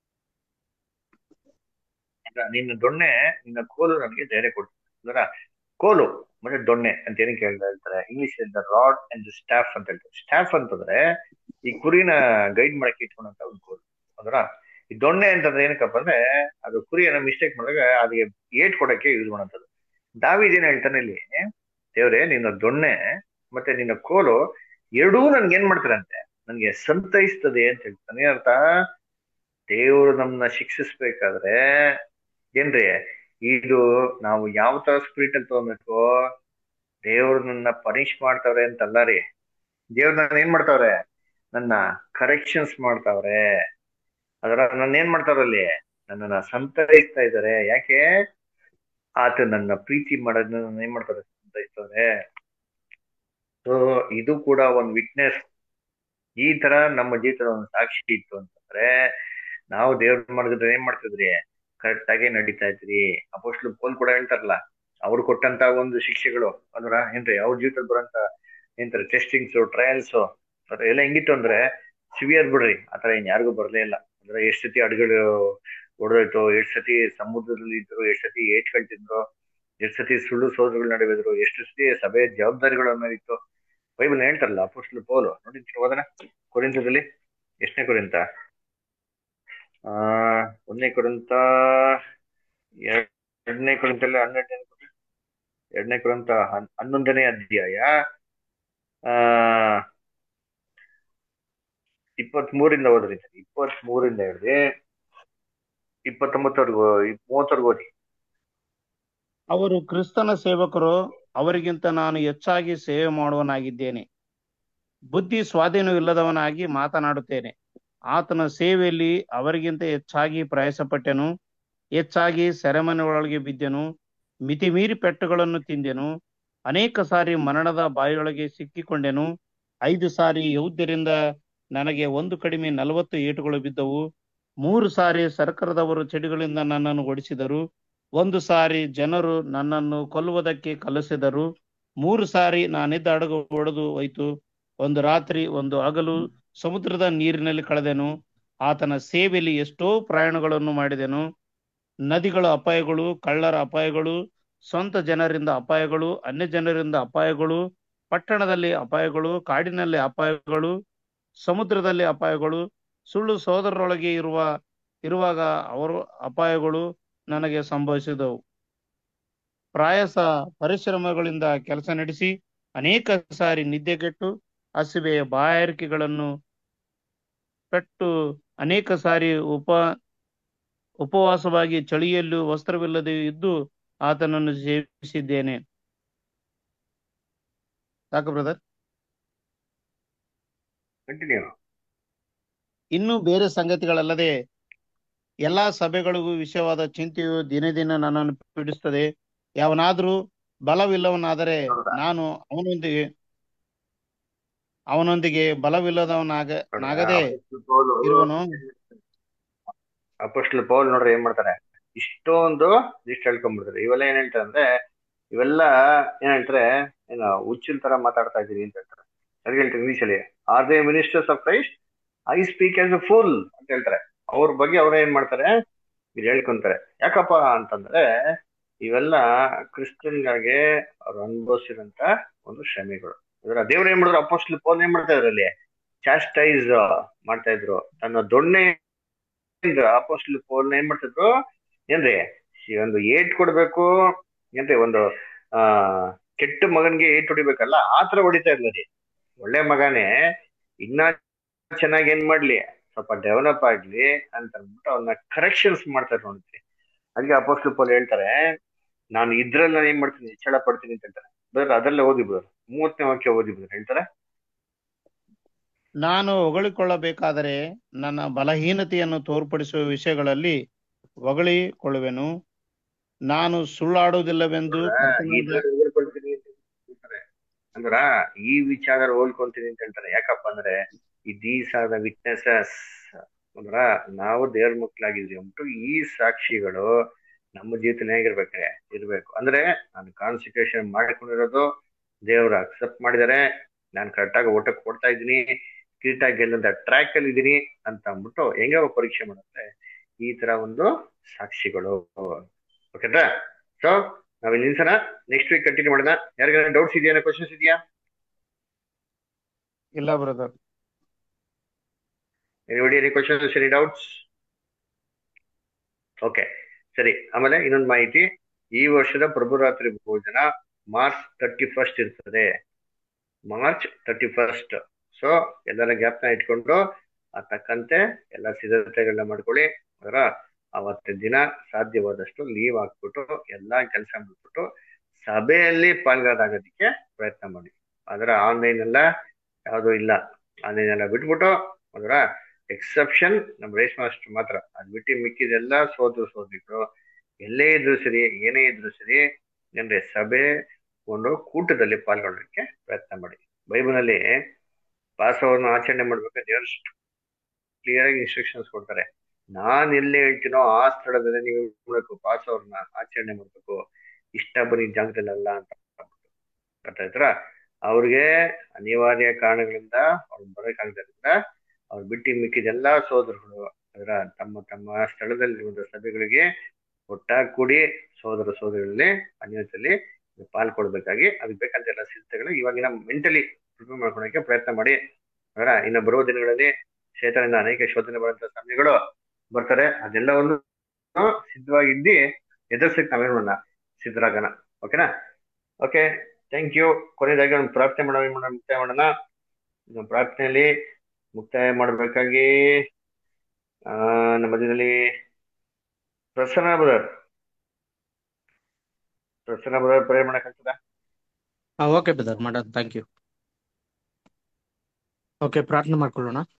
ನಿನ್ನ ದೊಣ್ಣೆ ನಿನ್ನ ಕೋಲು ನನಗೆ ಧೈರ್ಯ ಕೊಡ್ತದೆ ಅದರ ಕೋಲು ಮತ್ತೆ ದೊಣ್ಣೆ ಅಂತ ಏನಕ್ಕೆ ಹೇಳ್ತಾ ಹೇಳ್ತಾರೆ ಇಂಗ್ಲಿಷ್ ರಾಡ್ ಅಂಡ್ ಸ್ಟಾಫ್ ಅಂತ ಹೇಳ್ತಾರೆ ಸ್ಟಾಫ್ ಅಂತಂದ್ರೆ ಈ ಕುರಿನ ಗೈಡ್ ಮಾಡಕ್ಕೆ ಇಟ್ಕೊಂಡಂತ ಒಂದು ಕೋಲು ಅದರ ಈ ದೊಣ್ಣೆ ಅಂತಂದ್ರೆ ಏನಕ್ಕಪ್ಪ ಅಂದ್ರೆ ಅದು ಕುರಿಯನ್ನ ಮಿಸ್ಟೇಕ್ ಮಾಡಿದಾಗ ಅದಕ್ಕೆ ಏಟ್ ಕೊಡಕ್ಕೆ ಯೂಸ್ ಮಾಡೋಂಥದ್ದು ದಾವಿದೇನ್ ಹೇಳ್ತಾನೆ ಇಲ್ಲಿ ದೇವ್ರೆ ನಿನ್ನ ದೊಣ್ಣೆ ಮತ್ತೆ ನಿನ್ನ ಕೋಲು ಎರಡೂ ನನ್ಗೆ ಏನ್ ಮಾಡ್ತಾರಂತೆ ನನ್ಗೆ ಸಂತೈಸ್ತದೆ ಅಂತ ಹೇಳ್ತಾನೆ ಏನರ್ಥ ದೇವರು ನಮ್ನ ಶಿಕ್ಷಿಸ್ಬೇಕಾದ್ರೆ ಏನ್ರಿ ಇದು ನಾವು ಯಾವ ತರ ಸ್ಪಿರಿಟ್ ಅಲ್ಲಿ ತಗೋಬೇಕು ದೇವ್ರು ನನ್ನ ಪನಿಷ್ ಮಾಡ್ತಾವ್ರೆ ಅಂತಲ್ಲ ರೀ ದೇವ್ರು ನನ್ನ ಏನ್ ಮಾಡ್ತಾವ್ರೆ ನನ್ನ ಕರೆಕ್ಷನ್ಸ್ ಮಾಡ್ತಾವ್ರೆ ಅದರ ನನ್ನ ಏನ್ ಮಾಡ್ತಾರಲ್ಲಿ ನನ್ನನ್ನ ಸಂತೈಸ್ತಾ ಇದ್ದಾರೆ ಯಾಕೆ ಆತ ನನ್ನ ಪ್ರೀತಿ ಮಾಡೋದನ್ನ ನನ್ನ ಏನ್ ಮಾಡ್ತಾರೆ ಸಂತೈಸ್ತವ್ರೆ ಸೊ ಇದು ಕೂಡ ಒಂದು ವಿಟ್ನೆಸ್ ಈ ತರ ನಮ್ಮ ಜೀವಿತದ ಒಂದು ಸಾಕ್ಷಿ ಇತ್ತು ಅಂತಂದ್ರೆ ನಾವು ದೇವ್ರ ಮಾಡಿದ್ರೆ ಏನ್ ಮಾಡ್ತಿದ್ರಿ ಕರೆಕ್ಟ್ ಆಗಿ ನಡೀತಾ ಇದ್ರಿ ಅಪೋಸ್ಟ್ಲು ಪೋಲ್ ಕೂಡ ಹೇಳ್ತಾರಲ್ಲ ಅವ್ರು ಕೊಟ್ಟಂತ ಒಂದು ಶಿಕ್ಷೆಗಳು ಅಂದ್ರ ಏನ್ರಿ ಅವ್ರ ಜೀವಿತದಲ್ಲಿ ಬರೋಂತ ಏನಂತಾರೆ ಟೆಸ್ಟಿಂಗ್ಸ್ ಟ್ರಯಲ್ಸ್ ಎಲ್ಲ ಹೆಂಗಿತ್ತು ಅಂದ್ರೆ ಸಿವಿಯರ್ ಬಿಡ್ರಿ ಆತರ ಏನ್ ಯಾರಿಗೂ ಬರ್ಲೇ ಇಲ್ಲ ಅಂದ್ರೆ ಎಷ್ಟ್ ಸತಿ ಅಡ್ಗಳು ಹೊಡೆದೋಯ್ತು ಎಷ್ಟ್ ಸತಿ ಸಮುದ್ರದಲ್ಲಿ ಇದ್ರು ಎಷ್ಟ್ ಸತಿ ಏಟ್ಗಳು ತಿಂದ್ರು ಎಷ್ಟ್ ಸತಿ ಸುಳ್ಳು ಸೋದರುಗಳು ನಡೆದಿದ್ರು ಎಷ್ಟು ಸತಿ ಸಭೆ ಜವಾಬ್ದಾರಿಗಳು ಅನ್ನೋದಿತ್ತು ಬೈಬಲ್ ಹೇಳ್ತಾರಲ್ಲ ಅಪೋಸ್ಟ್ಲು ಪೋಲು ನೋಡಿ ಓದನ ಕೊರಿಂತದಲ್ಲಿ ಎಷ್ಟನೇ ಕೊರಿಂತ ಆ ಒಂದನೇ ಕೊರಂತ ಎರಡನೇ ಕೊರಂತಲ್ಲ ಹನ್ನೆರಡನೇ ಎರಡನೇ ಕೊರಂತ ಹನ್ನೊಂದನೇ ಅಧ್ಯಾಯ ಆ ಇಪ್ಪತ್ತ್ ಮೂರಿಂದ ಓದ್ರಿ ಇಪ್ಪತ್ತ್ ಮೂರಿಂದ ಹಿಡ್ದು ಇಪ್ಪತ್ತೊಂಬತ್ತವರೆಗೂ ಮೂವತ್ತವರೆಗೂ ಓದಿ ಅವರು ಕ್ರಿಸ್ತನ ಸೇವಕರು ಅವರಿಗಿಂತ ನಾನು ಹೆಚ್ಚಾಗಿ ಸೇವೆ ಮಾಡುವನಾಗಿದ್ದೇನೆ ಬುದ್ಧಿ ಸ್ವಾಧೀನವಿಲ್ಲದವನಾಗಿ ಮಾತನಾಡುತ್ತೇನೆ ಆತನ ಸೇವೆಯಲ್ಲಿ ಅವರಿಗಿಂತ ಹೆಚ್ಚಾಗಿ ಪ್ರಯಾಸಪಟ್ಟೆನು ಹೆಚ್ಚಾಗಿ ಸೆರೆಮನೆಯೊಳಗೆ ಬಿದ್ದೆನು ಮಿತಿಮೀರಿ ಪೆಟ್ಟುಗಳನ್ನು ತಿಂದೆನು ಅನೇಕ ಸಾರಿ ಮರಣದ ಬಾಯಿಯೊಳಗೆ ಸಿಕ್ಕಿಕೊಂಡೆನು ಐದು ಸಾರಿ ಯೌದ್ಯರಿಂದ ನನಗೆ ಒಂದು ಕಡಿಮೆ ನಲವತ್ತು ಏಟುಗಳು ಬಿದ್ದವು ಮೂರು ಸಾರಿ ಸರ್ಕಾರದವರು ಚೆಡಿಗಳಿಂದ ನನ್ನನ್ನು ಓಡಿಸಿದರು ಒಂದು ಸಾರಿ ಜನರು ನನ್ನನ್ನು ಕೊಲ್ಲುವುದಕ್ಕೆ ಕಲಿಸಿದರು ಮೂರು ಸಾರಿ ನಾನಿದ್ದ ಹಡಗು ಒಡೆದು ಹೋಯ್ತು ಒಂದು ರಾತ್ರಿ ಒಂದು ಹಗಲು ಸಮುದ್ರದ ನೀರಿನಲ್ಲಿ ಕಳೆದೆನು ಆತನ ಸೇವೆಯಲ್ಲಿ ಎಷ್ಟೋ ಪ್ರಯಾಣಗಳನ್ನು ಮಾಡಿದೆನು ನದಿಗಳ ಅಪಾಯಗಳು ಕಳ್ಳರ ಅಪಾಯಗಳು ಸ್ವಂತ ಜನರಿಂದ ಅಪಾಯಗಳು ಅನ್ಯ ಜನರಿಂದ ಅಪಾಯಗಳು ಪಟ್ಟಣದಲ್ಲಿ ಅಪಾಯಗಳು ಕಾಡಿನಲ್ಲಿ ಅಪಾಯಗಳು ಸಮುದ್ರದಲ್ಲಿ ಅಪಾಯಗಳು ಸುಳ್ಳು ಸೋದರರೊಳಗೆ ಇರುವ ಇರುವಾಗ ಅವರು ಅಪಾಯಗಳು ನನಗೆ ಸಂಭವಿಸಿದವು ಪ್ರಾಯಸ ಪರಿಶ್ರಮಗಳಿಂದ ಕೆಲಸ ನಡೆಸಿ ಅನೇಕ ಸಾರಿ ನಿದ್ದೆಗೆಟ್ಟು ಹಸಿವೆಯ ಬಾಯಾರಿಕೆಗಳನ್ನು ಪೆಟ್ಟು ಅನೇಕ ಸಾರಿ ಉಪ ಉಪವಾಸವಾಗಿ ಚಳಿಯಲ್ಲೂ ವಸ್ತ್ರವಿಲ್ಲದೆ ಇದ್ದು ಆತನನ್ನು ಸೇವಿಸಿದ್ದೇನೆ ಸಾಕು ಬ್ರದರ್ ಕಂಟಿನ್ಯೂ ಇನ್ನು ಬೇರೆ ಸಂಗತಿಗಳಲ್ಲದೆ ಎಲ್ಲಾ ಸಭೆಗಳಿಗೂ ವಿಷಯವಾದ ಚಿಂತೆಯು ದಿನೇ ದಿನ ನನ್ನನ್ನು ಪೀಡಿಸುತ್ತದೆ ಯಾವನಾದ್ರೂ ಬಲವಿಲ್ಲವನಾದರೆ ನಾನು ಅವನೊಂದಿಗೆ ಅವನೊಂದಿಗೆ ಬಲವಿಲ್ಲದವನಾಗ ನಾಗದೆ ಇರುವನು ಅಪೋಸ್ಟಲ್ ಪೌಲ್ ನೋಡ್ರಿ ಏನ್ ಮಾಡ್ತಾರೆ ಇಷ್ಟೊಂದು ಲಿಸ್ಟ್ ಹೇಳ್ಕೊಂಡ್ಬಿಡ್ತಾರೆ ಇವೆಲ್ಲ ಏನ್ ಹೇಳ್ತಾರೆ ಅಂದ್ರೆ ಇವೆಲ್ಲ ಏನ್ ಹೇಳ್ತಾರೆ ಏನು ಹುಚ್ಚಿನ ತರ ಮಾತಾಡ್ತಾ ಇದೀನಿ ಅಂತ ಹೇಳ್ತಾರೆ ಸರಿ ಹೇಳ್ತಾರೆ ಇಂಗ್ಲಿಷ್ ಅಲ್ಲಿ are they ministers of Christ I speak as a fool ಅಂತ ಹೇಳ್ತಾರೆ ಅವ್ರ ಬಗ್ಗೆ ಅವ್ರ ಏನ್ ಮಾಡ್ತಾರೆ ಇದು ಹೇಳ್ಕೊಂತಾರೆ ಯಾಕಪ್ಪ ಅಂತಂದ್ರೆ ಇವೆಲ್ಲ ಕ್ರಿಶ್ಚಿಯನ್ಗಳಿಗೆ ಅವ್ರು ಅನುಭವಿಸಿದಂತ ಒಂದು ಶ್ರಮೆಗಳು ಅದರ ದೇವ್ರು ಏನ್ ಮಾಡಿದ್ರು ಅಪೋಸ್ಟಲ್ ಪೌಲ್ ಏನ್ ಮಾಡ್ತಾ ಇದ್ರು ಅಲ್ಲಿ ಚಾಸ್ಟೈಸ್ ಮಾಡ್ತಾ ಇದ್ರು ತನ್ನ ದೊಣ್ಣೆ ಅಪೋಸ್ಟಲ್ ಪೌಲ್ ಏನ್ ಮಾಡ್ತಿದ್ರು ಏನ್ರಿ ಈ ಒಂದು ಏಟ್ ಕೊಡ್ಬೇಕು ಏನ್ರಿ ಒಂದು ಆ ಕೆಟ್ಟ ಮಗನ್ಗೆ ಏಟ್ ಹೊಡಿಬೇಕಲ್ಲ ಆತರ ಹೊಡಿತಾ ಇರ್ಲಿ ಒಳ್ಳೆ ಮಗನೇ ಇನ್ನ ಚೆನ್ನಾಗಿ ಏನ್ ಮಾಡ್ಲಿ ಸ್ವಲ್ಪ ಡೆವಲಪ್ ಆಗ್ಲಿ ಅಂತ ಅಂದ್ಬಿಟ್ಟು ಅವನ್ನ ಕರೆಕ್ಷನ್ಸ್ ಮಾಡ್ತಾರೆ ನೋಡ್ರಿ ಅದಕ್ಕೆ ಅಪೋಸ್ಟಲ್ ಪೌಲ್ ಹೇಳ್ತಾರೆ ನಾನು ಇದ್ರಲ್ಲಿ ನಾನು ಏನ್ ಮಾಡ್ತೀನಿ ಹೆಚ್ಚಳ ಪಡ್ತೀನಿ ಅಂತ ಹೇಳ್ತಾರೆ ಬ್ರದರ್ ಅದರಲ್ಲೇ ಓದಿ ಬ್ರದರ್ ಮೂವತ್ತನೇ ವಾಕ್ಯ ಓದಿ ಬ್ರದರ್ ಹೇಳ್ತಾರೆ ನಾನು ಹೊಗಳಿಕೊಳ್ಳಬೇಕಾದರೆ ನನ್ನ ಬಲಹೀನತೆಯನ್ನು ತೋರ್ಪಡಿಸುವ ವಿಷಯಗಳಲ್ಲಿ ಹೊಗಳಿಕೊಳ್ಳುವೆನು ನಾನು ಸುಳ್ಳಾಡುವುದಿಲ್ಲವೆಂದು ಈ ತರ ಹೋಲ್ಕೊಳ್ತೀನಿ ಅಂತ ಹೇಳ್ತಾರೆ. ಅಂದ್ರ ಈ ವಿಚಾರ ಹೋಲ್ಕೊಂತೀನಿ ಅಂತ ಹೇಳ್ತಾರೆ ಯಾಕಪ್ಪ ಅಂದ್ರೆ ಈ ದೀಸ್ ಆರ್ ದ ವಿಟ್ನೆಸಸ್ ಅಂದ್ರ ನಾವು ದೇವ್ರ ಮಕ್ಳಾಗಿದ್ವಿ ಅಂದ್ಬಿಟ್ಟು ಈ ಸಾಕ್ಷಿಗಳು ನಮ್ಮ ಜೀವಿತನೇ ಆಗಿರ್ಬೇಕ್ರೆ ಇರ್ಬೇಕು ಅಂದ್ರೆ ನಾನು ಕಾನ್ಸಂಟ್ರೇಷನ್ ಮಾಡ್ಕೊಂಡಿರೋದು ದೇವ್ರು ಅಕ್ಸೆಪ್ಟ್ ಮಾಡಿದಾರೆ ನಾನು ಕರೆಕ್ಟಾಗಿ ಊಟ ಕೊಡ್ತಾ ಇದ್ದೀನಿ ಕೀಟಾಗಿ ಗೆಲ್ಲಂತ ಟ್ರ್ಯಾಕ್ ಅಲ್ಲಿ ಇದೀನಿ ಅಂತ ಅಂದ್ಬಿಟ್ಟು ಹೆಂಗ ಪರೀಕ್ಷೆ ಮಾಡುತ್ತೆ ಈ ತರ ಒಂದು ಸಾಕ್ಷಿಗಳು ಓಕೆನಾ ಸೊ ನಾವಿಲ್ಲಿ ನಿಲ್ಸೋಣ ನೆಕ್ಸ್ಟ್ ವೀಕ್ ಕಂಟಿನ್ಯೂ ಮಾಡೋಣ ಯಾರಿಗಾರ ಡೌಟ್ಸ್ ಇದೆಯಾ ಕ್ವಶನ್ಸ್ ಇದೆಯಾ ಇಲ್ಲ brother anybody any questions any doubts okay ಸರಿ ಆಮೇಲೆ ಇನ್ನೊಂದು ಮಾಹಿತಿ ಈ ವರ್ಷದ ಪ್ರಭುರಾತ್ರಿ ಭೋಜನ ಮಾರ್ಚ್ ತರ್ಟಿ ಫಸ್ಟ್ ಇರ್ತದೆ ಮಾರ್ಚ್ ತರ್ಟಿ ಫಸ್ಟ್ ಸೊ ಎಲ್ಲರ ಜ್ಞಾಪನ ಇಟ್ಕೊಂಡು ಆ ತಕ್ಕಂತೆ ಎಲ್ಲ ಸಿದ್ಧತೆಗಳನ್ನ ಮಾಡ್ಕೊಳ್ಳಿ ಅದರ ಅವತ್ತಿನ ದಿನ ಸಾಧ್ಯವಾದಷ್ಟು ಲೀವ್ ಹಾಕ್ಬಿಟ್ಟು ಎಲ್ಲಾ ಕೆಲಸ ಮಾಡ್ಬಿಟ್ಟು ಸಭೆಯಲ್ಲಿ ಪಾಲ್ಗೊಳ್ಳೋದಾಗೋದಕ್ಕೆ ಪ್ರಯತ್ನ ಮಾಡಿ ಅದರ ಆನ್ಲೈನ್ ಎಲ್ಲ ಯಾವುದೂ ಇಲ್ಲ ಆನ್ಲೈನ್ ಎಲ್ಲ ಬಿಟ್ಬಿಟ್ಟು ಅದರ ಎಕ್ಸೆಪ್ಷನ್ ನಮ್ಮ ರೇಸ್ ಮಾಸ್ಟರ್ ಮಾತ್ರ ಅದ್ ಬಿಟ್ಟು ಮಿಕ್ಕಿದೆಲ್ಲ ಸೋದ್ರು ಸೋದ್ರಿಗಳು ಎಲ್ಲೇ ಇದ್ರು ಸರಿ ಏನೇ ಇದ್ರು ಸರಿ ಏನ್ರಿ ಸಭೆ ಒಂದು ಕೂಟದಲ್ಲಿ ಪಾಲ್ಗೊಳ್ಳೋದಕ್ಕೆ ಪ್ರಯತ್ನ ಮಾಡಿ ಬೈಬಲ್ನಲ್ಲಿ ಪಾಸವನ್ನು ಆಚರಣೆ ಮಾಡ್ಬೇಕಾದ್ರೆ ದೇವರು ಕ್ಲಿಯರ್ ಆಗಿ ಇನ್ಸ್ಟ್ರಕ್ಷನ್ಸ್ ಕೊಡ್ತಾರೆ ನಾನ್ ಎಲ್ಲಿ ಹೇಳ್ತೀನೋ ಆ ಸ್ಥಳದಲ್ಲಿ ನೀವು ಮಾಡ್ಬೇಕು ಪಾಸ್ ಅವ್ರನ್ನ ಆಚರಣೆ ಮಾಡ್ಬೇಕು ಇಷ್ಟ ಬನ್ನಿ ಜಾಗದಲ್ಲ ಅಂತ ಗೊತ್ತಾಯ್ತರ ಅವ್ರಿಗೆ ಅನಿವಾರ್ಯ ಕಾರಣಗಳಿಂದ ಅವ್ರು ಬರೋಕ್ಕಾಗದ್ರಿಂದ ಅವ್ರು ಬಿಟ್ಟು ಮಿಕ್ಕಿದೆಲ್ಲಾ ಸೋದರಗಳು ಅದರ ತಮ್ಮ ತಮ್ಮ ಸ್ಥಳದಲ್ಲಿ ಒಂದು ಸಭೆಗಳಿಗೆ ಒಟ್ಟಾಗಿ ಕೂಡಿ ಸೋದರ ಸೋದರಿಗಳಲ್ಲಿ ಅನ್ಯೋನ್ಯತೆಯಲ್ಲಿ ಪಾಲ್ಕೊಳ್ಬೇಕಾಗಿ ಅದಕ್ಕೆ ಬೇಕಂತ ಎಲ್ಲ ಸಿದ್ಧತೆಗಳು ಇವಾಗಿನ ಮೆಂಟಲಿ ಪ್ರಿಪೇರ್ ಮಾಡ್ಕೊಳಕ್ಕೆ ಪ್ರಯತ್ನ ಮಾಡಿ ಅದರ ಇನ್ನು ಬರುವ ದಿನಗಳಲ್ಲಿ ಕ್ಷೇತ್ರದಿಂದ ಅನೇಕ ಶೋಧನೆ ಬರುವಂತ ಸಮಯಗಳು ಬರ್ತಾರೆ ಅದೆಲ್ಲವನ್ನು ಸಿದ್ಧವಾಗಿದ್ದಿ ಎದುರಿಸಕ್ಕೆ ನಾವೇನ್ ಮಾಡೋಣ ಸಿದ್ಧರಾಗೋಣ ಓಕೆನಾ ಓಕೆ ಥ್ಯಾಂಕ್ ಯು ಕೊನೆಯದಾಗಿ ಒಂದು ಪ್ರಾರ್ಥನೆ ಮಾಡೋಣ ಮಾಡೋಣ ಮುಕ್ತಾಯ ಮಾಡೋಣ ನಮ್ಮ ಪ್ರಾರ್ಥನೆಯಲ್ಲಿ ಮುಕ್ತಾಯ ಮಾಡಬೇಕಾಗಿ ಆ ನಮ್ಮ ಮಧ್ಯದಲ್ಲಿ Prasanna brother Prasanna brother pray ಮಾಡಕ್ಕಾಗ್ತದ ಓಕೆ ಬ್ರದರ್ ಮಾಡೋಣ ಥ್ಯಾಂಕ್ ಯು ಓಕೆ ಪ್ರಾರ್ಥನೆ ಮಾಡ್ಕೊಳ್ಳೋಣ